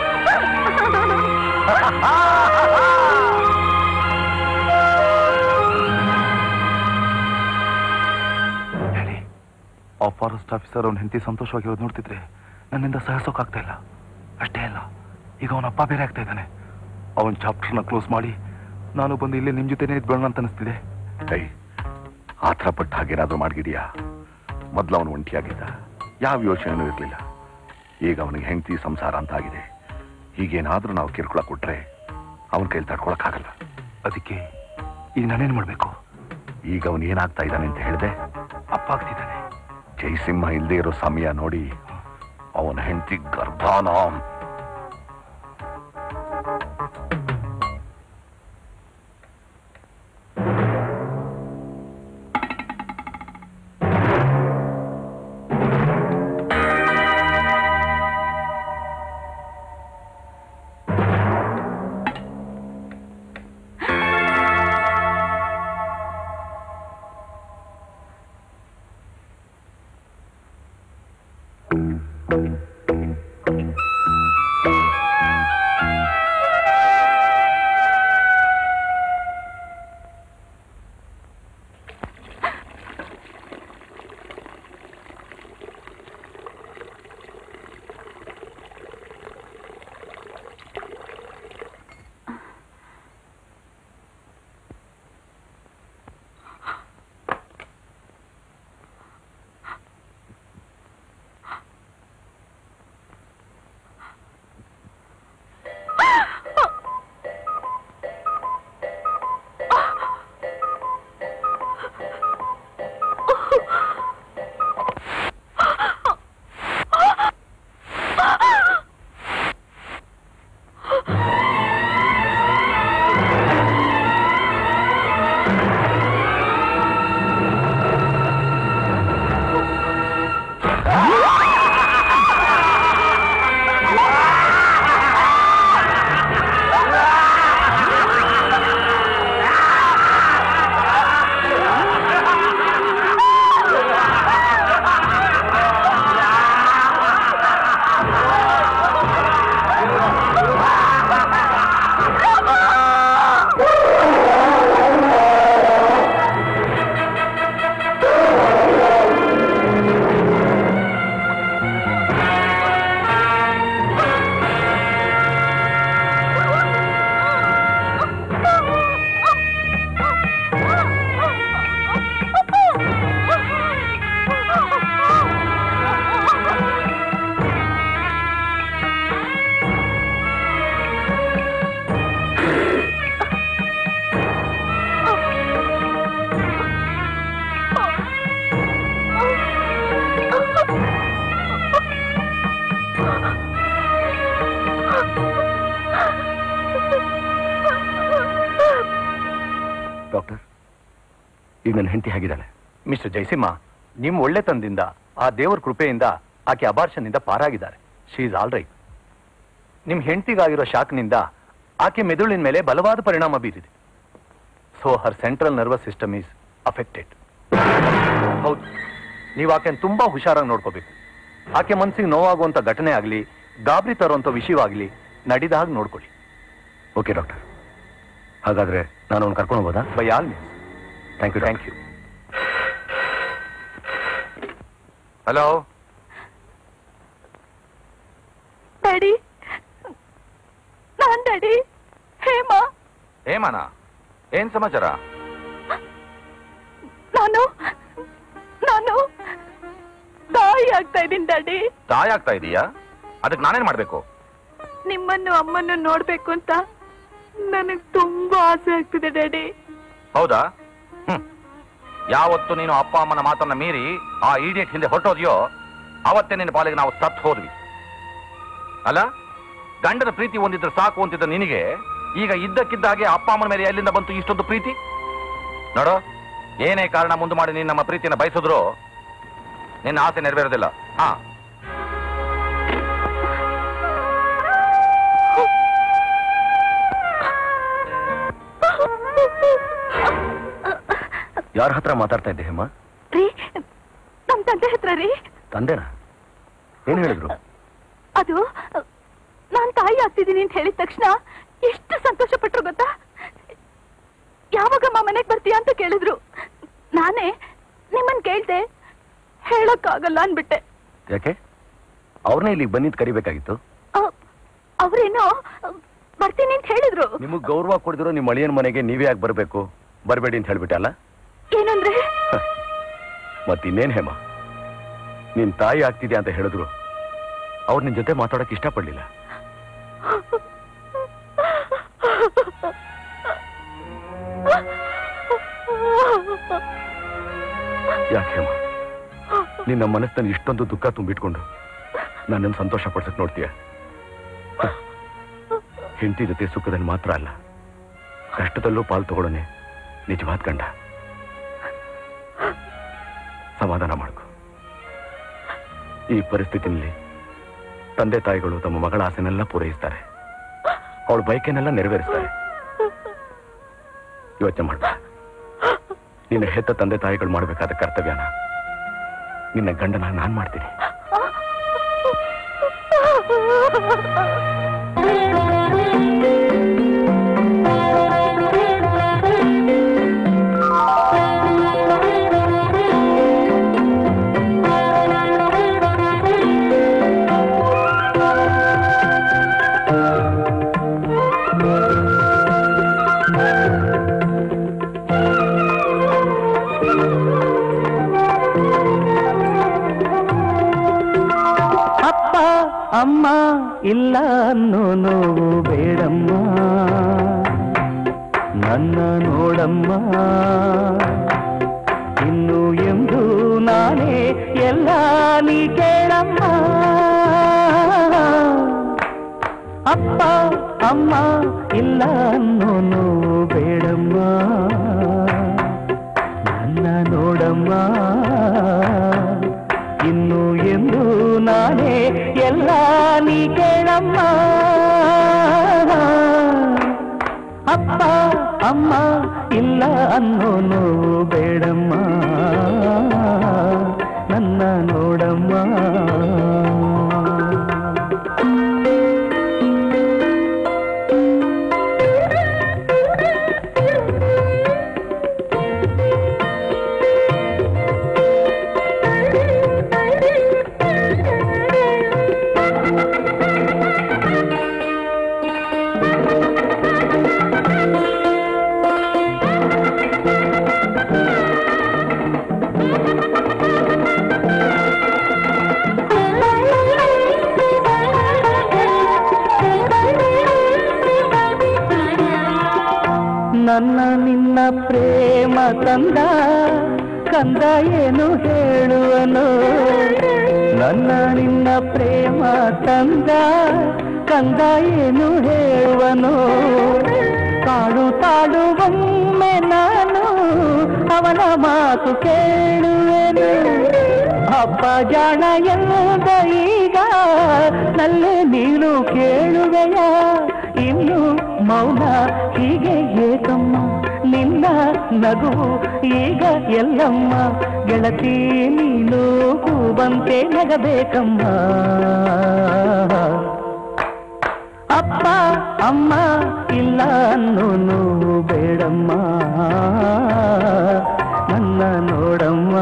ಹೇಳಿ ಆ ಫಾರೆಸ್ಟ್ ಆಫೀಸರ್ ಅವ್ನ ಹೆಂಡತಿ ಸಂತೋಷವಾಗಿರೋದು ನೋಡ್ತಿದ್ರೆ ನನ್ನಿಂದ ಸಹಿಸೋಕ್ಕಾಗ್ತಾ ಇಲ್ಲ ಅಷ್ಟೇ ಅಲ್ಲ ಈಗ ಅವನ ಅಪ್ಪ ಬೇರೆ ಆಗ್ತಾ ಇದ್ದಾನೆ ಅವನ ಚಾಪ್ಟರ್ನ ಕ್ಲೋಸ್ ಮಾಡಿ ನಾನು ಬಂದು ಇಲ್ಲಿ ನಿಮ್ ಜೊತೆನೇ ಇದ್ಬೇಡ ಅಂತ ಅನಿಸ್ತಿದೆ ಐ ಆತರ ಪಟ್ಟ ಹಾಗೇನಾದ್ರೂ ಮಾಡಿದೀಯಾ ಮೊದ್ಲು ಅವನು ಒಂಟಿಯಾಗಿದ್ದ ಯಾವ ಯೋಚನೆನೂ ಇರಲಿಲ್ಲ ಈಗ ಅವನಿಗೆ ಹೆಂಡತಿ ಸಂಸಾರ ಅಂತ ಆಗಿದೆ ಹೀಗೇನಾದ್ರೂ ನಾವು ಕಿರ್ಕೊಳ ಕೊಟ್ರೆ ಅವನ ಕೈಲಿ ತಡ್ಕೊಳಕ್ಕಾಗಲ್ಲ ಅದಕ್ಕೆ ಈಗ ನಾನೇನ್ ಮಾಡ್ಬೇಕು ಈಗ ಅವನು ಏನಾಗ್ತಾ ಇದ್ದಾನೆ ಅಂತ ಹೇಳಿದೆ ಅಪ್ಪ ಆಗ್ತಿದ್ದಾನೆ ಜಯಸಿಂಹ ಇಲ್ಲದೆ ಇರೋ ಸಮಯ ನೋಡಿ ಅವನ ಹೆಂಡತಿ ಗರ್ಭಾನ ಈಗ ನನ್ನ ಹೆಂಡತಿ ಹೇಗಿದ್ದಾಳೆ ಮಿಸ್ಟರ್ ಜಯಸಿಂಹ ನಿಮ್ಮ ಒಳ್ಳೆತನದಿಂದ ಆ ದೇವರ ಕೃಪೆಯಿಂದ ಆಕೆ ಅಬಾರ್ಷನ್ನಿಂದ ಪಾರಾಗಿದ್ದಾರೆ ಶಿ ಇಸ್ ಆಲ್ ರೈಟ್ ನಿಮ್ಮ ಹೆಂಡತಿಗಾಗಿರೋ ಶಾಕ್ನಿಂದ ಆಕೆ ಮೆದುಳಿನ ಮೇಲೆ ಬಲವಾದ ಪರಿಣಾಮ ಬೀರಿದೆ so her central nervous system is affected ಹೌದು ನೀವು ಆಕೆನ ತುಂಬಾ ಹುಷಾರಾಗಿ ನೋಡ್ಕೋಬೇಕು ಆಕೆ ಮನಸ್ಸಿಗೆ ನೋವಾಗುವಂತ ಘಟನೆ ಆಗಲಿ ಗಾಬರಿ ತರುವಂತ ವಿಷಯವಾಗಲಿ ನಡೆದ ಹಾಗೆ ನೋಡ್ಕೊಳ್ಳಿ ಓಕೆ ಡಾಕ್ಟರ್ ಹಾಗಾದ್ರೆ ನಾನು ಅವ್ನು ಕರ್ಕೊಂಡು ಹೋಗೋದಾ by all means thank you thank you hello daddy ನಾನ್ ಡ್ಯಾಡಿ ಹೇಮಾ ಹೇಮನ ಏನ್ ಸಮಾಚಾರ ನಾನು ನಾನು ತಾಯಿ ಆಗ್ತಾ ಇದ್ದೀನಿ ಡ್ಯಾಡಿ ತಾಯಿ ಆಗ್ತಾ ಇದೀಯಾ ಅದಕ್ಕೆ ನಾನೇನ್ ಮಾಡ್ಬೇಕು ನಿಮ್ಮನ್ನು ಅಮ್ಮನ್ನು ನೋಡ್ಬೇಕು ಅಂತ ನನಗ್ ತುಂಬಾ ಆಸೆ ಆಗ್ತಿದೆ ಡ್ಯಾಡಿ ಹೌದಾ ಹ್ಮ್ ಯಾವತ್ತು ನೀನು ಅಪ್ಪ ಅಮ್ಮನ ಮಾತನ್ನ ಮೀರಿ ಆ ಇಡಿಯಟ್ ಹಿಂದೆ ಹೊರಟೋದ್ಯೋ ಅವತ್ತೇ ನಿನ್ನ ಪಾಲಿಗೆ ನಾವು ಸತ್ ಹೋದ್ವಿ ಅಲ್ಲ ಗಂಡನ ಪ್ರೀತಿ ಹೊಂದಿದ್ರೆ ಸಾಕು ಅಂತಿದ್ದ ನಿನಗೆ ಈಗ ಇದ್ದಕ್ಕಿದ್ದ ಹಾಗೆ ಅಪ್ಪ ಅಮ್ಮನ ಮೇಲೆ ಎಲ್ಲಿಂದ ಬಂತು ಇಷ್ಟೊಂದು ಪ್ರೀತಿ ನೋಡೋ ಏನೇ ಕಾರಣ ಮುಂದೆ ಮಾಡಿ ನೀನು ನಮ್ಮ ಪ್ರೀತಿಯನ್ನು ಬಯಸಿದ್ರು ನಿನ್ನ ಆಸೆ ನೆರವೇರೋದಿಲ್ಲ ಹಾ ಯಾರ ಹತ್ರ ಮಾತಾಡ್ತಾ ಇದ್ದೆ ಹೇಮ ರೀ ನಮ್ ತಂದೆ ಹತ್ರ ರೀ ತಂದೆನಾ ಏನ್ ಹೇಳಿದ್ರು ಅದು ನಾನ್ ತಾಯಿ ಆಗ್ತಿದ್ದೀನಿ ಅಂತ ಹೇಳಿದ ತಕ್ಷಣ ಎಷ್ಟು ಸಂತೋಷ ಪಟ್ರು ಗೊತ್ತಾ ಯಾವಾಗಮ್ಮ ಮನೆಗ್ ಬರ್ತೀಯಾ ಅಂತ ಕೇಳಿದ್ರು ನಾನೇ ನಿಮ್ಮನ್ ಕೇಳ್ದೆ ಹೇಳಕ್ಕಾಗಲ್ಲ ಅನ್ಬಿಟ್ಟೆ ಯಾಕೆ ಅವ್ರನ್ನೇ ಇಲ್ಲಿಗೆ ಬಂದಿದ್ದು ಕರಿಬೇಕಾಗಿತ್ತು ಅವ್ರೇನೋ ಬರ್ತೀನಿ ಅಂತ ಹೇಳಿದ್ರು ನಿಮಗ್ ಗೌರವ ಕೊಡಿದ್ರು ನಿಮ್ಮ ಅಳಿಯನ್ ಮನೆಗೆ ನೀವೇ ಯಾಕೆ ಬರ್ಬೇಕು ಬರಬೇಡಿ ಅಂತ ಹೇಳ್ಬಿಟ್ಟೆ ಅಲ್ಲ ಏನಂದ್ರೆ ಮತ್ತಿನ್ನೇನ್ ಹೇಮ ನಿನ್ ತಾಯಿ ಆಗ್ತಿದ್ಯಾ ಅಂತ ಹೇಳಿದ್ರು ಅವ್ರು ನಿನ್ ಜೊತೆ ಮಾತಾಡಕ್ ಇಷ್ಟಪಡ್ಲಿಲ್ಲ ಯಾಕೆ ಹೇಮ ನಿನ್ನ ಮನಸ್ಸಲ್ಲಿ ಇಷ್ಟೊಂದು ದುಃಖ ತುಂಬಿಟ್ಕೊಂಡು ನನ್ನನ್ನು ಸಂತೋಷ ಪಡ್ಸಕ್ ನೋಡ್ತೀಯ ಹೆಂಡತಿ ಜೊತೆ ಸುಖದಲ್ಲಿ ಮಾತ್ರ ಅಲ್ಲ ಕಷ್ಟದಲ್ಲೂ ಪಾಲು ತಗೊಳ್ಳೋನೆ ನಿಜವಾದ ಗಂಡ ಸಮಾಧಾನ ಮಾಡ್ಕೊ ಈ ಪರಿಸ್ಥಿತಿನಲ್ಲಿ ತಂದೆ ತಾಯಿಗಳು ತಮ್ಮ ಮಗಳ ಆಸೆನೆಲ್ಲ ಪೂರೈಸ್ತಾರೆ ಅವಳ ಬಯಕೆನೆಲ್ಲ ನೆರವೇರಿಸ್ತಾರೆ ಯೋಚನೆ ಮಾಡ ನಿನ್ನ ಹೆತ್ತ ತಂದೆ ತಾಯಿಗಳು ಮಾಡಬೇಕಾದ ಕರ್ತವ್ಯನ ನಿನ್ನ ಗಂಡನ ನಾನ್ ಮಾಡ್ತೀನಿ ಅಪ್ಪ ಅಮ್ಮ ಇಲ್ಲ ಅನ್ನೋ ನೋವು ಬೇಡಮ್ಮ ನನ್ನ ನೋಡಮ್ಮ ಇನ್ನು ಎಂದು ನಾನೇ ಎಲ್ಲ ನೀ ಕೇಳಮ್ಮ ಅಪ್ಪ ಅಮ್ಮ ಇಲ್ಲ ಅನ್ನೋ ನೋವು ಬೇಡಮ್ಮ ನನ್ನ ನೋಡಮ್ಮ ಇನ್ನು ಎಂದು ನಾನೇ ಎಲ್ಲ ನೀ ಕೇಳಮ್ಮ ಅಪ್ಪ ಅಮ್ಮ ಇಲ್ಲ ಅನ್ನೋ ನೋವು ಬೇಡಮ್ಮ ನನ್ನ ನೋಡಮ್ಮ ನನ್ನ ನಿನ್ನ ಪ್ರೇಮ ತಂದ ಕಂದ ಏನು ಹೇಳುವನು ನನ್ನ ನಿನ್ನ ಪ್ರೇಮ ತಂದ ಕಂದ ಏನು ಹೇಳುವನು ತಾಳು ತಾಳುವೊಮ್ಮೆ ನಾನು ಅವನ ಮಾತು ಕೇಳುವೆನು ಅಪ್ಪ ಜಾಣ ಎಂದ ಈಗ ನಲ್ಲೆ ನೀನು ಕೇಳುವೆಯ ಇನ್ನು ಮೌನ ಹೀಗೆ ಏಕಮ್ಮ ನಿನ್ನ ನಗು ಈಗ ಎಲ್ಲಮ್ಮ ಗೆಳತಿ ನೀನು ಹೂವಂತೆ ನಗಬೇಕಮ್ಮ ಅಪ್ಪ ಅಮ್ಮ ಇಲ್ಲ ಅನ್ನೋನು ಬೇಡಮ್ಮ ನನ್ನ ನೋಡಮ್ಮ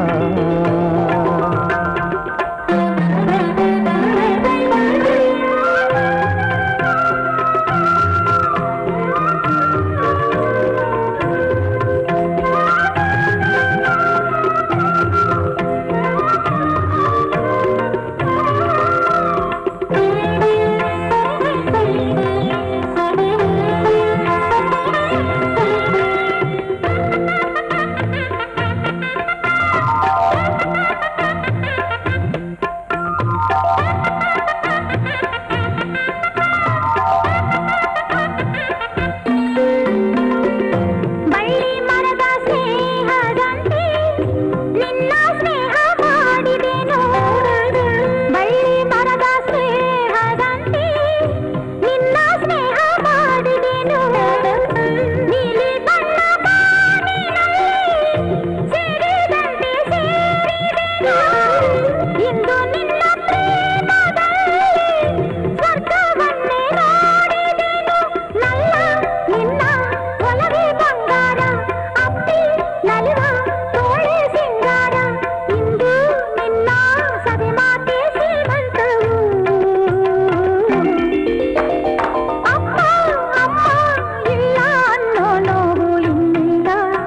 ಬಳ್ಳಿ ಮರದ ಸ್ನೇಹದಂತೆ ನಿನ್ನ ಸ್ನೇಹ ಮಾಡಿದೆನು ಬಳ್ಳಿ ಮರದ ಸ್ನೇಹದಂತೆ ನಿನ್ನ ಸ್ನೇಹ ಮಾಡಿದೆನು ನೀಲಿ ಬಣ್ಣ ಬಾನಿನಲ್ಲಿ ಸೇರಿದಂತೆ ಸೇರಿದೆನು ಇಂದು ನಿನ್ನ ಪ್ರೇಮದಲ್ಲಿ ಸ್ವರ್ಗವನ್ನೇ ನೋಡಿದೆನು ನಲ್ಲ ನಿನ್ನ ಒಲವೇ ಬಂಗಾರ ಅಪ್ಪಿ ನಲಿವ ತೋಳೆ ಸಿಂಗಾರ ಇಂದು ನಿನ್ನ ಸವಿ ಮಾತೆ ಶ್ರೀಮಂತವು ಅಪ್ಪ ಅಮ್ಮ ಇಲ್ಲ ಅನ್ನೋ ನೋವು ಇನ್ನಿಲ್ಲ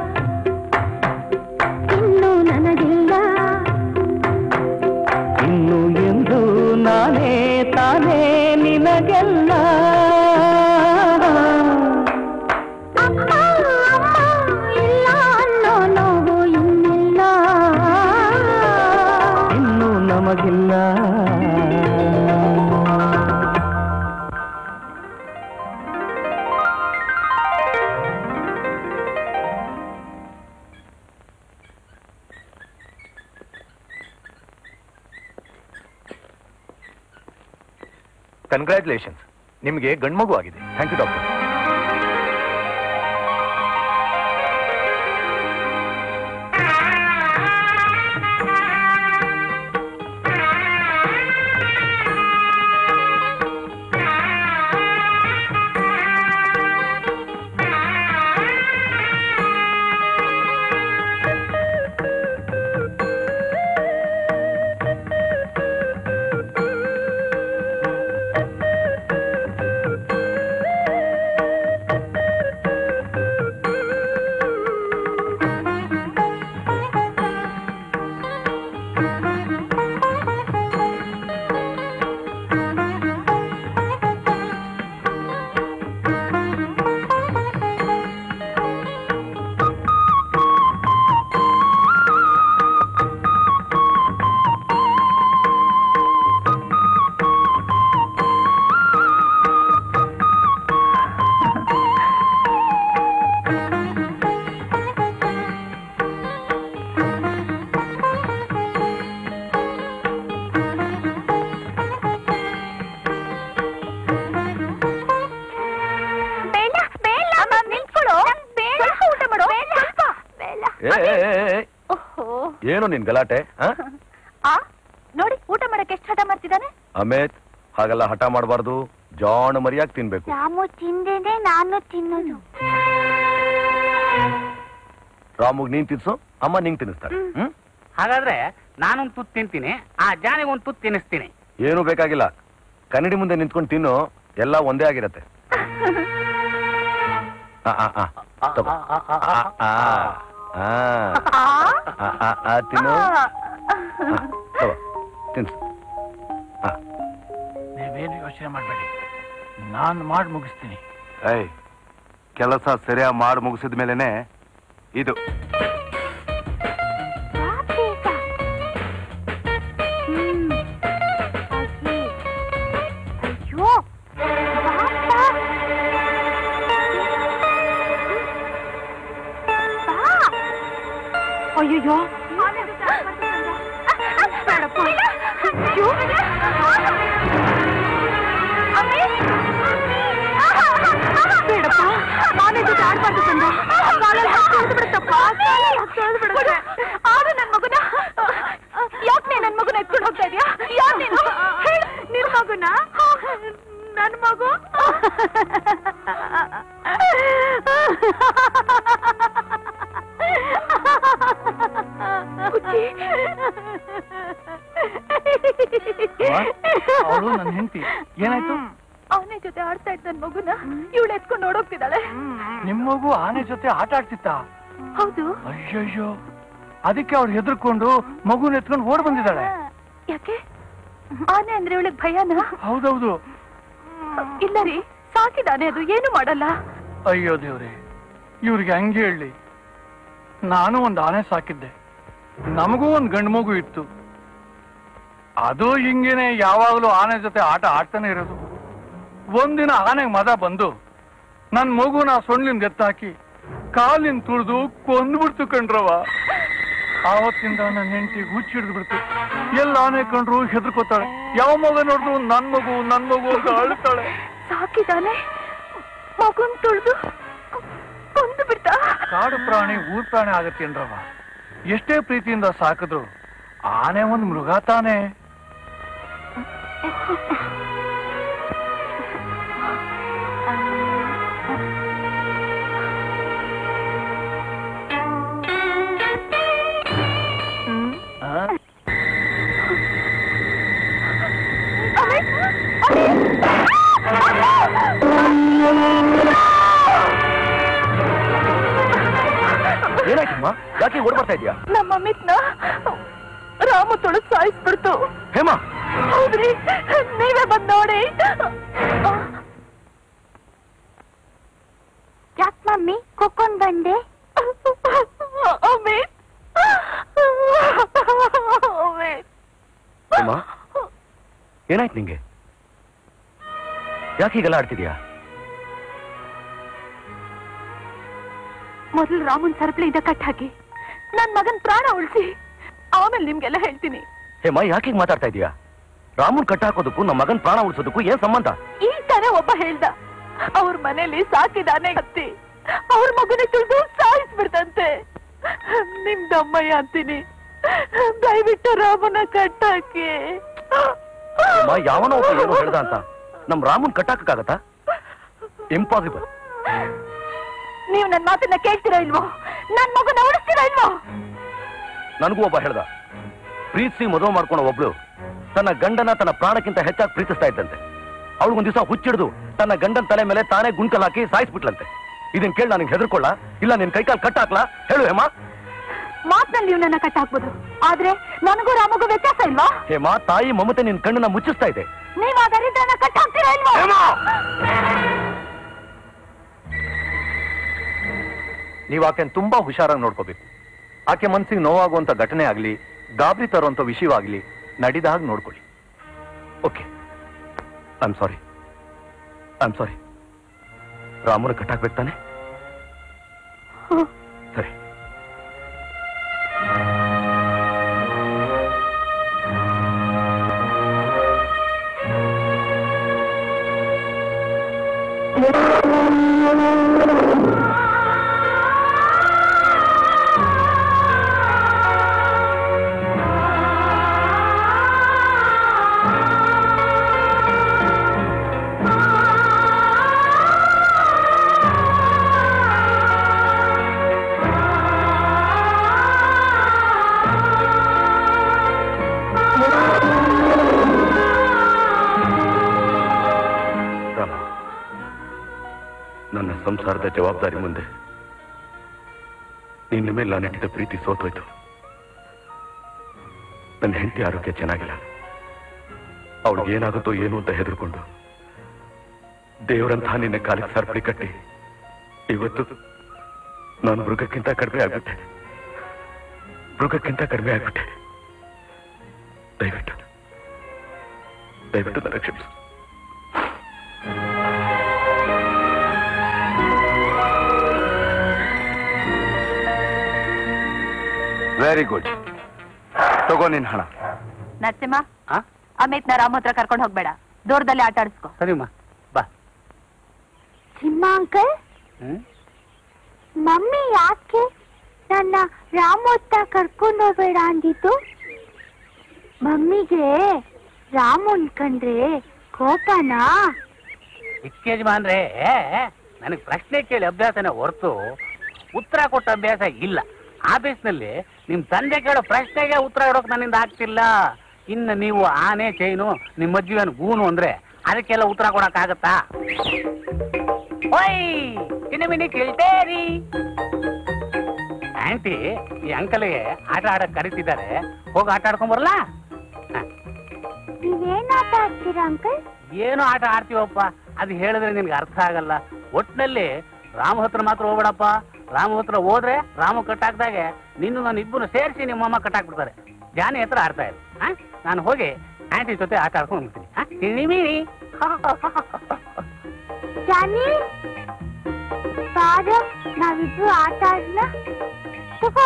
ಇನ್ನು ನನಗಿಲ್ಲ ಇನ್ನು ಎಂದು ನಾನೇ ತಾನೇ ನಿನಗೆಲ್ಲ ಅಪ್ಪ ಅಮ್ಮ ಇಲ್ಲ ಅನ್ನೋ ನೋವು ಇನ್ನಿಲ್ಲ ಇನ್ನು ನಮಗಿಲ್ಲ ಕನ್ಗ್ರ್ಯಾಚುಲೇಷನ್ಸ್ ನಿಮಗೆ ಗಂಡ್ಮಗು ಆಗಿದೆ ಥ್ಯಾಂಕ್ ಯು ಡಾಕ್ಟರ್ ಬೇಡ ಬೇಡ ಅಮ್ಮ ನಿಂತ್ಕೊಳ್ಳೋ ಬೇಡ ಊಟ ಮಾಡು ಸ್ವಲ್ಪ ಬೇಡ ಏ ಏ, ಏ, ಏ, ಏ, ಓಹೋ ಏನು ನಿನ್ ಗಲಾಟೆ ಆ? ಆ ನೋಡಿ ಊಟ ಮಾಡಕ್ಕೆ ಎಷ್ಟು ಹಠ ಮಾಡ್ತಿದ್ದಾನೆ ಅಮೇತ್ ಹಾಗೆಲ್ಲ ಹಠ ಮಾಡಬಾರ್ದು ಜಾಣ ಮರಿಯಾಗಿ ತಿನ್ಬೇಕು ರಾಮು ತಿಂದೇನೆ ನಾನು ತಿನ್ನೋದು ರಾಮುಗ್ ನೀನ್ ತಿನ್ಸು ಅಮ್ಮ ನಿಂಗ್ ತಿನ್ನಿಸ್ತಾರೆ ಹ್ಮ್ ಹಾಗಾದ್ರೆ ನಾನೊಂದು ತುತ್ತು ತಿಂತೀನಿ ಆ ಜಾನಿಗೆ ಒಂದು ತುತ್ತು ತಿನ್ನಿಸ್ತೀನಿ ಏನು ಬೇಕಾಗಿಲ್ಲ ಕನ್ನಡಿ ಮುಂದೆ ನಿಂತ್ಕೊಂಡು ತಿನ್ನು ಎಲ್ಲ ಒಂದೇ ಆಗಿರತ್ತೆ ಆ, ಆ, ಆ, ತಗೋ. ಆ, ಆ, ಆ, ಆ, ಆ, ಆ, ತಿನ್ನು ಆ, ತಗೋ ತಿನ್ಸು ನೀವೇನು ಯೋಚನೆ ಮಾಡಬೇಡಿ ನಾನು ಮಾಡಿ ಮುಗಿಸ್ತೀನಿ ಏಯ್ ಕೆಲಸ ಸರಿಯಾಗಿ ಮಾಡಿ ಮುಗಿಸಿದ ಮೇಲೆನೆ ಇದು ಅಯ್ಯೋ ಅಯ್ಯೋ. ಬೇಡಪ್ಪ ನಾನೇ ಜೊತೆ ಆಡ್ಬಾರ್ದು ಕಂದ ಕಾಲಲ್ಲಿ ಹತ್ತು ತೊಳೆದು ಬಿಡುತ್ತಪ್ಪ ಕಾಲಲ್ಲಿ ಹತ್ತು ತೊಳೆದು ಬಿಡುತ್ತೆ ಆಗ ನನ್ ಮಗುನ ಯಾಕೆ ನೀ ನನ್ ಮಗುನ ಎತ್ಕೊಂಡು ಹೋಗ್ತಾ ಇದೀಯಾ ಯಾಕೆ ನೀನು ಹೇಳು, ನಿನ್ ಮಗುನ ನನ್ ಮಗು ಅವಳು ನನ್ನ ಹೆಂಡತಿ ಏನಾಯ್ತು ಅವನ ಜೊತೆ ಆಡ್ತಾ ಇದ್ದ ನನ್ ಮಗುನ ಇವಳು ಎತ್ಕೊಂಡು ನೋಡೋಗ್ತಿದ್ದಾಳೆ ನಿಮ್ ಮಗು ಆನೆ ಜೊತೆ ಆಟ ಆಡ್ತಿತ್ತ ಹೌದು ಅಯ್ಯಯ್ಯೋ ಅದಕ್ಕೆ ಅವ್ರು ಹೆದರ್ಕೊಂಡು ಮಗುನ ಎತ್ಕೊಂಡು ಓಡ್ ಬಂದಿದ್ದಾಳೆ ಯಾಕೆ ಆನೆ ಅಂದ್ರೆ ಇವಳಿಗೆ ಭಯನಾ ಹೌದೌದು ಇಲ್ಲ ರೀ ಸಾಕಿದಾನೆ ಅದು ಏನು ಮಾಡಲ್ಲ ಅಯ್ಯೋ ದೇವ್ರೆ ಇವ್ರಿಗೆ ಹಂಗೆ ಹೇಳಿ ನಾನು ಒಂದು ಆನೆ ಸಾಕಿದ್ದೆ ನಮಗೂ ಒಂದು ಗಂಡು ಮಗು ಇತ್ತು ಅದು ಹಿಂಗೇನೆ ಯಾವಾಗಲೂ ಆನೆ ಜೊತೆ ಆಟ ಆಡ್ತಾನೆ ಇರೋದು ಒಂದಿನ ಆನೆಗೆ ಮದ ಬಂದು ನನ್ ಮಗುನ ಸೊಣ್ಲಿಂದ ಎತ್ತಾಕಿ ಕಾಲಿನ ತುಳಿದು ಕೊಂದ್ಬಿಡ್ತು ಕಣ್ರವ ಆವತ್ತಿಂದ ನನ್ನ ಹೆಂಡತಿ ಹುಚ್ಚಿ ಹಿಡಿದು ಬಿಡ್ತು ಎಲ್ಲ ಆನೆ ಕಂಡ್ರು ಹೆದರ್ಕೋತಾಳೆ ಯಾವ ಮಗ ನೋಡಿದ್ರು ನನ್ ಮಗು ನನ್ ಮಗು ಅಂತ ಅಳ್ತಾಳೆ ಸಾಕಿದಾನೆ ಮಗುನ್ ತುಳಿದು ಕೊಂದು ಬಿಟ್ಟ ಕಾಡು ಪ್ರಾಣಿ ಊರ್ ಪ್ರಾಣಿ ಆಗತ್ತೇನ್ರವ ಎಷ್ಟೇ ಪ್ರೀತಿಯಿಂದ ಸಾಕಿದ್ರು ಆನೆ ಒಂದು ಮೃಗ ತಾನೆ ಏನಾಯ್ತಮ್ಮ ಯಾಕೆ ಓಡ್ ಬರ್ತಾ ಇದೀಯಾ ನಮ್ಮ ಅಮಿತ್ನ ರಾಮು ತುಳಿದು ಸಾಯಿಸ್ಬಿಡ್ತು ಹೇಮಾ ಹೌದ್ರಿ ನೀವೇ ಬಂದ್ ನೋಡಿ ಯಾಕ್ ಮಮ್ಮಿ ಕುಕ್ಕೊಂಡ್ ಬಂದೆ ಅಮಿತ್ ಅಮಿತ್ ಹೇಮಾ ಏನಾಯ್ತು ನಿಂಗೆ ಯಾಕೆ ಹೀಗೆಲ್ಲ ಆಡ್ತಿದ್ಯಾ ಮೊದಲು ರಾಮನ್ ಸರಪಳಿಯಿಂದ ಕಟ್ ಹಾಕಿ ನನ್ ಮಗನ್ ಪ್ರಾಣ ಉಳಿಸಿ ಆಮೇಲೆ ನಿಮ್ಗೆಲ್ಲ ಹೇಳ್ತೀನಿ ಹೇಮಾ ಯಾಕೆ ಹೀಗ್ ಮಾತಾಡ್ತಾ ಇದೀಯಾ ರಾಮನ್ ಕಟ್ಟ ಹಾಕೋದಕ್ಕೂ ನಮ್ಮ ಮಗನ್ ಪ್ರಾಣ ಉಳಿಸೋದಕ್ಕೂ ಏನ್ ಸಂಬಂಧ ಈಗ ತಾನೇ ಒಬ್ಬ ಹೇಳ್ದ ಅವ್ರ ಮನೇಲಿ ಸಾಕಿದಾನೆ ಹತ್ತಿ ಅವ್ರ ಮಗುನೇ ತುಳಿದು ಸಾಯಿಸ್ಬಿಡ್ತಂತೆ ನಿಮ್ದಮ್ಮಯ್ಯ ಅಂತೀನಿ ದಯವಿಟ್ಟು ರಾಮನ ಕಟ್ಟಾಕಿ ಹೇಮಾ ಯಾವನೋ ಒಬ್ಬ ಏನೋ ಹೇಳ್ದ ಅಂತ ನಮ್ ರಾಮನ್ ಕಟ್ಟಾಕಕ್ಕಾಗತ್ತಾ ಇಂಪಾಸಿಬಲ್ ನೀವು ನನ್ ಮಾತನ್ನ ಕೇಳ್ತೀರಾ ಇಲ್ವೋ ನನ್ ಮಗುನ ಉಳಿಸ್ತೀರಾ ಇಲ್ವೋ ನನಗೂ ಒಬ್ಬ ಹೇಳ್ದ ಪ್ರೀತಿಸಿ ಮದುವೆ ಮಾಡ್ಕೊಂಡ ಒಬ್ಳು ತನ್ನ ಗಂಡನ ತನ್ನ ಪ್ರಾಣಕ್ಕಿಂತ ಹೆಚ್ಚಾಗಿ ಪ್ರೀತಿಸ್ತಾ ಇದ್ದಂತೆ ಅವಳಿಗೊಂದ್ ದಿವಸ ಹುಚ್ಚಿಡ್ದು ತನ್ನ ಗಂಡನ ತಲೆ ಮೇಲೆ ತಾನೇ ಗುಂಡ್ಕಲ್ ಹಾಕಿ ಸಾಯಿಸ್ಬಿಟ್ಲಂತೆ ಇದನ್ ಕೇಳಿ ನನಗೆ ಹೆದರ್ಕೊಳ್ಳ ಇಲ್ಲ ನಿನ್ ಕೈಕಾಲ್ ಕಟ್ ಹಾಕ್ಲಾ ಹೇಳು ಹೇಮಾ ಮಾತ್ನಲ್ಲಿ ನೀವು ನನ್ನ ಕಟ್ಟಾಕ್ಬೋದು ಆದ್ರೆ ನನಗೂ ರಾಮಗೂ ವ್ಯತ್ಯಾಸ ಇಲ್ವಾ ಹೇಮಾ ತಾಯಿ ಮಮತೆ ನಿನ್ ಕಣ್ಣನ್ನ ಮುಚ್ಚಿಸ್ತಾ ಇದೆ ನೀವ್ ಆ ದರಿದ್ರನ ಕಟ್ಟಾಕ್ತೀರಾ ಇಲ್ವಾ ನೀವು ಆಕೆನ್ ತುಂಬಾ ಹುಷಾರಾಗಿ ನೋಡ್ಕೋಬೇಕು ಆಕೆ ಮನ್ಸಿಗೆ ನೋವಾಗುವಂತ ಘಟನೆ ಆಗ್ಲಿ ಗಾಬರಿ ತರುವಂತ ವಿಷಯವಾಗ್ಲಿ ನಡಿದ ಹಾಗೆ ನೋಡ್ಕೊಳ್ಳಿ okay I am sorry I am sorry ರಾಮನ ಕಟ್ಟಾಕ್ಬೇಕು ತಾನೆ ಸರಿ ರಾಮ ನನ್ನ ಸಂಸಾರದ ಜವಾಬ್ದಾರಿ ಮುಂದೆ ನಿನ್ನ ಮೇಲೆ ನಾನಿಟ್ಟಿದ್ದ ಪ್ರೀತಿ ಸೋತೋಯ್ತು ನನ್ನ ಹೆಂಡತಿ ಆರೋಗ್ಯ ಚೆನ್ನಾಗಿಲ್ಲ ಅವಳಿಗೆ ಏನಾಗುತ್ತೋ ಏನು ಅಂತ ಹೆದರ್ಕೊಂಡು ದೇವರಂತಹ ನಿನ್ನ ಕಾಲಿಗೆ ಸರಪಳಿ ಕಟ್ಟಿ ಇವತ್ತು ನಾನು ಮೃಗಕ್ಕಿಂತ ಕಡಿಮೆ ಆಗ್ಬಿಟ್ಟೆ ಮೃಗಕ್ಕಿಂತ ಕಡಿಮೆ ಆಗ್ಬಿಟ್ಟೆ ದಯವಿಟ್ಟು ದಯವಿಟ್ಟು ನನ್ನ ಕ್ಷಮಿಸು ವೆರಿ ಗುಡ್ ತಗೋ ನಿನ್ ಹಣ ನರಸಿಂಹ ಅಮಿತ್ನ ರಾಮ ಹತ್ರ ಕರ್ಕೊಂಡು ಹೋಗ್ಬೇಡ ದೂರದಲ್ಲಿ ಆಟ ಆಡಿಸ್ಕೊ ಸರಿಮ್ಮ ಬಾ ಚಿಮ್ಮ ಅಂಕಲ್ ಹ್ಮ್ ಮಮ್ಮಿ ಯಾಕೆ ನನ್ನ ರಾಮೋತ್ತ ಕರ್ಕೊಂಡು ಹೋಗ್ಬೇಡ ಅಂದಿದ್ದು ಮಮ್ಮಿಗೆ ರಾಮನ್ ಕಂಡ್ರೆ ಕೋಪನಾ ಯಜಮಾನ್ರೆ ನನಗೆ ಪ್ರಶ್ನೆ ಕೇಳಿ ಅಭ್ಯಾಸನೇ ಹೊರತು ಉತ್ತರ ಕೊಟ್ಟ ಅಭ್ಯಾಸ ಇಲ್ಲ ಆಫೀಸ್ನಲ್ಲಿ ನಿಮ್ ತಂದೆ ಕೇಳೋ ಪ್ರಶ್ನೆಗೆ ಉತ್ತರ ಕೊಡೋಕೆ ನನ್ನಿಂದ ಆಗ್ತಿಲ್ಲ ಇನ್ನು ನೀವು ಆನೆ ಚೈನು ನಿಮ್ಮ ಅಜ್ಜಿಯನ್ ಗೂನು ಅಂದ್ರೆ ಅದಕ್ಕೆಲ್ಲ ಉತ್ತರ ಕೊಡಕ್ಕಾಗತ್ತಾ ಓಯ್ ಚಿನ್ನಮಿನಿ ಕೇಳ್ತೇರಿ ಆಂಟಿ ಈ ಅಂಕಲ್ಗೆ ಆಟ ಆಡಕ್ ಕರಿತಿದ್ದಾರೆ ಹೋಗಿ ಆಟ ಆಡ್ಕೊಂಡ್ ಬರಲಾ ನೀವೇನ್ ಆಟ ಆಡ್ತೀರಾ ಅಂಕಲ್ ಏನು ಆಟ ಆಡ್ತೀವಪ್ಪ ಅದು ಹೇಳಿದ್ರೆ ನಿನ್ಗೆ ಅರ್ಥ ಆಗಲ್ಲ ಒಟ್ನಲ್ಲಿ ರಾಮ ಹತ್ರ ಮಾತ್ರ ಹೋಗ್ಬೇಡಪ್ಪ ರಾಮ ಹತ್ರ ಹೋದ್ರೆ ರಾಮ ಕಟ್ಟಾಕ್ದಾಗೆ ನಿನ್ನ ನಾನು ಇಬ್ಬರು ಸೇರಿಸಿ ನಿಮ್ಮ ಅಮ್ಮ ಕಟ್ಟಾಕ್ಬಿಡ್ತಾರೆ ಜಾನಿ ಹತ್ರ ಆಡ್ತಾ ಇಲ್ಲ ಆ? ನಾನು ಹೋಗಿ ಆಂಟಿ ಜೊತೆ ಆಟ ಆಡ್ಕೊಂಡು ಹೋಗ್ತೀನಿ ಆ? ತಿಣಿಮಿಣಿ. ಜಾನಿ ಬಾರ ನಾವಿಬ್ರು ಆಟ ಆಡ್ಲ ತಗೋ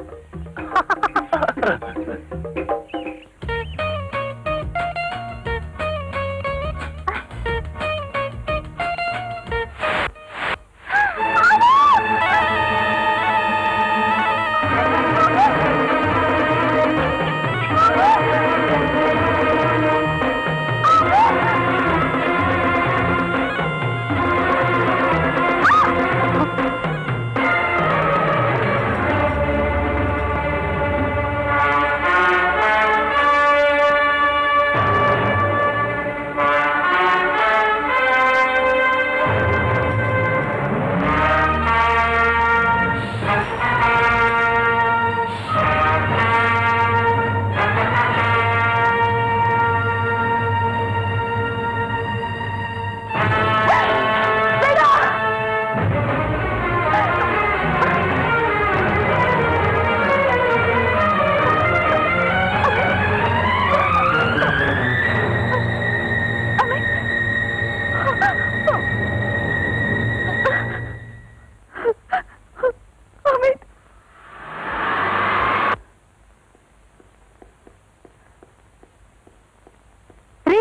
ರೀ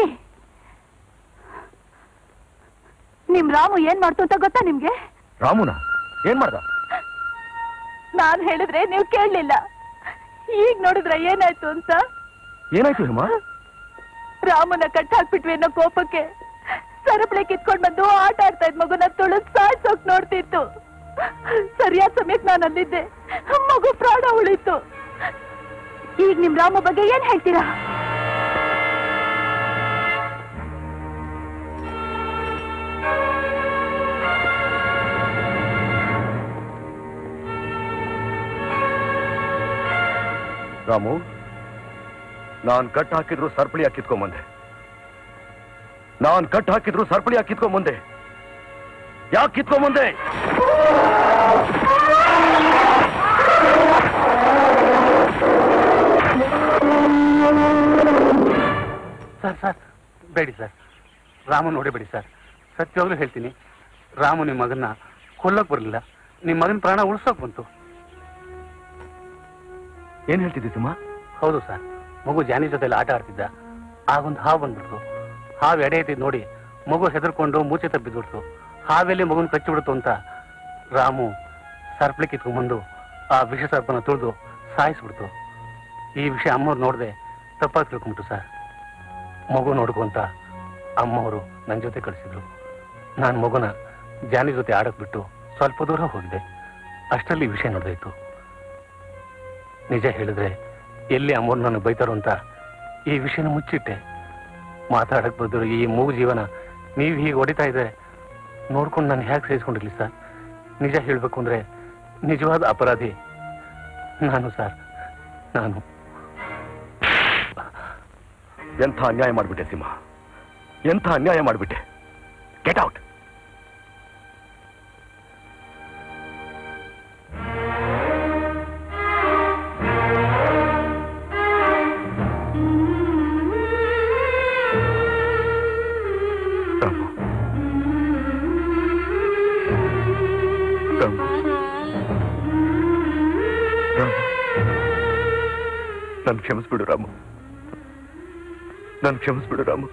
ನಿಮ್ ರಾಮು ಏನ್ ಮಾಡ್ತು ಅಂತ ಗೊತ್ತಾ ನಿಮ್ಗೆ ರಾಮುನ ಏನ್ ಮಾಡ್ದ ನಾನ್ ಹೇಳಿದ್ರೆ ನೀವು ಕೇಳಲಿಲ್ಲ ಈಗ ನೋಡಿದ್ರೆ ಏನಾಯ್ತು ಅಂತ ಏನಾಯ್ತು ಹೇಮ ರಾಮನ ಕಟ್ ಹಾಕ್ಬಿಟ್ವಿ ಅನ್ನೋ ಕೋಪಕ್ಕೆ ಸರಪಳಿ ಕಿತ್ಕೊಂಡ್ ಬಂದು ಆಟ ಆಡ್ತಾ ಇದ್ ಮಗುನ ತುಳಿದ್ ಸಾಯ್ಸೋಕ್ ನೋಡ್ತಿತ್ತು ಸರಿಯಾದ ಸಮಯಕ್ಕೆ ನಾನು ಅಲ್ಲಿದ್ದೆ ಮಗು ಪ್ರಾಣ ಉಳಿತು ಈಗ ನಿಮ್ ರಾಮ ಬಗ್ಗೆ ಏನ್ ಹೇಳ್ತೀರಾ ರಾಮು ನಾನ್ ಕಟ್ ಹಾಕಿದ್ರು ಸರ್ಪಳಿ ಹಾಕಿತ್ಕೊಂಬಂದೆ ನಾನ್ ಕಟ್ ಹಾಕಿದ್ರು ಸರ್ಪಳಿ ಹಾಕಿತ್ಕೊಂಬಂದೆ ಯಾಕೆ ಕಿತ್ಕೊಂಬಂದೆ ಸರ್ ಸರ್ ಬೇಡಿ ಸರ್ ರಾಮು ನೋಡಿಬೇಡಿ ಸರ್ ಸತ್ಯವಾಗ್ಲೂ ಹೇಳ್ತೀನಿ ರಾಮು ನಿಮ್ಮ ಮಗನ್ನ ಕೊಲ್ಲಕ್ ಬರಲಿಲ್ಲ ನಿಮ್ಮ ಮಗನ ಪ್ರಾಣ ಉಳ್ಸೋಕ್ ಬಂತು ಏನ್ ಹೇಳ್ತಿದ್ದಿ ಸಿಂಹ ಹೌದು ಸರ್ ಮಗು ಜಾನಿ ಜೊತೆಲಿ ಆಟ ಆಡ್ತಿದ್ದ ಆಗೊಂದು ಹಾವು ಬಂದ್ಬಿಡ್ತು ಹಾವು ಎಡೆ ಎತ್ತಿದ್ ನೋಡಿ ಮಗು ಹೆದರ್ಕೊಂಡು ಮೂಚೆ ತಬ್ಬಿದ್ಬಿಡ್ತು ಹಾವೆಲ್ಲಿ ಮಗುನ ಕಚ್ಚಿಬಿಡ್ತು ಅಂತ ರಾಮು ಸರ್ಪಳಿ ಕಿತ್ಕೊಂಡ್ಬಂದು ಆ ವಿಷ ಸರ್ಪನ ತುಳಿದು ಸಾಯಿಸ್ಬಿಡ್ತು ಈ ವಿಷಯ ಅಮ್ಮವ್ರು ನೋಡದೆ ತಪ್ಪಾಗಿ ತಿಳ್ಕೊಂಬಿಟ್ಟು ಸರ್ ಮಗು ನೋಡ್ಕೊಂತ ಅಮ್ಮವರು ನನ್ನ ಜೊತೆ ಕಳಿಸಿದ್ರು ನಾನು ಮಗುನ ಜಾನಿ ಜೊತೆ ಆಡಕ್ ಬಿಟ್ಟು ಸ್ವಲ್ಪ ದೂರ ಹೋಗಿದೆ ಅಷ್ಟರಲ್ಲಿ ಈ ವಿಷಯ ನಡೆದಾಯ್ತು ನಿಜ ಹೇಳಿದ್ರೆ ಎಲ್ಲಿ ಅಮ್ಮವ್ರು ನನ್ನ ಬೈತಾರೋ ಅಂತ ಈ ವಿಷಯನ ಮುಚ್ಚಿಟ್ಟೆ ಮಾತಾಡಕ್ ಬದ್ರು ಈ ಮೂಗು ಜೀವನ ನೀವು ಹೀಗೆ ಹೊಡಿತಾ ಇದ್ರೆ ನೋಡ್ಕೊಂಡು ನಾನು ಹೇಗೆ ಸಹಿಸ್ಕೊಂಡಿರ್ಲಿ ಸರ್ ನಿಜ ಹೇಳ್ಬೇಕು ಅಂದ್ರೆ ನಿಜವಾದ ಅಪರಾಧಿ ನಾನು ಸರ್ ನಾನು ಎಂಥ ಅನ್ಯಾಯ ಮಾಡ್ಬಿಟ್ಟೆ ಸಿಂಹ ಎಂಥ ಅನ್ಯಾಯ ಮಾಡ್ಬಿಟ್ಟೆ ಗೆಟ್ ಔಟ್ ರಾಮು ರಾಮು ರಾಮು ನನ್ ಕ್ಷಮಿಸ್ಬಿಡು ರಾಮು ನನ್ ಕ್ಷಮಿಸ್ಬಿಡು ರಾಮು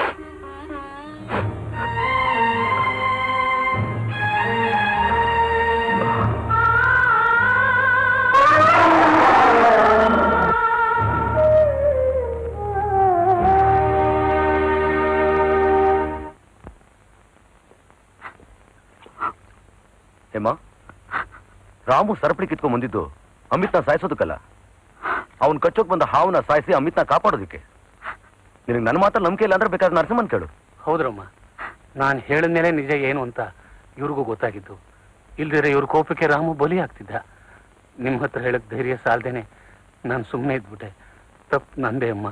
ಹೇಮ ರಾಮು ಸರಪಳಿ ಕಿತ್ಕೊಂಡ್ ಬಂದಿದ್ದು ಅಮಿತ್ನ ಸಾಯಿಸೋದಕ್ಕಲ್ಲ ಅವನ್ ಕಚ್ಚೋಕ್ ಬಂದ ಹಾವನ್ನ ಸಾಯಿಸಿ ಅಮಿತ್ನ ಕಾಪಾಡೋದಕ್ಕೆ ನಿನಗೆ ನನ್ನ ಮಾತಲ್ಲಿ ನಂಬಿಕೆ ಇಲ್ಲ ಅಂದ್ರೆ ಬೇಕಾದ್ರೆ ನರಸಿಂಹನ್ ಕೇಳು ಹೌದ್ರಮ್ಮ ನಾನು ಹೇಳಿದ್ಮೇಲೆ ನಿಜ ಏನು ಅಂತ ಇವ್ರಿಗೂ ಗೊತ್ತಾಗಿದ್ದು ಇಲ್ದಿರೆ ಇವ್ರ ಕೋಪಕ್ಕೆ ರಾಮು ಬಲಿ ಆಗ್ತಿದ್ದ ನಿಮ್ಮ ಹತ್ರ ಹೇಳಕ್ ಧೈರ್ಯ ಸಾಲ್ದೇನೆ ನಾನು ಸುಮ್ಮನೆ ಇದ್ಬಿಟ್ಟೆ ತಪ್ಪು ನಂದೇ ಅಮ್ಮ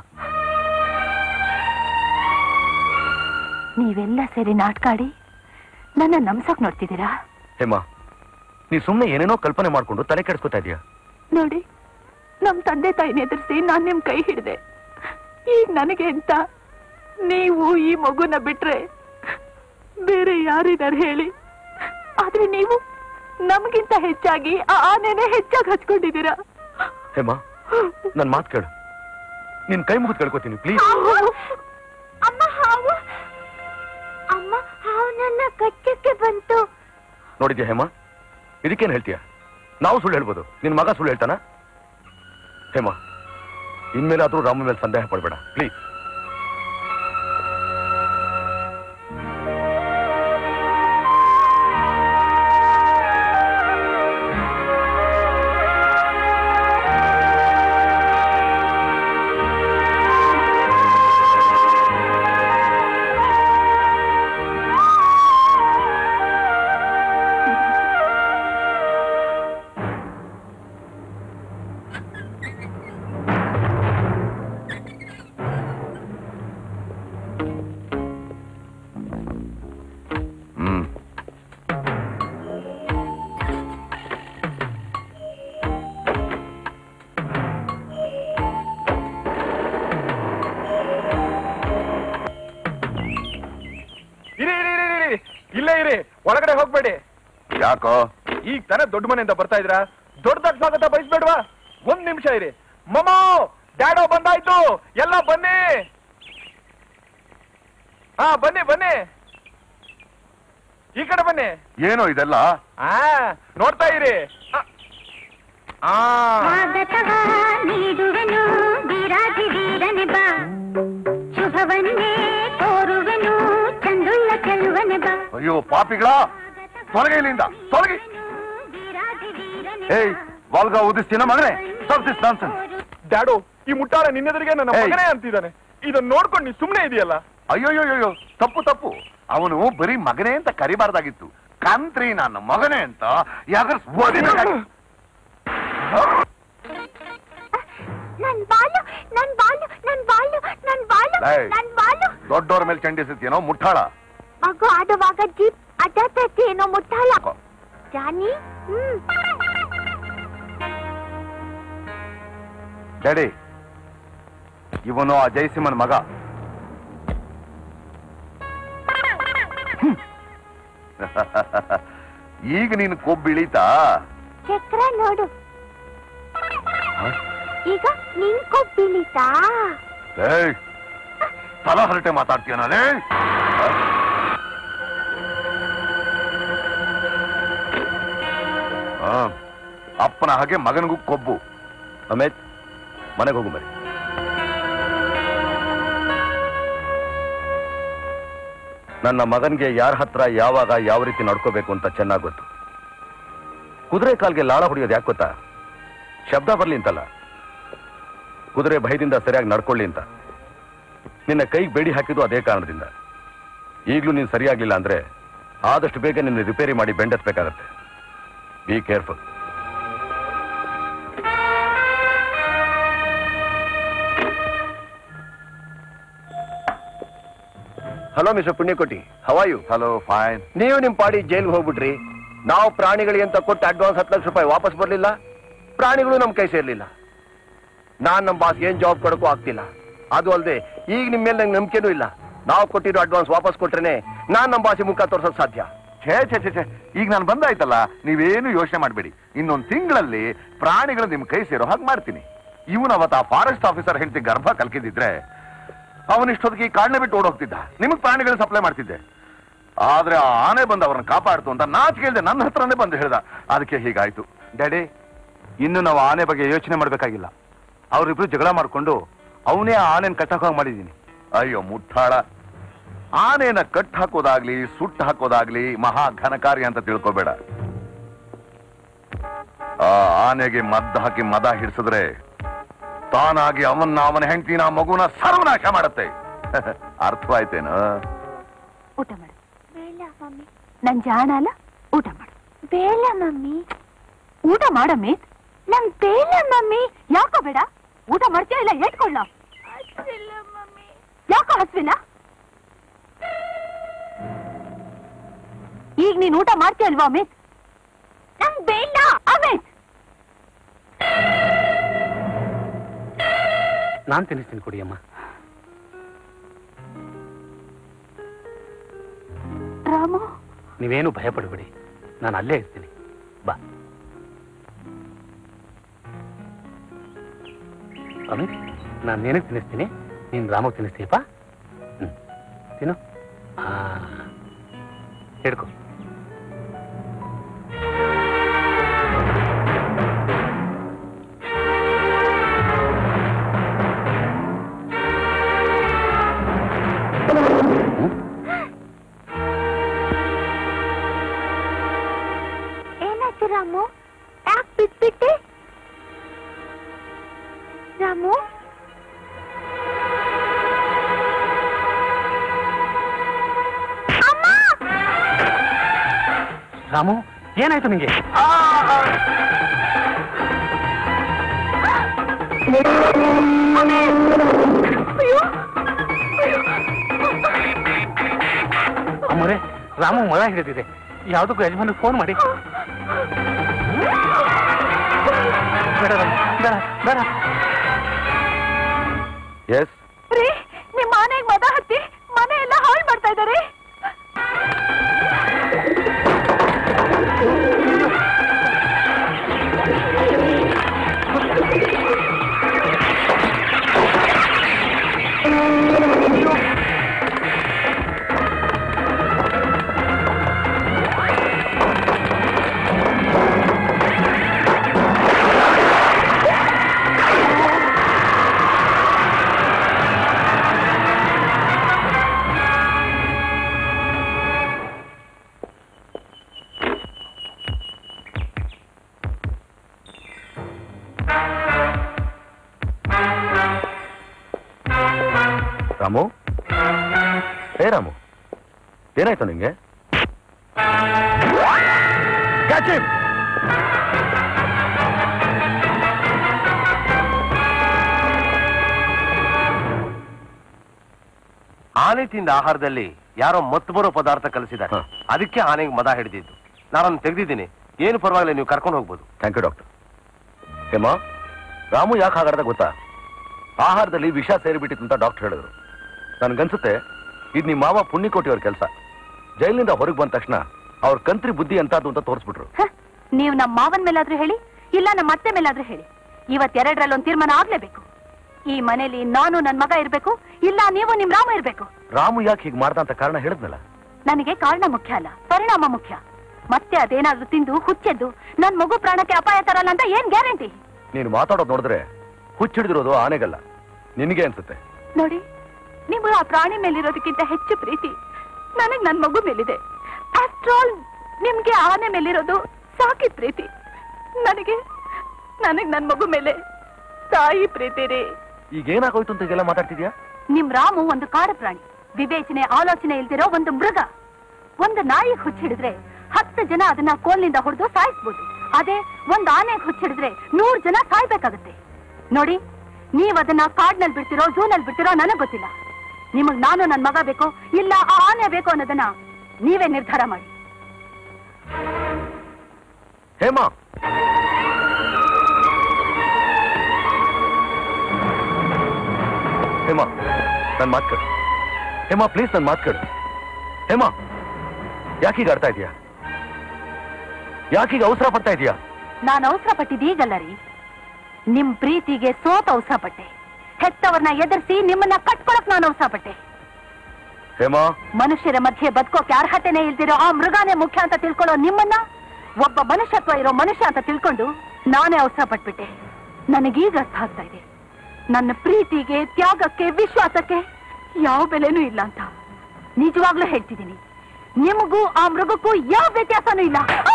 ನೀವೆಲ್ಲ ಸೇರಿ ನಾಟ್ಕಾಡಿ ನನ್ನ ನಮ್ಸಕ್ ನೋಡ್ತಿದ್ದೀರಾ ಹೇಮ ನೀ ಸುಮ್ಮನೆ ಏನೇನೋ ಕಲ್ಪನೆ ಮಾಡ್ಕೊಂಡು ತಲೆ ಕೆಡಿಸ್ಕೊತಾ ಇದೀಯ ನೋಡಿ ನಮ್ ತಂದೆ ತಾಯಿನ ಎದುರಿಸಿ ನಾನ್ ನಿಮ್ ಕೈ ಹಿಡ್ದೆ ಈಗ ನನಗೆ ಅಂತ ನೀವು ಈ ಮಗುನ ಬಿಟ್ರೆ ಬೇರೆ ಯಾರಿದಾರೆ ಹೇಳಿ ಆದ್ರೆ ನೀವು ನಮಗಿಂತ ಹೆಚ್ಚಾಗಿ ಆ ಆನೆನೆ ಹೆಚ್ಚಾಗಿ ಹಚ್ಕೊಂಡಿದ್ದೀರಾ ಹೇಮ ನನ್ ಮಾತು ಕೇಳು ನಿನ್ ಕೈ ಮುಗಿದು ಕೇಳ್ಕೊತೀನಿ ಪ್ಲೀಸ್ ಅಮ್ಮ ಹಾವು ಅಮ್ಮ ಹಾವು ನನ್ನ ಕಚ್ಚಕ್ಕೆ ಬಂತು ನೋಡಿದ್ಯಾ ಹೇಮ ಇದಕ್ಕೇನ್ ಹೇಳ್ತೀಯ ನಾವು ಸುಳ್ಳು ಹೇಳ್ಬೋದು ನಿನ್ ಮಗ ಸುಳ್ಳು ಹೇಳ್ತಾನ ಹೇಮ ಇನ್ಮೇಲಾದ್ರೂ ರಾಮ ಮೇಲೆ ಸಂದೇಹ ಪಡ್ಬೇಡ ಪ್ಲೀಸ್ ಹ್ಮ್ ಇರಿ ಇರಿ ಇರಿ, ಇರಿ ಇಲ್ಲೇ ಇರಿ ಒಳಗಡೆ ಹೋಗ್ಬೇಡಿ ಯಾಕೋ ಈಗ ತಾನೇ ದೊಡ್ಡ ಮನೆಯಿಂದ ಬರ್ತಾ ಇದ್ರಾ ದೊಡ್ಡ ದೊಡ್ಡ ಸ್ವಾಗತ ಬಯಸ್ಬೇಡ್ವಾ ಒಂದ್ ನಿಮಿಷ ಇರಿ ಮಮೋ ಡ್ಯಾಡೋ ಬಂದಾಯ್ತು ಎಲ್ಲ ಬನ್ನಿ ಹಾ ಬನ್ನಿ ಬನ್ನಿ ಈ ಕಡೆ ಬನ್ನಿ ಏನೋ ಇದೆಲ್ಲ ಆ ನೋಡ್ತಾ ಇರಿ ಆ. ಆ ಸ್ವಾಗತವ ನೀಡುವೆನು ವೀರಾಧಿ ವೀರನೆ ಬಾ ಶುಭವನ್ನೇ ಕೋರುವೆನು ಚಂದುಳ್ಳ ಚೆಲುವನೆ ಬಾ ಅಯ್ಯೋ ಪಾಪಿಗಳ ತೊಲಗೆ ಇಲ್ಲಿಂದ ತೊಲಗಿ ವೀರಾಧಿ ವೀರನೆ ಏಯ್ ವಾಲ್ಗ ಉದಿಸ್ತೀನ ಮಗನೇ ಸ್ಟಾಪ್ ದಿಸ್ ನಾನ್ಸೆನ್ಸ್ ಡ್ಯಾಡೋ ಈ ಮುಟ್ಟಾಳ ನಿನ್ನೆದುರಿಗೆ ನನ್ನ ಏಯ್. ಮಗನೇ ಅಂತಿದ್ದಾನೆ ಇದನ್ನ ನೋಡ್ಕೊಂಡು ನೀ ಸುಮ್ನೆ ಇದೆಯಲ್ಲ ಅಯ್ಯೋಯ್ಯೋಯ್ಯೋ ತಪ್ಪು ತಪ್ಪು ಅವನು ಬರೀ ಮಗನೇ ಅಂತ ಕರಿಬಾರ್ದಾಗಿತ್ತು ಕಂತ್ರಿ ನನ್ನ ಮಗನೇ ಅಂತ ಯಾಕರ್ ನನ್ ಬಾಲು ನನ್ ಬಾಲು ನನ್ ಬಾಲು ನನ್ ಬಾಲು ಏಯ್. ನನ್ ಬಾಲು ದೊಡ್ಡವ್ರ ಮೇಲೆ ಚಂಡಿಸುತ್ತೇನೋ ಮುಟ್ಟಾಳ ಮಗು ಆಡುವಾಗ ಜೀಪ್ ಅಡ್ಡಾಡ್ತೇನೋ ಮುಟ್ಟಾಳ ಜಾನಿ ಹ್ಮ್ ಡ್ಯಾಡಿ ಇವನು ಆ ಜಯಸಿಂಹನ್ ಮಗ ಹ್ಮ್. ಈಗ ನೀನು ಕೊಬ್ಬಿಳಿತಾ ಚಕ್ರ ನೋಡು ಈಗ ನಿಂಕೊ ಬೀಳಿತಾ ಏಯ್ ತಲ ಹರಟೆ ಮಾತಾಡ್ತೀಯ ನಾನೇ ಆ, ಅಪ್ಪನ ಹಾಗೆ ಮಗನಿಗೂ ಕೊಬ್ಬು ಅಮಿತ್ ಮನೆಗೆ ಹೋಗು ಬರೀ ನನ್ನ ಮಗನ್ಗೆ ಯಾರ ಹತ್ರ ಯಾವಾಗ ಯಾವ ರೀತಿ ನಡ್ಕೋಬೇಕು ಅಂತ ಚೆನ್ನಾಗ್ ಗೊತ್ತು ಕುದುರೆ ಕಾಲ್ಗೆ ಲಾಳ ಹೊಡೆಯೋದು ಯಾಕೆ ಗೊತ್ತಾ ಶಬ್ದ ಬರ್ಲಿ ಅಂತಲ್ಲ ಕುದುರೆ ಭಯದಿಂದ ಸರಿಯಾಗಿ ನಡ್ಕೊಳ್ಳಿ ಅಂತ ನಿನ್ನ ಕೈಗೆ ಬೇಡಿ ಹಾಕಿದ್ದು ಅದೇ ಕಾರಣದಿಂದ ಈಗಲೂ ನೀನು ಸರಿಯಾಗ್ಲಿಲ್ಲ ಅಂದ್ರೆ ಆದಷ್ಟು ಬೇಗ ನಿನ್ನ ರಿಪೇರಿ ಮಾಡಿ ಬೆಂಡೆತ್ಬೇಕಾಗತ್ತೆ be careful hello mister Punyakoti how are you hello fine ನೀವು ನಿಮ್ ಪಾಡಿ ಜೈಲ್ಗೆ ಹೋಗ್ಬಿಟ್ರಿ ನಾವು ಪ್ರಾಣಿಗಳಿಗೆ ಅಂತ ಕೊಟ್ಟು ಅಡ್ವಾನ್ಸ್ ಹತ್ತು ಲಕ್ಷ ರೂಪಾಯಿ ವಾಪಸ್ ಬರ್ಲಿಲ್ಲ ಪ್ರಾಣಿಗಳು ನಮ್ ಕೈ ಸೇರ್ಲಿಲ್ಲ ನಾನ್ ನಮ್ ಬಾಸ್ ಏನ್ ಜಾಬ್ ಕೊಡಕ್ಕೂ ಆಗ್ತಿಲ್ಲ ಅದು ಅಲ್ಲದೆ ಈಗ ನಿಮ್ ಮೇಲೆ ನಂಗೆ ನಂಬಿಕೆನೂ ಇಲ್ಲ ನಾವು ಕೊಟ್ಟಿರೋ ಅಡ್ವಾನ್ಸ್ ವಾಪಸ್ ಕೊಟ್ರೇನೆ ನಾನ್ ನಮ್ ಬಾಸಿ ಮುಖ ತೋರ್ಸೋಕ್ ಸಾಧ್ಯ ಛೇ ಛೇ ಛೇ ಛೇ ಈಗ ನಾನು ಬಂದಾಯ್ತಲ್ಲ ನೀವೇನು ಯೋಚನೆ ಮಾಡಬೇಡಿ ಇನ್ನೊಂದು ತಿಂಗಳಲ್ಲಿ ಪ್ರಾಣಿಗಳು ನಿಮ್ ಕೈ ಸೇರೋ ಹಾಗೆ ಮಾಡ್ತೀನಿ ಇವನು ಅವತ್ತು ಆ ಫಾರೆಸ್ಟ್ ಆಫೀಸರ್ ಹೆಂಡತಿ ಗರ್ಭ ಕಲ್ಕಿದಿದ್ರೆ ಅವನಿಷ್ಟೊತ್ತಿಗೆ ಈ ಕಾಡನೆ ಬಿಟ್ಟು ಓಡೋಗ್ತಿದ್ದ ನಿಮಗ್ ಪ್ರಾಣಿಗಳು ಸಪ್ಲೈ ಮಾಡ್ತಿದ್ದೆ ಆದ್ರೆ ಆ ಆನೆ ಬಂದು ಅವ್ರನ್ನ ಕಾಪಾಡ್ತು ಅಂತ ನಾಚಿಕೆ ಇಲ್ದೆ ನನ್ನ ಹತ್ರನೇ ಬಂದು ಹೇಳ್ದ ಅದಕ್ಕೆ ಹೀಗಾಯ್ತು ಡ್ಯಾಡಿ ಇನ್ನು ನಾವು ಆನೆ ಬಗ್ಗೆ ಯೋಚನೆ ಮಾಡ್ಬೇಕಾಗಿಲ್ಲ ಅವರಿಬ್ರು ಜಗಳ ಮಾಡ್ಕೊಂಡು ಅವನೇ ಆ ಆನೆನ್ ಕಟ್ಟಕ್ ಹೋಗಿ ಮಾಡಿದೀನಿ ಅಯ್ಯೋ ಮುಟ್ಟಾಳ ಆನೆನ ಕಟ್ ಹಾಕೋದಾಗ್ಲಿ ಸುಟ್ಟು ಹಾಕೋದಾಗ್ಲಿ ಮಹಾ ಘನಕಾರ್ಯ ಅಂತ ತಿಳ್ಕೊಬೇಡ ಆ ಆನೆಗೆ ಮದ್ದ ಹಾಕಿ ಮದ ಹಿಡಿಸಿದ್ರೆ ತಾನಾಗಿ ಅವನ್ನ ಅವನ ಹೆಂಡತಿನ ಮಗುನ ಸರ್ವನಾಶ ಮಾಡತ್ತೆ ಅರ್ಥವಾಯ್ತೇನು ಊಟ ಮಾಡು ಬೇಡ ಮಮ್ಮಿ ನನ್ ಜಾಣ ಅಲ್ಲ ಊಟ ಮಾಡು ಬೇಡ ಮಮ್ಮಿ ಊಟ ಮಾಡಮ್ಮಿ ನನ್ ಬೇಡ ಮಮ್ಮಿ ಯಾಕೋ ಬೇಡ ಊಟ ಮಾಡ್ತೀಯ ಇಲ್ಲ ಏಟ್ಕೊಳ್ಳ ಯಾಕೋ ಹಸ್ವಿಲ್ಲ ಈಗ ನೀನ್ ಊಟ ಮಾಡ್ತೀಯ ಅಲ್ವಾ ಅಮಿತ್ ನಂಗ್ ಬೇಡ ಅಮಿತ್ ನಾನ್ ತಿನ್ನಿಸ್ತೀನಿ ಕುಡಿಯಮ್ಮ ರಾಮು ನೀವೇನು ಭಯ ಪಡಬೇಡಿ ನಾನು ಅಲ್ಲೇ ಇರ್ತೀನಿ ಬಾ ಅಮಿತ್ ನಾನು ನಿನಗೆ ತಿನ್ನಿಸ್ತೀನಿ ನೀನು ರಾಮಗ್ ತಿನ್ನಿಸ್ತೀಯಪ್ಪ ಹ್ಮ್ ತಿನ್ನು ಹಾ ಹಿಡ್ಕೊ ಏನಾಯ್ತು ರಾಮು ಯಾಕೆ ಬಿಟ್ಬಿಟ್ಟೆ ರಾಮು ರಾಮು ಏನಾಯ್ತು ನಿಂಗೆ ಅಮ್ಮರೇ ರಾಮು ಮೊಳ ಹಿಡಿದಿದೆ ಯಾವುದಕ್ಕೂ ಯಜಮಾನ ಫೋನ್ ಮಾಡಿ ಬೇಡ ರಾಮು, ಬೇಡ ಬೇಡ ಎಸ್ ರೀ ನಿಮ್ ಮನೆಗ್ ಮದ ಹತ್ತಿ ಮನೆ ಎಲ್ಲ ಹಾಳು ಮಾಡ್ತಾ ಇದಾರೆ ರಾಮು ಏ ರಾಮು ಏನಾಯ್ತು ನಿಂಗೆ Catch him! ಆನೆ ತಿಂದ ಆಹಾರದಲ್ಲಿ ಯಾರೋ ಮತ್ತು ಬರೋ ಪದಾರ್ಥ ಕಲಿಸಿದ್ದಾರೆ ಹ. ಅದಕ್ಕೆ ಆನೆಗೆ ಮದ ಹಿಡಿದಿದ್ದು ನಾನು ತೆಗೆದಿದ್ದೀನಿ ಏನು ಪರವಾಗಿಲ್ಲ ನೀವು ಕರ್ಕೊಂಡು ಹೋಗ್ಬೋದು thank you doctor Hema Ramu ಯಾಕೆ ಹಾಗಾಡ್ದ ಗೊತ್ತಾ ಆಹಾರದಲ್ಲಿ ವಿಷ ಸೇರಿಬಿಟ್ಟಿತ್ತು ಅಂತ ಡಾಕ್ಟರ್ ಹೇಳಿದ್ರು ನನ್ಗನ್ಸುತ್ತೆ ಇದು ನಿಮ್ಮ ಮಾವ ಪುಣ್ಯಕೋಟಿಯವ್ರ ಕೆಲಸ ಜೈಲಿನಿಂದ ಹೊರಗೆ ಬಂದ ತಕ್ಷಣ ಅವ್ರ ಕಂತ್ರಿ ಬುದ್ಧಿ ಎಂತಾದ್ದು ಅಂತ ತೋರಿಸ್ಬಿಟ್ರು ಹ, ನೀವು ನಮ್ಮ ಮಾವನ್ ಮೇಲಾದ್ರೂ ಹೇಳಿ ಇಲ್ಲ ನಮ್ಮ ಅತ್ತೆ ಮೇಲಾದ್ರೂ ಹೇಳಿ ಇವತ್ತೆರಡರಲ್ಲಿ ಒಂದು ತೀರ್ಮಾನ ಆಗ್ಲೇಬೇಕು ಈ ಮನೇಲಿ ನಾನು ನನ್ ಮಗ ಇರ್ಬೇಕು ಇಲ್ಲ ನೀವು ನಿಮ್ ರಾಮ ಇರ್ಬೇಕು ರಾಮು ಯಾಕೆ ಹೀಗೆ ಮಾಡ್ದ ಅಂತ ಕಾರಣ ಹೇಳಿದ್ನಲ್ಲ ನನಗೆ ಕಾರಣ ಮುಖ್ಯ ಅಲ್ಲ ಪರಿಣಾಮ ಮುಖ್ಯ ಮತ್ತೆ ಅದೇನಾದ್ರೂ ತಿಂದು ಹುಚ್ಚೆದ್ದು ನನ್ ಮಗು ಪ್ರಾಣಕ್ಕೆ ಅಪಾಯ ತರಲ್ಲ ಅಂತ ಏನ್ ಗ್ಯಾರಂಟಿ ನೀನು ಮಾತಾಡೋದು ನೋಡಿದ್ರೆ ಹುಚ್ಚಿಡಿದಿರೋದು ಆನೆಗಲ್ಲ ನಿನಗೆ ಅನ್ಸುತ್ತೆ ನೋಡಿ ನೀವು ಆ ಪ್ರಾಣಿ ಮೇಲಿರೋದಕ್ಕಿಂತ ಹೆಚ್ಚು ಪ್ರೀತಿ ನನಗ್ ನನ್ ಮಗು ಮೇಲಿದೆ ಆಫ್ಟರ್ ಆಲ್ ನಿಮ್ಗೆ ಆನೆ ಮೇಲಿರೋದು ಸಾಕಿದ ಪ್ರೀತಿ ನನಗೆ ನನಗ್ ನನ್ ಮಗು ಮೇಲೆ ತಾಯಿ ಪ್ರೀತಿ ರೀ ಈಗ ಏನಾಗೋಯ್ತು ಅಂತ ಈಗೆಲ್ಲ ಮಾತಾಡ್ತಿದ್ಯಾ ನಿಮ್ ರಾಮು ಒಂದು ಕಾಡು ಪ್ರಾಣಿ ವಿವೇಚನೆ ಆಲೋಚನೆ ಇಲ್ದಿರೋ ಒಂದು ಮೃಗ ಒಂದು ನಾಯಿ ಹುಚ್ಚಿಡಿದ್ರೆ ಹತ್ತು ಜನ ಅದನ್ನ ಕೋಲ್ನಿಂದ ಹೊಡೆದು ಸಾಯಿಸ್ಬೋದು ಅದೇ ಒಂದ್ ಆನೆ ಹುಚ್ಚಿಡಿದ್ರೆ ನೂರ್ ಜನ ಸಾಯ್ಬೇಕಾಗತ್ತೆ ನೋಡಿ ನೀವ್ ಅದನ್ನ ಕಾಡ್ನಲ್ಲಿ ಬಿಡ್ತಿರೋ ಝೂನಲ್ಲಿ ಬಿಡ್ತಿರೋ ನನಗ್ ಗೊತ್ತಿಲ್ಲ ನಿಮಗ್ ನಾನು ನನ್ ಮಗ ಬೇಕು ಇಲ್ಲ ಆ ಆನೆ ಬೇಕು ಅನ್ನೋದನ್ನ ನೀವೇ ನಿರ್ಧಾರ ಮಾಡಿ ಹೇಮಾ ಹೇಮಾ ನನ್ ಮಾತ್ ಕೇಳು ಹೇಮಾ ಪ್ಲೀಸ್ ನನ್ ಮಾತ್ ಕೇಳು ಹೇಮಾ ಯಾಕೀಗ ಆಡ್ತಾ ಇದೀಯಾ ಯಾಕೀಗ ಅವಸರ ಪಡ್ತಾ ಇದೀಯಾ ನಾನು ಅವಸರ ಪಟ್ಟಿದ್ದೀಗಲ್ಲ ರೀ ನಿಮ್ ಪ್ರೀತಿಗೆ ಸೋತ ಅವಸರ ಪಟ್ಟೆ ಹೆತ್ತವರನ್ನ ಎದುರಿಸಿ ನಿಮ್ಮನ್ನ ಕಟ್ಕೊಳಕ್ ನಾನು ಅವಸರಪಟ್ಟೆ ಹೇಮಾ ಮನುಷ್ಯರ ಮಧ್ಯೆ ಬದುಕೋಕೆ ಅರ್ಹತೆನೇ ಇಲ್ದಿರೋ ಆ ಮೃಗಾನೇ ಮುಖ್ಯ ಅಂತ ತಿಳ್ಕೊಳ್ಳೋ ನಿಮ್ಮನ್ನ ಒಬ್ಬ ಮನುಷ್ಯತ್ವ ಇರೋ ಮನುಷ್ಯ ಅಂತ ತಿಳ್ಕೊಂಡು ನಾನೇ ಅವಸರ ಪಟ್ಬಿಟ್ಟೆ ನನಗೀಗ ಅರ್ಥ ಆಗ್ತಾ ಇದೆ ನನ್ನ ಪ್ರೀತಿಗೆ ತ್ಯಾಗಕ್ಕೆ ವಿಶ್ವಾಸಕ್ಕೆ ಯಾವ ಬೆಲೆನೂ ಇಲ್ಲ ಅಂತ ನಿಜವಾಗ್ಲೂ ಹೇಳ್ತಿದ್ದೀನಿ ನಿಮಗೂ ಆ ಮೃಗಕ್ಕೂ ಯಾವ ವ್ಯತ್ಯಾಸನೂ ಇಲ್ಲ ಆ!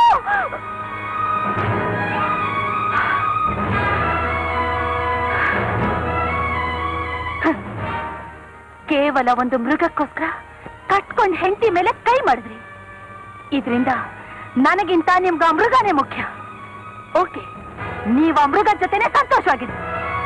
ಕೇವಲ ಒಂದು ಮೃಗಕ್ಕೋಸ್ಕರ ಕಟ್ಕೊಂಡ್ ಹೆಂಡತಿ ಮೇಲೆ ಕೈ ಮಾಡಿದ್ರಿ ಇದರಿಂದ ನನಗಿಂತ ನಿಮ್ಗೆ ಆ ಮೃಗನೇ ಮುಖ್ಯ ಓಕೆ ನೀವು ಆ ಮೃಗದ ಜೊತೆನೆ ಸಂತೋಷವಾಗಿರಿ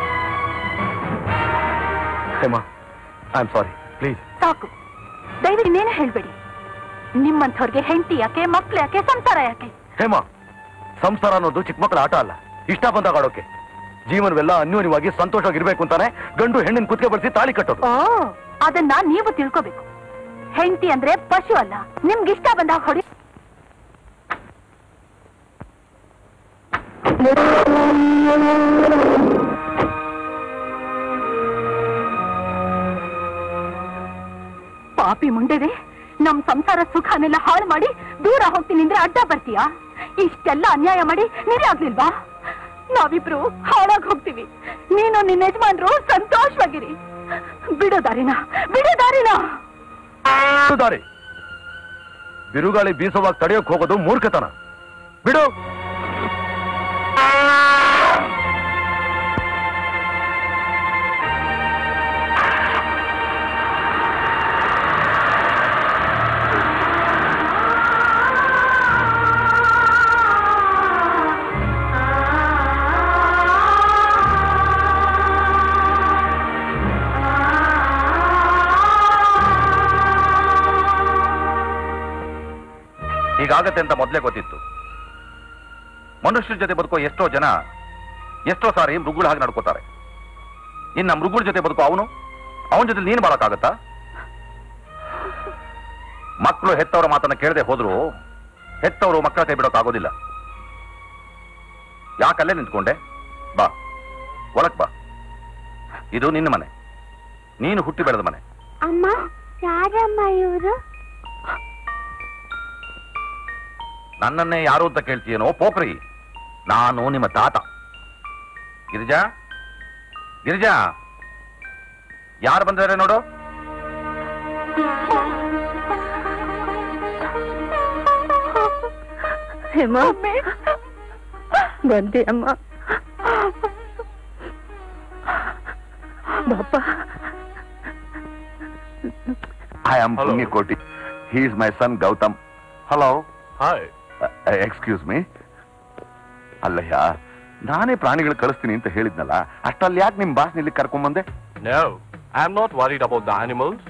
Hema I am sorry please ಸಾಕು ದಯವಿಟ್ಟು ಇನ್ನೇನು ಹೇಳ್ಬೇಡಿ ನಿಮ್ಮಂಥವ್ರಿಗೆ ಹೆಂಡತಿ ಯಾಕೆ ಮಕ್ಳು ಯಾಕೆ ಸಂಸಾರ ಯಾಕೆ ಹೇಮಾ ಸಂಸಾರ ಅನ್ನೋದು ಚಿಕ್ಕ ಮಕ್ಕಳ ಆಟ ಅಲ್ಲ ಇಷ್ಟ ಬಂದಾಗ ಆಡೋಕೆ ಜೀವನವೆಲ್ಲ ಅನ್ಯೋನ್ಯವಾಗಿ ಸಂತೋಷವಾಗಿರ್ಬೇಕು ಅಂತಾನೆ ಗಂಡು ಹೆಣ್ಣಿನ ಕುತ್ತಿಗೆ ಬಳಸಿ ತಾಳಿ ಕಟ್ಟೋದು ಓ ಅದನ್ನ ನೀವು ತಿಳ್ಕೋಬೇಕು ಹೆಂಡತಿ ಅಂದ್ರೆ ಪಶು ಅಲ್ಲ ನಿಮ್ಗಿಷ್ಟ ಬಂದಾಗ ಹೊಡಿ ಪಾಪಿ ಮುಂಡೆದೆ ನಮ್ ಸಂಸಾರ ಸುಖನೆಲ್ಲ ಹಾಳು ಮಾಡಿ ದೂರ ಹೋಗ್ತೀನಿ ಅಂದ್ರೆ ಅಡ್ಡ ಬರ್ತೀಯಾ ಇಷ್ಟೆಲ್ಲ ಅನ್ಯಾಯ ಮಾಡಿ ನೀವೇ ಆಗ್ಲಿಲ್ವಾ ನಾವಿಬ್ರು ಹಾಳಾಗ್ ಹೋಗ್ತೀವಿ ನೀನು ನಿನ್ನ ಯಜಮಾನ್ರು ಸಂತೋಷವಾಗಿರಿ ಬಿಡೋ ದಾರಿನ ಬಿಡೋ ದಾರಿನ ದಾರಿ ಬಿರುಗಾಳಿ ಬೀಸುವಾಗ ತಡೆಯೋಕ್ ಹೋಗೋದು ಮೂರ್ಖತನ ಬಿಡು ಹೀಗಾಗತ್ತೆ ಅಂತ ಮೊದಲೇ ಗೊತ್ತಿತ್ತು ಮನುಷ್ಯರ ಜೊತೆ ಬದುಕೋ ಎಷ್ಟೋ ಜನ ಎಷ್ಟೋ ಸಾರಿ ಮೃಗುಳ ಹಾಗೆ ನಡ್ಕೋತಾರೆ ಇನ್ನ ಮೃಗುಳ ಜೊತೆ ಬದುಕೋ ಅವನು ಅವನ ಜೊತೆ ನೀನು ಬಾಳಕ್ಕಾಗತ್ತಾ ಮಕ್ಕಳು ಹೆತ್ತವರ ಮಾತನ್ನ ಕೇಳದೆ ಹೋದ್ರು ಹೆತ್ತವರು ಮಕ್ಕಳ ಕೈ ಬಿಡೋಕ್ಕಾಗೋದಿಲ್ಲ ಯಾಕಲ್ಲೇ ನಿಂತ್ಕೊಂಡೆ ಬಾ ಒಳಕ್ ಬಾ ಇದು ನಿನ್ನ ಮನೆ ನೀನು ಹುಟ್ಟಿ ಬೆಳೆದ ಮನೆ ಅಮ್ಮ ಯಾರಮ್ಮ ಇವರು ನನ್ನನ್ನೇ ಯಾರು ಅಂತ ಕೇಳ್ತೀಯನೋ ಪೋಖ್ರಿ ನಾನು ನಿಮ್ಮ ತಾತ ಗಿರಿಜಾ ಗಿರಿಜಾ ಯಾರು ಬಂದಿದ್ದಾರೆ ನೋಡು ಹೇಮ ಬಂದೆ ಅಮ್ಮ ಬಾಪ I am Punyakoti he is my son Gautam hello hi excuse me ಅಲ್ಲಯ್ಯ ನಾನೇ ಪ್ರಾಣಿಗಳು ಕಳಿಸ್ತೀನಿ ಅಂತ ಹೇಳಿದ್ನಲ್ಲ ಅಷ್ಟಲ್ಲಿ ಯಾಕೆ ನಿಮ್ ಬಾಸ್ ಇಲ್ಲಿ ಕರ್ಕೊಂಬಂದೆ No, I'm not worried about the animals.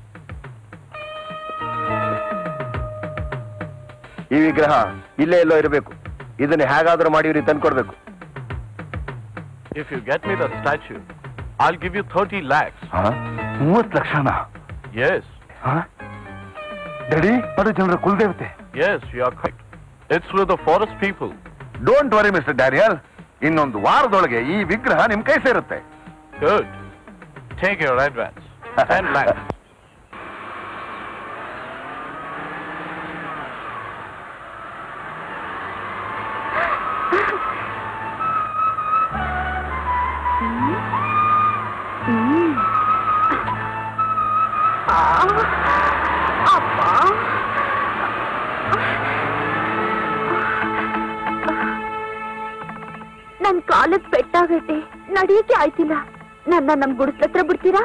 ಈ ವಿಗ್ರಹ ಇಲ್ಲೇ ಎಲ್ಲೋ ಇರಬೇಕು ಇದನ್ನ ಹೇಗಾದ್ರೂ ಮಾಡಿ ಇವ್ರಿಗೆ ತಂದ್ಕೊಡ್ಬೇಕು If you get me the statue, I'll give you 30 lakhs. ಮೂವತ್ತು ಲಕ್ಷನಾ Yes, ಡ್ಯಾಡಿ ಅದು ಜನರ ಕುಲದೇವತೆ yes, you are correct. It's through the forest people. Don't worry mister Daniel ಇನ್ನೊಂದು ವಾರದೊಳಗೆ ಈ ವಿಗ್ರಹ ನಿಮ್ ಕೈ ಸೇರುತ್ತೆ Good. Take your advance. 10 lakhs. ನನ್ ಕಾಲಕ್ ಪೆಟ್ಟಾಗೈತೆ ನಡಿಯಕ್ಕೆ ಆಯ್ತಿಲ್ಲ ನನ್ನ ನಮ್ ಗುಡಿಸ್ಲತ್ರ ಬಿಡ್ತೀರಾ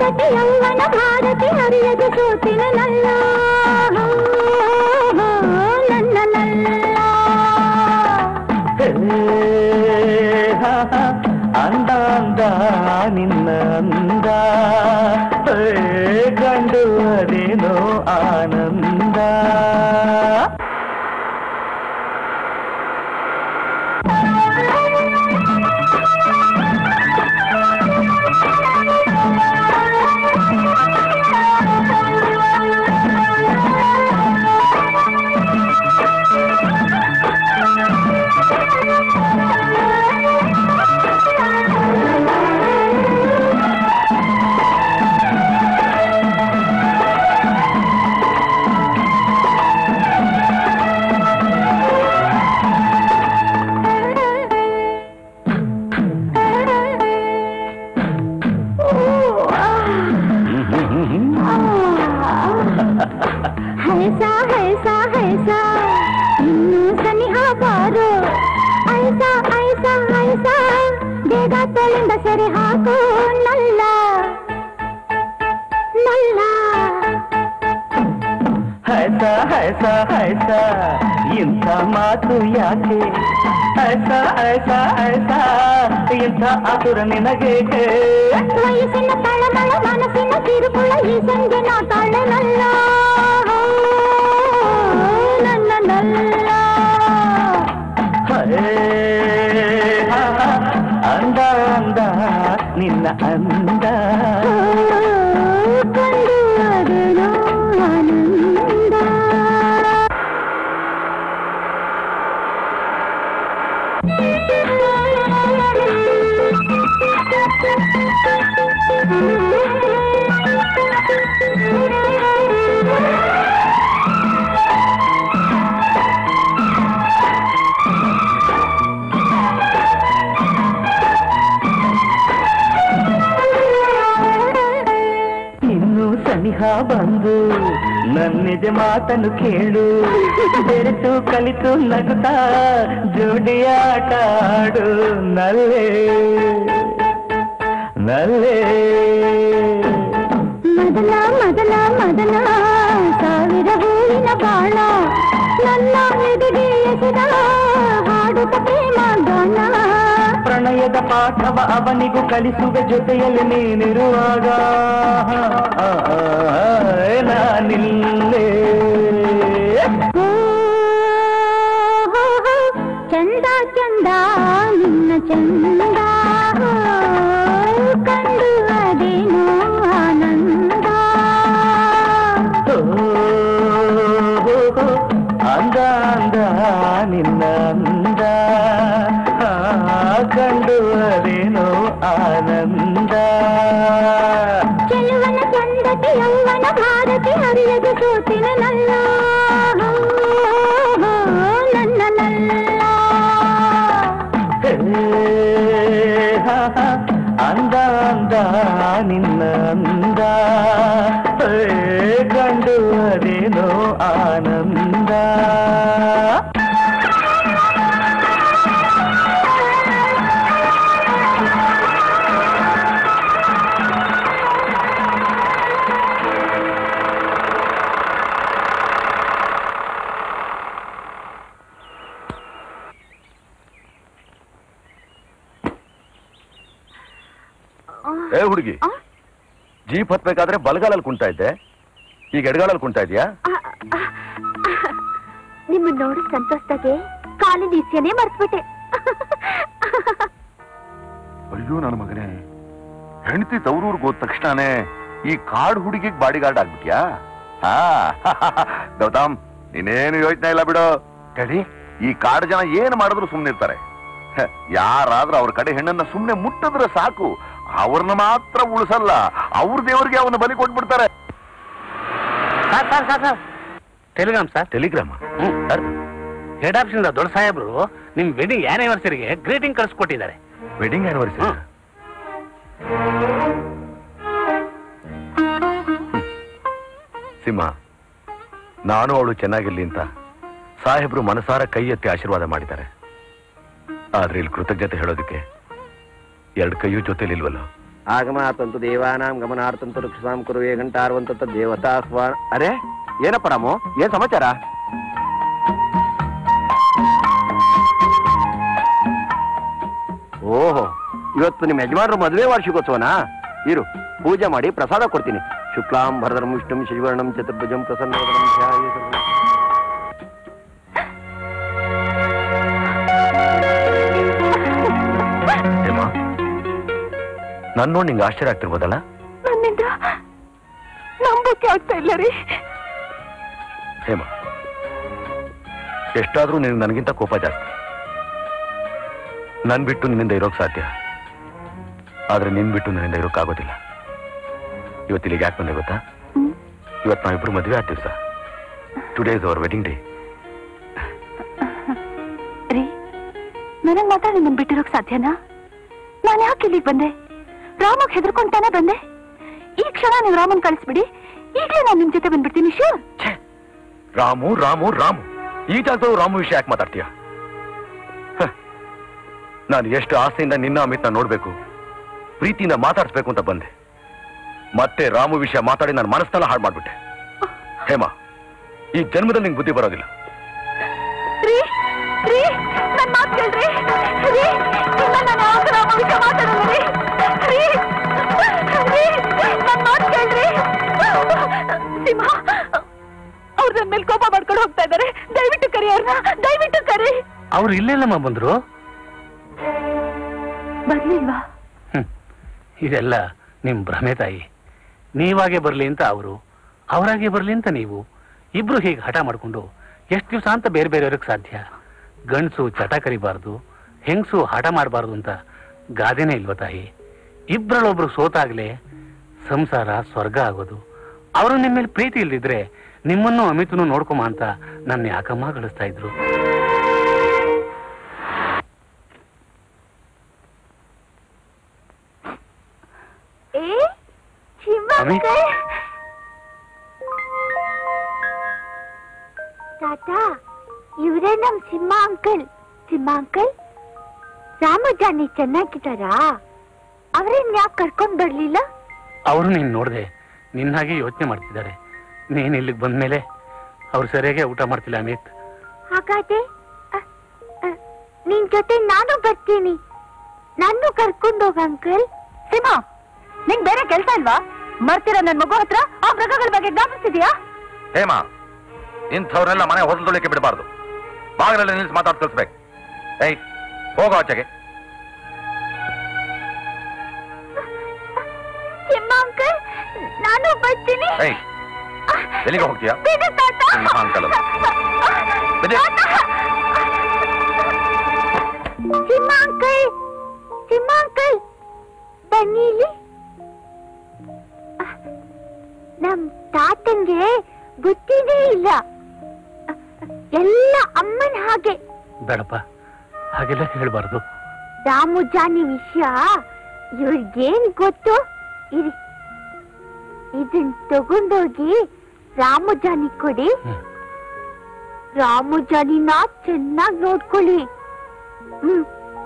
ಚಂದತಿ ಯೌವನ ಭಾರತಿ ಹರಿಯದ ಸೋತಿನ ನಲ್ಲ ನನ್ನ ನಲ್ಲ ಅಂದ ಅಂದ ನಿನ್ನ ಅಂದ ಏ, ಕಂಡು ಅದೇನೋ ಆನಂದ ಹೈಸಾ ಹೈಸಾ ಹೈಸಾ ಇನ್ನು ಸನಿಹ ಬಾರು ಐಸಾ ಐಸಾ ಐಸಾ ಬೇಗ ತಳಿಂದ ಸೆರೆ ಹಾಕು ನಲ್ಲ ನಲ್ಲ ಹೈಸ ಹೈಸ ಹೈಸ ಇಂಥ ಮಾತು ಯಾಕೆ ಹೈಸ ಹೈಸ ಹೈಸ ಇಂಥ ಆತುರ ನಿನಗೆ ವಯಸ್ಸಿನ ತಳಮಳ ಮನಸ್ಸಿನ ಕಿರುಕುಳ ಈ ಸಂಜೆ ನಾ ತಾಳೆ ನಲ್ಲ ನನ್ನ ನಲ್ಲ ಹೇ, ಹಾ, ಹಾ, ಅಂದ ಅಂದ ನಿನ್ನ ಅಂದ ಕಂಡು ಅದೇನೋ ಆನಂದ ಇನ್ನು ಸನಿಹ ಬಂದು ನನ್ನಿಜ ಮಾತನ್ನು ಕೇಳು ಬೆರೆತು ಕಲಿತು ನಗುತ್ತಾ ಜೋಡಿಯಾಟ ಆಡು ನಲ್ಲೇ ನಲ್ಲೇ ಮೊದಲ ಮೊದಲ ಮೊದಲ ಸಾವಿರ ಹೂವಿನ ಬಾಣ ನನ್ನ ಎದೆಗೆ ಎಸೆದ ಹಾಡುತ್ತ ಪ್ರೇಮ ಗಾನ ಪ್ರಣಯದ ಪಾಠವ ಅವನಿಗೂ ಕಲಿಸುವೆ ಜೊತೆಯಲ್ಲಿ ನೀನಿರುವಾಗ ಆ, ಆ, ಆ, ನಾನಿಲ್ಲೇ ಓ, ಹೋ, ಹೋ, ಚಂದ ಚಂದ ನಿನ್ನ ಚಂದ ಕಂಡು ಅದೇನೋ ಆನಂದ ಓ, ಅಂದ ಅಂದ ನಿನ್ನ ಅಂದ ಆ, ಕಂಡು ಅದೇನೋ ಆನಂದ ಚೆಲುವನ ಚಂದತಿ ಯೌವನ ಭಾರತಿ ಹರಿಯದ ಸೋತಿನ ನಲ್ಲ ನನ್ನ ನಲ್ಲ ಹೇ, ಹಾ, ಹಾ, ಅಂದ ಅಂದ ನಿನ್ನ ಅಂದ ಏ, ಕಂಡು ಅದೇನೋ ಆನಂದ ಏ ಹುಡುಗಿ ಜೀಪ್ ಹತ್ಬೇಕಾದ್ರೆ ಬಲಗಾಲಲ್ಲಿ ಕುಂತಾ ಇದ್ದೆ ಈಗ ಎಡಗಾಲಲ್ಲಿ ಕುಂತಾ ಇದೆಯಾ ನಿಮ್ಮನ್ನ ನೋಡಿ ಸಂತೋಷದಾಗೆ ಕಾಲಿನ ಇಸ್ಯನೇ ಮರ್ತ್ಬಿಟ್ಟೆ ಅಯ್ಯೋ ನನ್ನ ಮಗನೇ ಹೆಂಡತಿ ತವರೂರ್ಗೆ ಹೋದ ತಕ್ಷಣನೇ ಈ ಕಾಡ್ ಹುಡುಗಿಗ್ ಬಾಡಿ ಗಾರ್ಡ್ ಆಗ್ಬಿಟ್ಯಾ ಹಾ ಗೌತಮ್ ನೀನೇನು ಯೋಚನೆ ಇಲ್ಲ ಬಿಡು ಕಡಿ ಈ ಕಾಡು ಜನ ಏನ್ ಮಾಡಿದ್ರು ಸುಮ್ನಿರ್ತಾರೆ ಹ, ಯಾರಾದ್ರೂ ಅವ್ರ ಕಡೆ ಹೆಣ್ಣನ್ನ ಸುಮ್ನೆ ಮುಟ್ಟಿದ್ರೆ ಸಾಕು ಅವ್ರನ್ನ ಮಾತ್ರ ಉಳಿಸಲ್ಲ ಅವ್ರ ದೇವ್ರಿಗೆ ಅವನ್ನ ಬಲಿ ಕೊಟ್ಬಿಡ್ತಾರೆ sir sir sir sir telegram sir telegram sir head ಆಫೀಸಿಂದ ದೊಡ್ಡ ಸಾಹೇಬ್ರು ನಿಮ್ ವೆಡ್ಡಿಂಗ್ ಆನಿವರ್ಸರಿಗೆ ಗ್ರೀಟಿಂಗ್ ಕಳಿಸ್ಕೊಟ್ಟಿದ್ದಾರೆ ವೆಡ್ಡಿಂಗ್ ಆನಿವರ್ಸರಿ ಸಿಂಹ ನಾನು ಅವಳು ಚೆನ್ನಾಗಿರ್ಲಿ ಅಂತ ಸಾಹೇಬ್ರು ಮನಸಾರ ಕೈ ಎತ್ತಿ ಆಶೀರ್ವಾದ ಮಾಡಿದ್ದಾರೆ ಆದ್ರೆ ಇಲ್ಲಿ ಕೃತಜ್ಞತೆ ಹೇಳೋದಕ್ಕೆ ಎರಡು ಕೈಯೂ ಜೊತೆಲಿಲ್ವಲ್ಲ ಆಗಮಾತಂತು ದೇವಾನಾಂ ಗಮನಾರ್ಥಂತು ರಕ್ಷಸಾಂ ಕುರುವೆ ಗಂಟಾರ್ವಂತ ದೇವತಾಹ್ವಾ ಅರೆ ಏನಪ್ಪ ರಾಮು ಏನ್ ಸಮಾಚಾರ ಓಹೋ ಇವತ್ತು ನಿಮ್ಮ ಯಜಮಾನರ ಮದುವೆ ವಾರ್ಷಿಕೋತ್ಸವನಾ ಇರು ಪೂಜೆ ಮಾಡಿ ಪ್ರಸಾದ ಕೊಡ್ತೀನಿ ಶುಕ್ಲಾಂ ಭರದರಂ ವಿಷ್ಣುಂ ಶಿವರ್ಣಂ ಚತುರ್ಭುಜಂ ಪ್ರಸನ್ನವದನಂ ಧ್ಯಾಯೇ ಸರ್ವಂ. ಹೇಮಾ ನನ್ ನೋಡಿ ನಿಂಗೆ ಆಶ್ಚರ್ಯ ಆಗ್ತಿರ್ಬೋದಲ್ಲ ನನ್ನಿಂದ ನಂಬಕ್ಕೆ ಆಗ್ತಾ ಇಲ್ಲ ರೀ ಹೇಮ ಎಷ್ಟಾದ್ರೂ ನಿನಗೆ ನನಗಿಂತ ಕೋಪ ಜಾಸ್ತಿ ನನ್ ಬಿಟ್ಟು ನಿನ್ನಿಂದ ಇರೋಕ್ ಸಾಧ್ಯ ಆದ್ರೆ ನಿನ್ ಬಿಟ್ಟು ನನ್ನಿಂದ ಇರೋಕ್ಕಾಗೋದಿಲ್ಲ ಇವತ್ತು ಇಲ್ಲಿಗೆ ಯಾಕೆ ಬಂದೆ ಗೊತ್ತಾ ಇವತ್ತು ನಾವಿಬ್ರು ಮದುವೆ ಆಗ್ತೀವಿ sir today is our wedding day ರೀ ನನಗ್ ಮಾತ್ರ ನಿಮ್ಮನ್ ಬಿಟ್ಟಿರೋಕ್ ಸಾಧ್ಯನಾ ನಾನು ಯಾಕೆ ಇಲ್ಲಿಗೆ ಬಂದೆ ರಾಮಗ್ ಹೆದರ್ಕೊಂತಾನೆ ಬಂದೆ ಈ ಕ್ಷಣ ನೀವು ರಾಮನ್ ಕಳಿಸ್ಬಿಡಿ ಈಗಲೇ ನಾನು ನಿಮ್ ಜೊತೆ ಬಂದ್ಬಿಡ್ತೀನಿ ಶ್ಯೂರ್ ರಾಮು ರಾಮು ರಾಮು ಈ ಜಾಗದಲ್ಲೂ ರಾಮು ವಿಷಯ ಯಾಕೆ ಮಾತಾಡ್ತೀಯ ಹ. ನಾನು ಎಷ್ಟು ಆಸೆಯಿಂದ ನಿನ್ನ ಅಮಿತ್ನ ನೋಡ್ಬೇಕು ಪ್ರೀತಿಯಿಂದ ಮಾತಾಡಿಸ್ಬೇಕು ಅಂತ ಬಂದೆ ಮತ್ತೆ ರಾಮು ವಿಷಯ ಮಾತಾಡಿ ನನ್ನ ಮನಸ್ಸನ್ನೆಲ್ಲ ಹಾಳು ಮಾಡ್ಬಿಟ್ಟೆ ಹೇಮಾ ಈ ಜನ್ಮದಲ್ಲಿ ನಿಂಗೆ ಬುದ್ಧಿ ಬರೋದಿಲ್ಲ ರೀ ರೀ ನನ್ ಮಾತು ಕೇಳ್ರಿ ರೀ ಇನ್ನ ನಾನು ಯಾವಾಗ ರಾಮ ವಿಷಯ ಮಾತಾಡಲ್ಲ ರೀ ರೀ ರೀ ನನ್ ಮಾತು ಕೇಳ್ರಿ ಸಿಂಹ ಅವ್ರ ನನ್ ಮೇಲೆ ಕೋಪ ಮಾಡ್ಕೊಂಡು ಹೋಗ್ತಾ ಇದಾರೆ ದಯವಿಟ್ಟು ಕರಿ ಅವ್ರನ್ನ ದಯವಿಟ್ಟು ಕರಿ ಅವ್ರು ಇಲ್ಲೆಲ್ಲಮ್ಮ ಬಂದ್ರು ಬರ್ಲಿಲ್ವಾ ಇದೆಲ್ಲ ನಿಮ್ ಭ್ರಮೆ ತಾಯಿ ನೀವಾಗೆ ಬರ್ಲಿ ಅಂತ ಅವರು ಅವರಾಗೆ ಬರ್ಲಿ ಅಂತ ನೀವು ಇಬ್ರು ಹೀಗೆ ಹಠ ಮಾಡ್ಕೊಂಡು ಎಷ್ಟು ದಿವಸ ಅಂತ ಬೇರೆ ಬೇರೆಯವ್ರಿಗೆ ಸಾಧ್ಯ ಗಂಡಸು ಚಟ ಕರಿಬಾರ್ದು ಹೆಂಗಸು ಹಠ ಮಾಡಬಾರ್ದು ಅಂತ ಗಾದೆನೇ ಇಲ್ವ ತಾಯಿ ಇಬ್ಬರಲ್ಲೊಬ್ರು ಸೋತಾಗ್ಲೇ ಸಂಸಾರ ಸ್ವರ್ಗ ಆಗೋದು ಅವರು ನಿಮ್ಮ ಮೇಲೆ ಪ್ರೀತಿ ಇಲ್ದಿದ್ರೆ ನಿಮ್ಮನ್ನು ಅಮಿತನು ನೋಡ್ಕೊಮ ಅಂತ ನನ್ನ ಯಾಕಮ್ಮ ಗಳಿಸ್ತಾ ಇದ್ರು ಏ ಶಿವ ಅಮಿತ್? ತಾತ ಇವರೇ ನಮ್ ಸಿಂಹ ಅಂಕಲ್ ಸಿಂಹ ಅಂಕಲ್ ರಾಮಜಾನಿ ಚೆನ್ನಾಗಿದ್ದಾರಾ ಅವ್ರನ್ನ ಯಾಕೆ ಕರ್ಕೊಂಡ್ ಬರ್ಲಿಲ್ಲ ಅವರು ನೀನ್ ನೋಡ್ದೆ ನಿನ್ನ ಹಾಗೆ ಯೋಚನೆ ಮಾಡ್ತಿದ್ದಾರೆ ನೀನ್ ಇಲ್ಲಿಗೆ ಬಂದ್ಮೇಲೆ ಅವ್ರು ಸರಿಯಾಗಿ ಊಟ ಮಾಡ್ತಿಲ್ಲ ಅಮಿತ್ ಹಾಗಾದ್ರೆ ಅ, ಅ, ನಿನ್ ಜೊತೆ ನಾನು ಬರ್ತೀನಿ ನಾನು ಕರ್ಕೊಂಡು ಹೋಗ ಅಂಕಲ್ ಸಿಂಹ ನಿಂಗ್ ಬೇರೆ ಕೆಲ್ಸ ಇಲ್ವಾ ಮರ್ತಿರೋ ನನ್ ಮಗು ಹತ್ರ ಆ ಮೃಗಗಳ ಬಗ್ಗೆ ಜ್ಞಾಪಿಸ್ತಿದ್ಯಾ ಹೇಮಾ ಇಂಥವ್ರನ್ನೆಲ್ಲ ಮನೆ ಹೊರದೊಳಿಕೆ ಬಿಡಬಾರ್ದು ಬಾಗಿಲಲ್ಲಿ ನಿಲ್ಸಿ ಮಾತಾಡ್ ಕಳಿಸ್ಬೇಕು ಏಯ್ ಹೋಗೋ ಆಚೆಗೆ ಸಿಂಹ ಅಂಕಲ್ ನಾನು ಬರ್ತೀನಿ ಏಯ್ ಎಲ್ಲಿಗೆ ಹೋಗ್ತೀಯಾ ಬಿಡು ತಾತ. ನಿಮ್ಮ ಅಂಕಲ್ ಅದು. ಬಿಡಿ. ಸಿಂಹ ಅಂಕಲ್ ಸಿಂಹ ಅಂಕಲ್ ಬನ್ನಿ ಇಲ್ಲಿ ನಮ್ ತಾತಂಗೆ ಬುದ್ಧಿನೇ ಇಲ್ಲ ಎಲ್ಲ ಅಮ್ಮನ ಹಾಗೆ ಬೇಡಪ್ಪ ಹಾಗೆಲ್ಲ ಹೇಳ್ಬಾರ್ದು ರಾಮು ಜಾನಿ ವಿಷಯ ಇವ್ರಿಗೇನ್ ಗೊತ್ತು ಇರಿ ಇದನ್ ತಗೊಂಡೋಗಿ ರಾಮು ಜಾನಿ ಕೊಡಿ ರಾಮು ಜಾನಿನ ಚೆನ್ನಾಗಿ ನೋಡ್ಕೊಳ್ಳಿ ಹ್ಮ್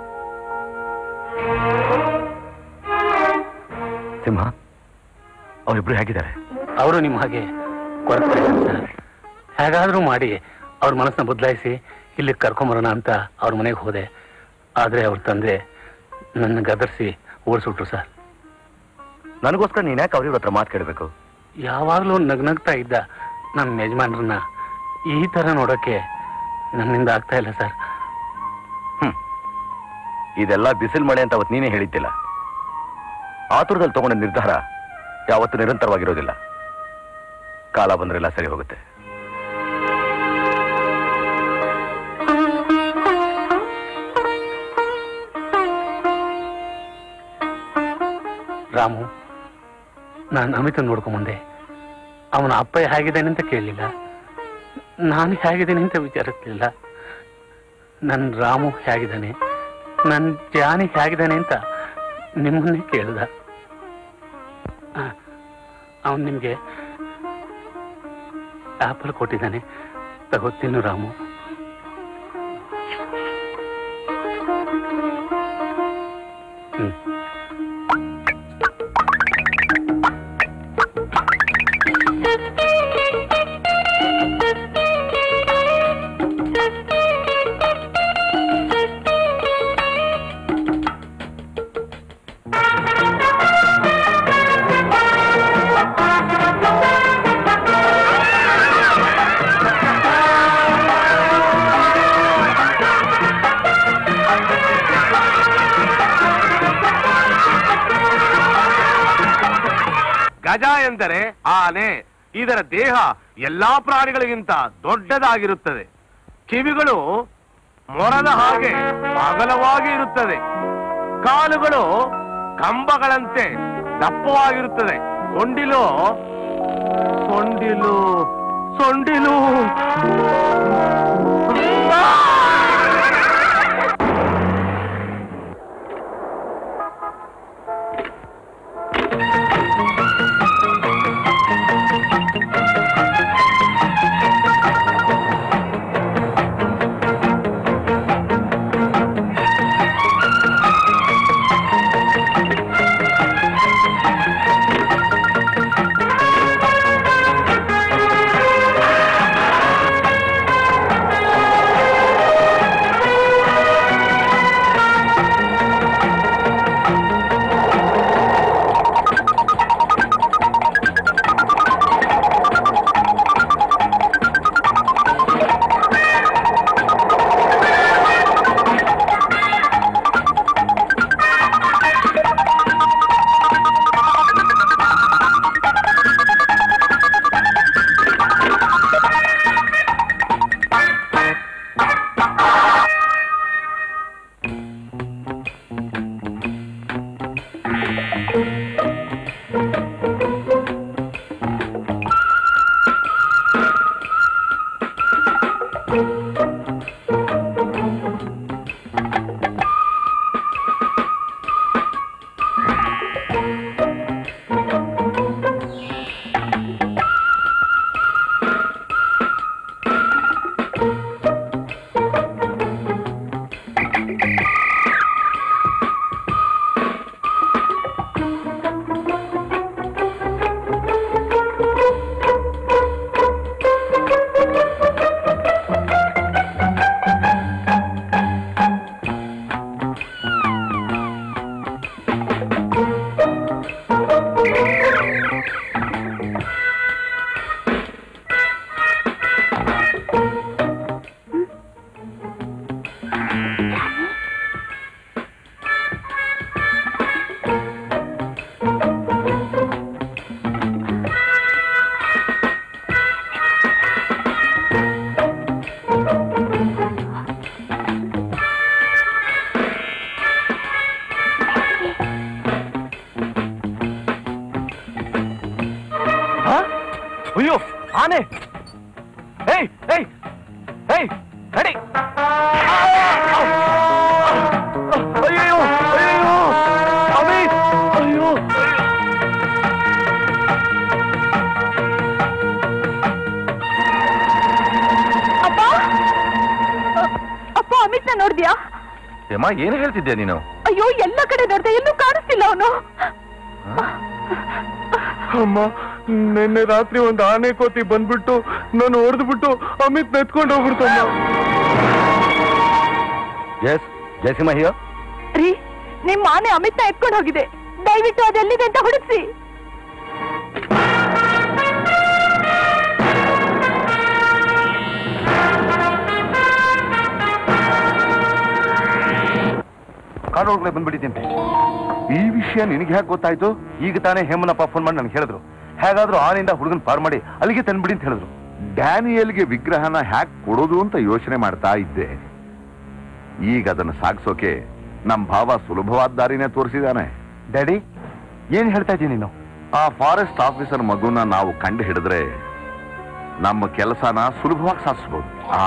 ಸಿಂಹ ಅವರಿಬ್ರು ಹೇಗಿದ್ದಾರೆ ಅವರು ನಿಮ್ಮ ಹಾಗೆ ಕೊರತೆ ಸರ್ ಹೇಗಾದ್ರೂ ಮಾಡಿ ಅವ್ರ ಮನಸ್ಸನ್ನ ಬದಲಾಯಿಸಿ ಇಲ್ಲಿಗೆ ಕರ್ಕೊಂಬರೋಣ ಅಂತ ಅವ್ರ ಮನೆಗೆ ಹೋದೆ ಆದ್ರೆ ಅವ್ರ ತಂದೆ ನನ್ನ ಗದರ್ಸಿ ಓಡಿಸ್ಬಿಟ್ರು ಸರ್ ನನಗೋಸ್ಕರ ನೀನ್ ಯಾಕೆ ಅವ್ರಿವ್ರ ಹತ್ರ ಮಾತು ಕೇಳಬೇಕು ಯಾವಾಗ್ಲೂ ನಗ್ನಗ್ತಾ ಇದ್ದ ನಮ್ಮ ಯಜಮಾನ್ರನ್ನ ಈ ತರ ನೋಡಕ್ಕೆ ನನ್ನಿಂದ ಆಗ್ತಾ ಇಲ್ಲ ಸರ್ ಇದೆಲ್ಲ ಬಿಸಿಲು ಮಳೆ ಅಂತ ಅವತ್ತು ನೀನೇ ಹೇಳಿದ್ದಿಲ್ಲ ಆತುರದಲ್ಲಿ ತಗೊಂಡ ನಿರ್ಧಾರ ಯಾವತ್ತು ನಿರಂತರವಾಗಿರೋದಿಲ್ಲ ಕಾಲ ಬಂದ್ರೆಲ್ಲ ಸರಿ ಹೋಗುತ್ತೆ ರಾಮು ನಾನು ಅಮಿತನ್ ನೋಡ್ಕೊಂಬಂದೆ ಅವನ ಅಪ್ಪ ಹೇಗಿದ್ದಾನೆ ಅಂತ ಕೇಳಲಿಲ್ಲ ನಾನು ಹೇಗಿದ್ದೇನೆ ಅಂತ ವಿಚಾರಿಸ್ಲಿಲ್ಲ ನನ್ನ ರಾಮು ಹೇಗಿದ್ದಾನೆ ನನ್ನ ಜಾನಿ ಹೇಗಿದ್ದಾನೆ ಅಂತ ನಿಮ್ಮನ್ನೇ ಕೇಳ್ದ ಅವನು ನಿಮಗೆ ಆಪಲ್ ಕೊಟ್ಟಿದ್ದಾನೆ ತಗೋತೀನಿ ರಾಮು ಹ್ಮ್ ಗಜ ಎಂದರೆ ಆನೆ ಇದರ ದೇಹ ಎಲ್ಲಾ ಪ್ರಾಣಿಗಳಿಗಿಂತ ದೊಡ್ಡದಾಗಿರುತ್ತದೆ ಕಿವಿಗಳು ಮೊರದ ಹಾಗೆ ಅಗಲವಾಗಿ ಇರುತ್ತದೆ ಕಾಲುಗಳು ಕಂಬಗಳಂತೆ ದಪ್ಪವಾಗಿರುತ್ತದೆ ಸೊಂಡಿಲು ಸೊಂಡಿಲು ಸೊಂಡಿಲು ಅಯ್ಯೋ ಆನೆ ಏಯ್ ಏಯ್ ಏಯ್ ನಡಿ ಅಯ್ಯೋ ಅಯ್ಯೋ ಅಮಿತ್ ಅಯ್ಯೋ ಅಪ್ಪ ಅಪ್ಪ ಅಮಿತ್ನ ನೋಡ್ದ್ಯಾ ಹೇಮ ಏನು ಹೇಳ್ತಿದ್ದೆ ನೀನು ಅಯ್ಯೋ ಎಲ್ಲ ಕಡೆ ನೋಡ್ದೆ ಎಲ್ಲೂ ಕಾಣಿಸ್ತಿಲ್ಲ ಅವನು ಅಮ್ಮ ನಿನ್ನೆ ರಾತ್ರಿ ಒಂದು ಆನೆ ಕೋತಿ ಬಂದ್ಬಿಟ್ಟು ನಾನು ಹೊಡೆದ್ಬಿಟ್ಟು ಅಮಿತ್ ನೆತ್ಕೊಂಡು ಹೋಗ್ಬಿಡ್ತಮ್ಮ ಎಸ್ ಜಯಸಿಂಹ ಹಿಯರ್ ರೀ ನಿಮ್ ಆನೆ ಅಮಿತ್ನ ಎತ್ಕೊಂಡು ಹೋಗಿದೆ ದಯವಿಟ್ಟು ಅದೆಲ್ಲಿದೆ ಅಂತ ಹುಡುಕ್ಸಿ ಕಾಡೊಳಗಡೆ ಬಂದ್ಬಿಟ್ಟಿದ್ದಂತೆ ಈ ವಿಷಯ ನಿನಗೆ ಹೇಗೆ ಗೊತ್ತಾಯ್ತು ಈಗ ತಾನೇ ಹೇಮನಪ್ಪ ಫೋನ್ ಮಾಡಿ ನನಗೆ ಹೇಳಿದ್ರು ಹೇಗಾದ್ರೂ ಆನೆಯಿಂದ ಹುಡುಗನ್ ಪಾರ್ ಮಾಡಿ ಅಲ್ಲಿಗೆ ತಂದ್ಬಿಡಿ ಅಂತ ಹೇಳಿದ್ರು ಡ್ಯಾನಿಯಲ್ಗೆ ವಿಗ್ರಹನ ಹ್ಯಾಕ್ ಕೊಡೋದು ಅಂತ ಯೋಚನೆ ಮಾಡ್ತಾ ಇದ್ದೆ ಈಗ ಅದನ್ನು ಸಾಗಿಸೋಕೆ ನಮ್ ಭಾವ ಸುಲಭವಾದ ದಾರಿನೇ ತೋರಿಸಿದಾನೆ ಡ್ಯಾಡಿ ಏನ್ ಹೇಳ್ತಾ ಇದ್ದೀನಿ ನೀನು ಆ ಫಾರೆಸ್ಟ್ ಆಫೀಸರ್ ಮಗುನ ನಾವು ಕಂಡು ಹಿಡಿದ್ರೆ ನಮ್ಮ ಕೆಲಸನ ಸುಲಭವಾಗಿ ಸಾಧಿಸ್ಬೋದು ಆ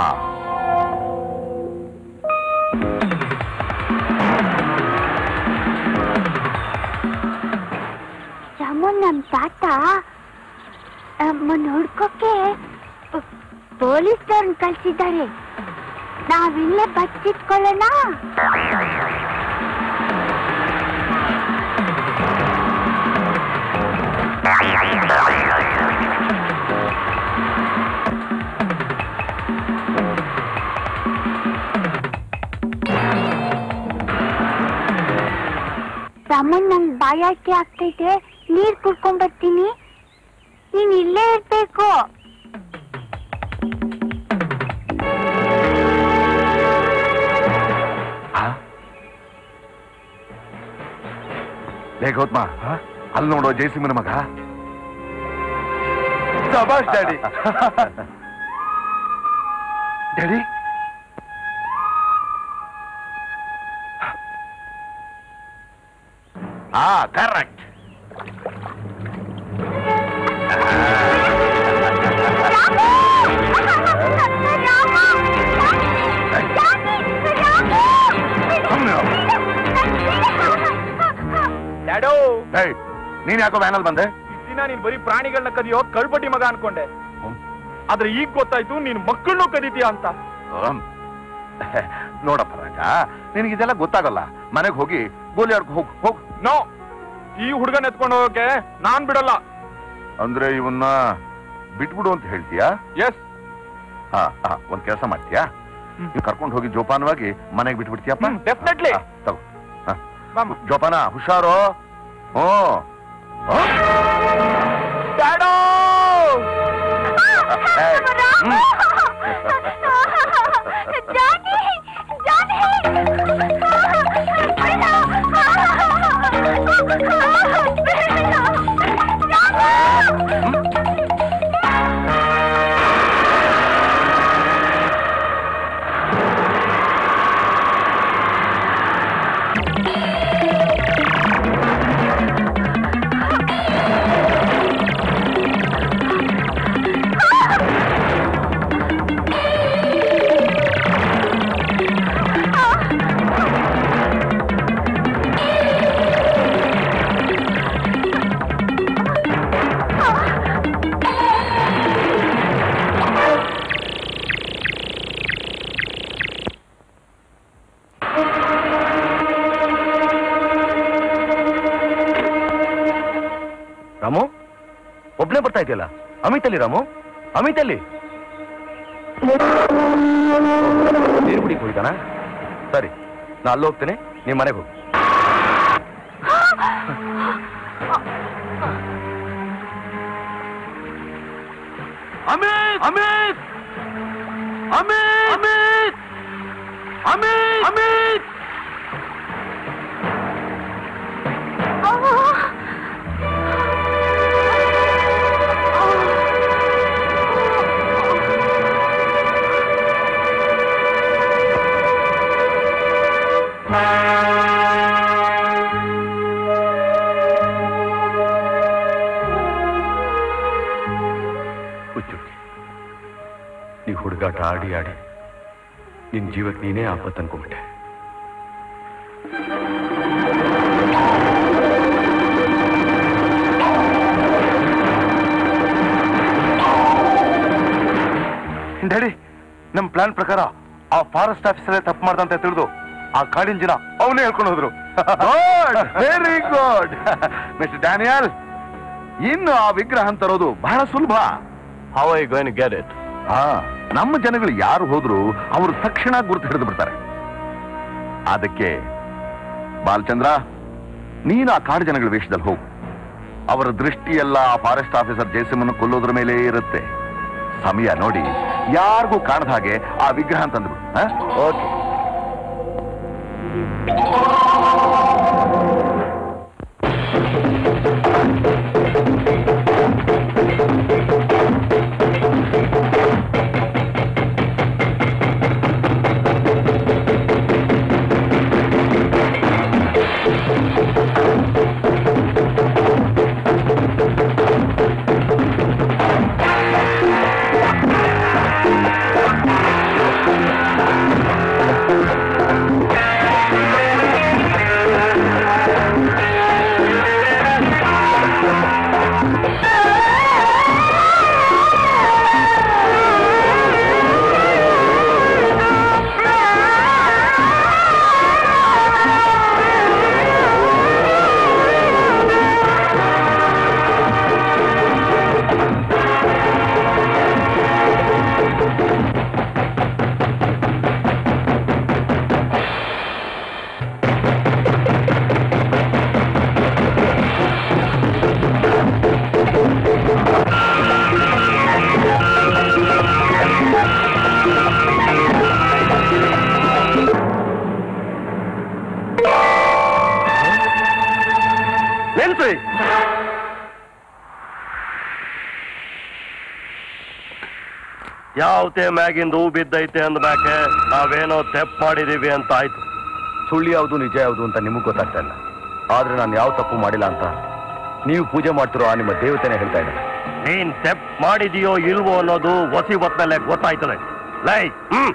ರಾಮು ನಮ್ ತಾತ ನಮ್ಮನ್ನ ಹುಡ್ಕೋಕೆ ಪೊಲೀಸ್ನವ್ರನ್ನ ಕಳ್ಸಿದ್ದಾರೆ ನಾವಿಲ್ಲೇ ಬಚ್ಚಿಟ್ಕೊಳ್ಳೋಣ ರಾಮನ್ ನಂಗ್ ಬಾಯಾರಿಕೆ ಆಗ್ತೈತೆ ನೀರ್ ಕುಡ್ಕೊಂಡ್ ಬರ್ತೀನಿ ನೀನ್ ಇಲ್ಲೇ ಇರ್ಬೇಕು ಲೇ ಗೌತಮ ಅಲ್ಲಿ ನೋಡೋ ಜಯಸಿಂಹನ ಮಗ ಶಬಾಷ್ ಡ್ಯಾಡಿ ಡ್ಯಾಡಿ ಹಾ ಕರೆಕ್ಟ್ ಡ್ಯಾಡೋ ನೀನ್ ಯಾಕೋ ವ್ಯಾನಲ್ಲಿ ಬಂದೆ ದಿನ ನೀನ್ ಬರೀ ಪ್ರಾಣಿಗಳನ್ನ ಕದಿಯೋ ಕಳ್ಬಟ್ಟಿ ಮಗ ಅನ್ಕೊಂಡೆ ಆದ್ರೆ ಈಗ ಗೊತ್ತಾಯ್ತು ನೀನ್ ಮಕ್ಕಳನ್ನು ಕದಿತೀಯ ಅಂತ ಹ್ಮ್. ನೋಡಪ್ಪ ರಾಜ ನಿನಗೆ ಇದೆಲ್ಲ ಗೊತ್ತಾಗಲ್ಲ ಮನೆಗೆ ಹೋಗಿ ಗೋಲಿ ಆಡ್ಕೊ ಹೋಗ್ ಹೋಗ್ ನೋ ಈ ಹುಡುಗನ ಎತ್ಕೊಂಡು ಹೋಗಕ್ಕೆ ನಾನ್ ಬಿಡಲ್ಲ ಅಂದ್ರೆ ಇವನ್ನ ಬಿಟ್ಬಿಡು ಅಂತ ಹೇಳ್ತೀಯಾ ಎಸ್ ಹಾ ಹಾ ಒಂದ್ ಕೆಲಸ ಮಾಡ್ತೀಯಾ ನೀವು ಕರ್ಕೊಂಡು ಹೋಗಿ ಜೋಪಾನವಾಗಿ ಮನೆಗೆ ಬಿಟ್ಬಿಡ್ತೀಯಪ್ಪ ಡೆಫಿನೆಟ್ಲಿ ಹಾ, ತಗೋ ಹಾ. ಜೋಪಾನ ಹುಷಾರು ಹ್ಞೂ ಡ್ಯಾಡೋ ಏಯ್, ಹ್ಮ್. ರಾಮು ಒಬ್ನೇ ಬರ್ತಾ ಇದೆಯಲ್ಲ ಅಮಿತ್ ಅಲ್ಲಿ ರಾಮು ಅಮಿತ್ ಅಲ್ಲಿ ನೀರು ಕುಡಿಕ್ ಹೋಗಿದ್ದಾನ ಸರಿ ನಾ ಅಲ್ಲಿ ಹೋಗ್ತೇನೆ ನೀವ್ ಮನೆಗೆ ಹೋಗು ಅಮಿತ್ ಅಮಿತ್ ಅಮಿತ್ ಅಮಿತ್ ಅಮಿತ್ ಅಮಿತ್ ಹುಚ್ಚುಚ್ಚಿ ನೀ ಹುಡುಗಾಟ ಆಡಿ ಆಡಿ ನಿನ್ ಜೀವಕ್ಕೆ ನೀನೇ ಆಪತ್ತು ಅನ್ಕೊಂಬಿಟ್ಟೆ ಡ್ಯಾಡಿ ನಮ್ ಪ್ಲಾನ್ ಪ್ರಕಾರ ಆ ಫಾರೆಸ್ಟ್ ಆಫೀಸರೇ ತಪ್ಪು ಮಾಡ್ದಂತ ತಿಳಿದು ಆ ಕಾಡಿನ ಜನ ಅವನೇ ಹೇಳ್ಕೊಂಡು ಹೋದ್ರು ವೆರಿ ಗುಡ್ ಮಿಸ್ಟರ್ ಡ್ಯಾನಿಯಲ್ ಇನ್ನು ಆ ವಿಗ್ರಹ ತರೋದು ಬಹಳ ಸುಲಭ How are you going to get it? ಆ ನಮ್ಮ ಜನಗಳು ಯಾರು ಹೋದ್ರು ಅವರು ತಕ್ಷಣ ಗುರುತು ಹಿಡಿದು ಬಿಡ್ತಾರೆ ಅದಕ್ಕೆ ಬಾಲಚಂದ್ರ ನೀನು ಆ ಕಾಡು ಜನಗಳ ವೇಷದಲ್ಲಿ ಹೋಗು ಅವರ ದೃಷ್ಟಿ ಎಲ್ಲ ಆ ಫಾರೆಸ್ಟ್ ಆಫೀಸರ್ ಜಯಸಿಂಹನ ಕೊಲ್ಲೋದ್ರ ಮೇಲೆ ಇರುತ್ತೆ ಸಮಯ ನೋಡಿ ಯಾರಿಗೂ ಕಾಣದ ಹಾಗೆ ಆ ವಿಗ್ರಹ ತಂದ್ಬಿಡು ಓಕೆ ಅಮಿತ್ ಯಾವತ್ತೇ ಮ್ಯಾಗಿಂದ ಹೂ ಬಿದ್ದೈತೆ ಅಂದ್ಮ್ಯಾಕೆ ನಾವೇನೋ ತೆಪ್ ಮಾಡಿದೀವಿ ಅಂತ ಆಯ್ತು ಸುಳ್ಳು ಯಾವುದು ನಿಜ ಯಾವುದು ಅಂತ ನಿಮಗೆ ಗೊತ್ತಾಗ್ತಾ ಇಲ್ಲ ಆದ್ರೆ ನಾನು ಯಾವ ತಪ್ಪು ಮಾಡಿಲ್ಲ ಅಂತ ನೀವು ಪೂಜೆ ಮಾಡ್ತಿರೋ ಆ ನಿಮ್ಮ ದೇವತೆನೇ ಹೇಳ್ತಾ ಇದ್ದಾರೆ ನೀನ್ ತೆಪ್ ಮಾಡಿದೀಯೋ ಇಲ್ವೋ ಅನ್ನೋದು ಒಸಿ ಹೊತ್ಮೇಲೆ ಗೊತ್ತಾಯ್ತದೆ ಲೈ ಹ್ಮ್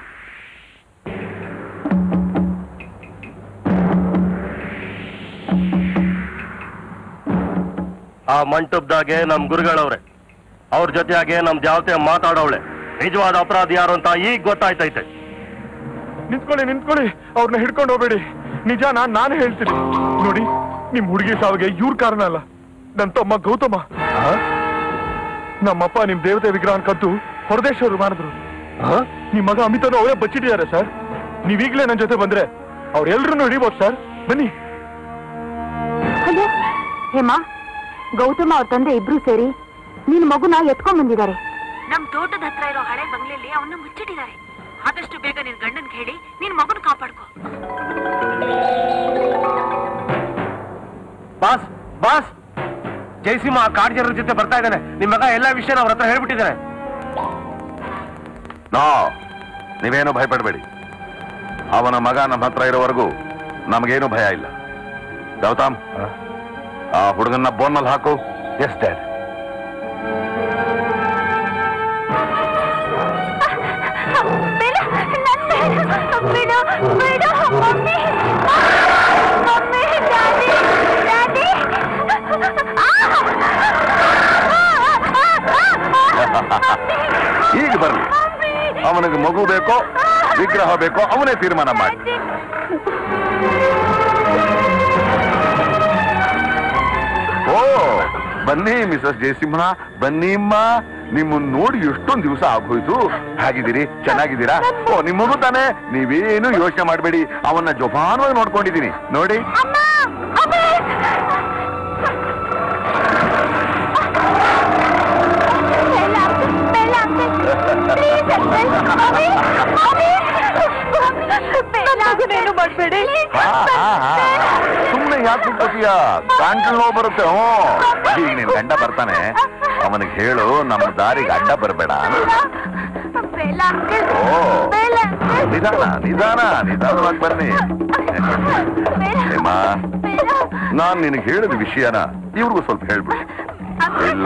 ಆ ಮಂಟಪದಾಗೆ ನಮ್ ಗುರುಗಳವ್ರೆ ಅವ್ರ ಜೊತೆಯಾಗೆ ನಮ್ ಜಾವತೆ ಮಾತಾಡವಳೆ ನಿಜವಾದ ಅಪರಾಧಿ ಯಾರು ಅಂತ ಈಗ ಗೊತ್ತಾಯ್ತೈತೆ ನಿಂತ್ಕೊಳ್ಳಿ ನಿಂತ್ಕೊಳ್ಳಿ ಅವ್ರನ್ನ ಹಿಡ್ಕೊಂಡು ಹೋಗ್ಬೇಡಿ ನಿಜ ನಾನ್ ನಾನು ಹೇಳ್ತೀನಿ ನೋಡಿ ನಿಮ್ ಹುಡುಗಿ ಸಾವಿಗೆ ಇವ್ರ ಕಾರಣ ಅಲ್ಲ ನನ್ ತಮ್ಮ ಗೌತಮ ನಮ್ಮಪ್ಪ ನಿಮ್ ದೇವತೆ ವಿಗ್ರಹ ಕದ್ದು ಹೊರದೇಶವ್ರು ಮಾಡಿದ್ರು ನಿಮ್ ಮಗ ಅಮಿತನು ಅವರೇ ಬಚ್ಚಿಟ್ಟಿದ್ದಾರೆ ಸರ್ ನೀವೀಗ್ಲೇ ನನ್ ಜೊತೆ ಬಂದ್ರೆ ಅವ್ರೆಲ್ರನ್ನೂ ಹಿಡಿಬೋದು ಸರ್ ಬನ್ನಿ ಅಯ್ಯೋ ಹೇಮಾ ಗೌತಮ ಅವ್ರ ತಂದೆ ಇಬ್ರು ಸೇರಿ ನಿನ್ ಮಗುನ ಎತ್ಕೊಂಡ್ ಬಂದಿದ್ದಾರೆ ನಮ್ ತೋಟದ ಹತ್ರ ಇರೋ ಹಳೆ ಬಂಗ್ಲೆಯಲ್ಲಿ ಅವನ್ನ ಮುಚ್ಚಿಟ್ಟಿದ್ದಾರೆ ಆದಷ್ಟು ಬೇಗ ನಿನ್ ಗಂಡನ್ ಹೇಳಿ ನಿನ್ ಮಗನ ಕಾಪಾಡ್ಕೋ ಬಾಸ್ ಬಾಸ್ ಜಯಸಿಂಹ ಆ ಕಾಡ್ ಜನರ ಜೊತೆ ಬರ್ತಾ ಇದ್ದಾನೆ ನಿಮ್ ಮಗ ಎಲ್ಲಾ ವಿಷಯನ ಅವ್ರ ಹತ್ರ ಹೇಳ್ಬಿಟ್ಟಿದ್ದಾನೆ ನೋ ನೀವೇನು ಭಯಪಡಬೇಡಿ ಅವನ ಮಗ ನಮ್ಮ ಹತ್ರ ಇರೋವರೆಗೂ ನಮಗೇನು ಭಯ ಇಲ್ಲ ಗೌತಮ್ ಆ ಹುಡುಗನ್ನ ಬೋನ್ನಲ್ಲಿ ಹಾಕು ಎಸ್ ಡ್ಯಾಡ್ ಬಿಡು ಬಿಡು ಮಮ್ಮಿ ಮಮ್ಮಿ ಡ್ಯಾಡಿ ಡ್ಯಾಡಿ ಈಗ ಬರ್ಲಿ ಅವನಿಗೆ ಮಗು ಬೇಕೋ ವಿಗ್ರಹ ಬೇಕೋ ಅವನೇ ತೀರ್ಮಾನ ಮಾಡಿ ಓ ಬನ್ನಿ ಮಿಸಸ್ ಜಯಸಿಂಹ ಬನ್ನಿಮ್ಮ ನಿಮ್ಮನ್ನ ನೋಡಿ ಎಷ್ಟೊಂದು ದಿವಸ ಆಗೋಯ್ತು ಹೇಗಿದ್ದೀರಿ ಚೆನ್ನಾಗಿದ್ದೀರಾ ಓ ನಿಮ್ಮ ಮಗು ತಾನೆ ನೀವೇನು ಯೋಚನೆ ಮಾಡಬೇಡಿ ಅವನ್ನ ಜೋಪಾನವಾಗಿ ನೋಡ್ಕೊಂಡಿದ್ದೀನಿ ನೋಡಿ ಏನು ಮಾಡ್ಬೇಡಿ ಸುಮ್ಮನೆ ಯಾಕೆ ಬಿಟ್ಕೋತೀಯ ಕಾಂಟ್ಲ್ ನೋವು ಬರುತ್ತೆ ಹ್ಞೂ ಈಗ ನಿನ್ ಗಂಡ ಬರ್ತಾನೆ ಅವನಿಗೆ ಹೇಳು ನಮ್ಮ ದಾರಿಗೆ ಅಡ್ಡ ಬರಬೇಡ ಓ ನಿಧಾನ ನಿಧಾನ ನಿಧಾನವಾಗಿ ಬನ್ನಿ ಹೇಮಾ ನಾನ್ ನಿನಗೆ ಹೇಳಿದ ವಿಷಯನ ಇವ್ರಿಗೂ ಸ್ವಲ್ಪ ಹೇಳ್ಬಿಡು ಇಲ್ಲ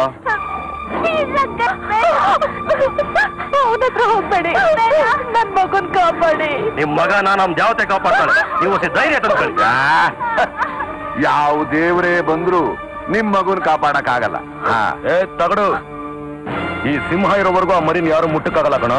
ಅವನತ್ರ ಹೋಗ್ಬೇಡಿ ನನ್ ಮಗನ್ ಕಾಪಾಡಿ ನಿಮ್ ಮಗನ ನಮ್ ಜಾವತೆ ಕಾಪಾಡ್ತಾಳೆ ನೀವು ಒಸಿ ಧೈರ್ಯ ತಂದ್ಕೊಳ್ಳಿ ಯಾವ ದೇವರೇ ಬಂದ್ರು ನಿಮ್ ಮಗುನ್ ಕಾಪಾಡಕ್ ಆಗಲ್ಲ ಹಾ ಏ ತಗಡು ಈ ಸಿಂಹ ಇರೋವರೆಗೂ ಆ ಮರಿನ್ ಯಾರು ಮುಟ್ಟಕ್ಕಾಗಲ್ಲ ಕಣ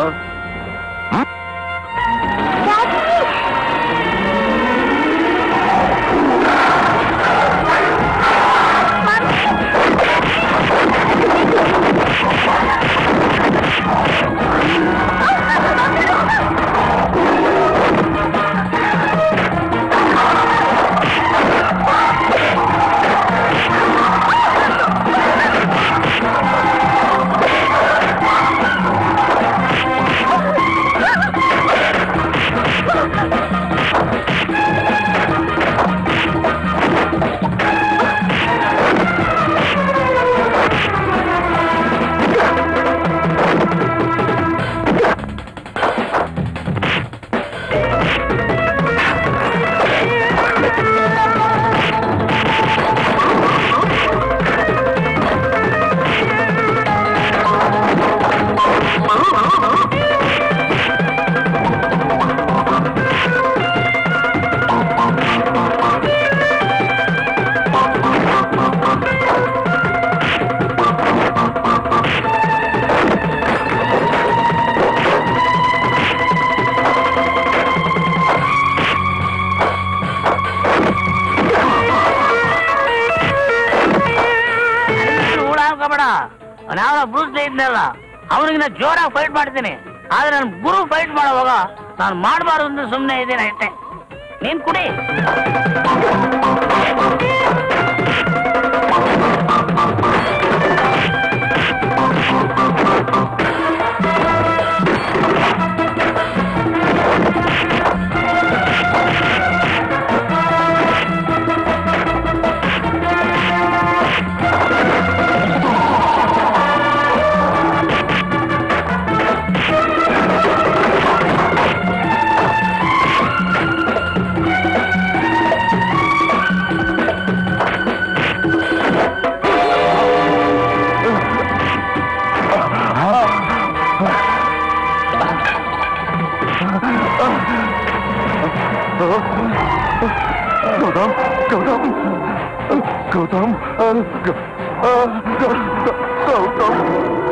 ಹುಳ ಹಾಕೋಬೇಡ ಯಾವ ಬ್ರೂಸ್ ಇದ್ನಲ್ಲ ಅವನಿಗೆ ನಾನು ಜೋರಾಗಿ ಫೈಟ್ ಮಾಡ್ತೀನಿ ಆದ್ರೆ ನಾನು ಗುರು ಫೈಟ್ ಮಾಡೋವಾಗ ನಾನು ಮಾಡಬಾರ್ದು ಅಂತ ಸುಮ್ಮನೆ ಇದ್ದೀನಿ ಅಷ್ಟೇ ನೀನ್ ಕುಡಿ ಗೌತಮ್ ಆ, ಗ- ಆ, ಗ- ಗ- ಗೌತಮ್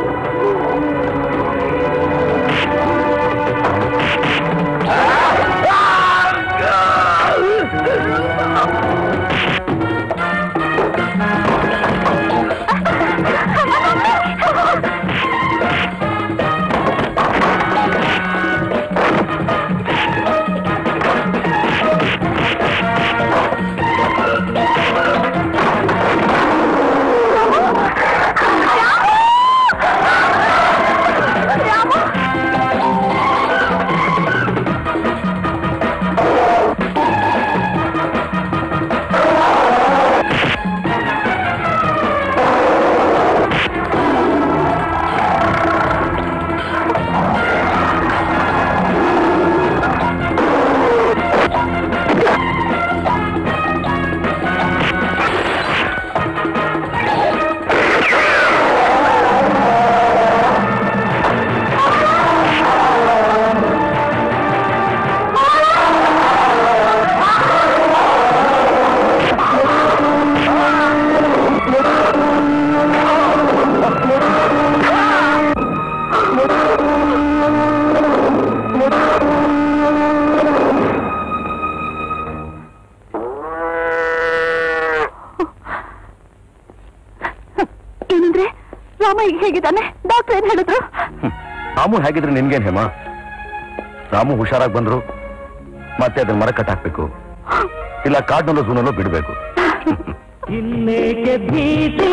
ಏನಂದ್ರೆ ರಾಮ ಈಗ ಹೇಗಿದ್ದಾನೆ ಡಾಕ್ಟರ್ ಏನ್ ಹೇಳಿದ್ರು ರಾಮು ಹೇಗಿದ್ರೆ ನಿನ್ಗೇನ್ ಹೇಮ ರಾಮು ಹುಷಾರಾಗಿ ಬಂದ್ರು ಮತ್ತೆ ಅದನ್ನ ಮರ ಕಟ್ಟಾಕ್ಬೇಕು ಇಲ್ಲ ಕಾಡ್ನಲ್ಲೋ ಝೂನಲ್ಲೋ ಬಿಡ್ಬೇಕು ಇನ್ನೇಕೆ ಭೀತಿ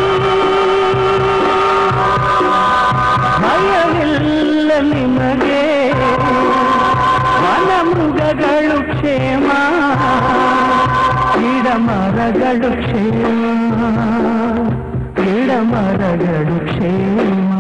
ಭಯವಿಲ್ಲ ನಿಮಗೆ ವನಮೃಗಗಳು ಕ್ಷೇಮ ಗಿಡ ಮರಗಳು ಕ್ಷೇಮ ಗಿಡ ಮರಗಳು ಕ್ಷೇಮ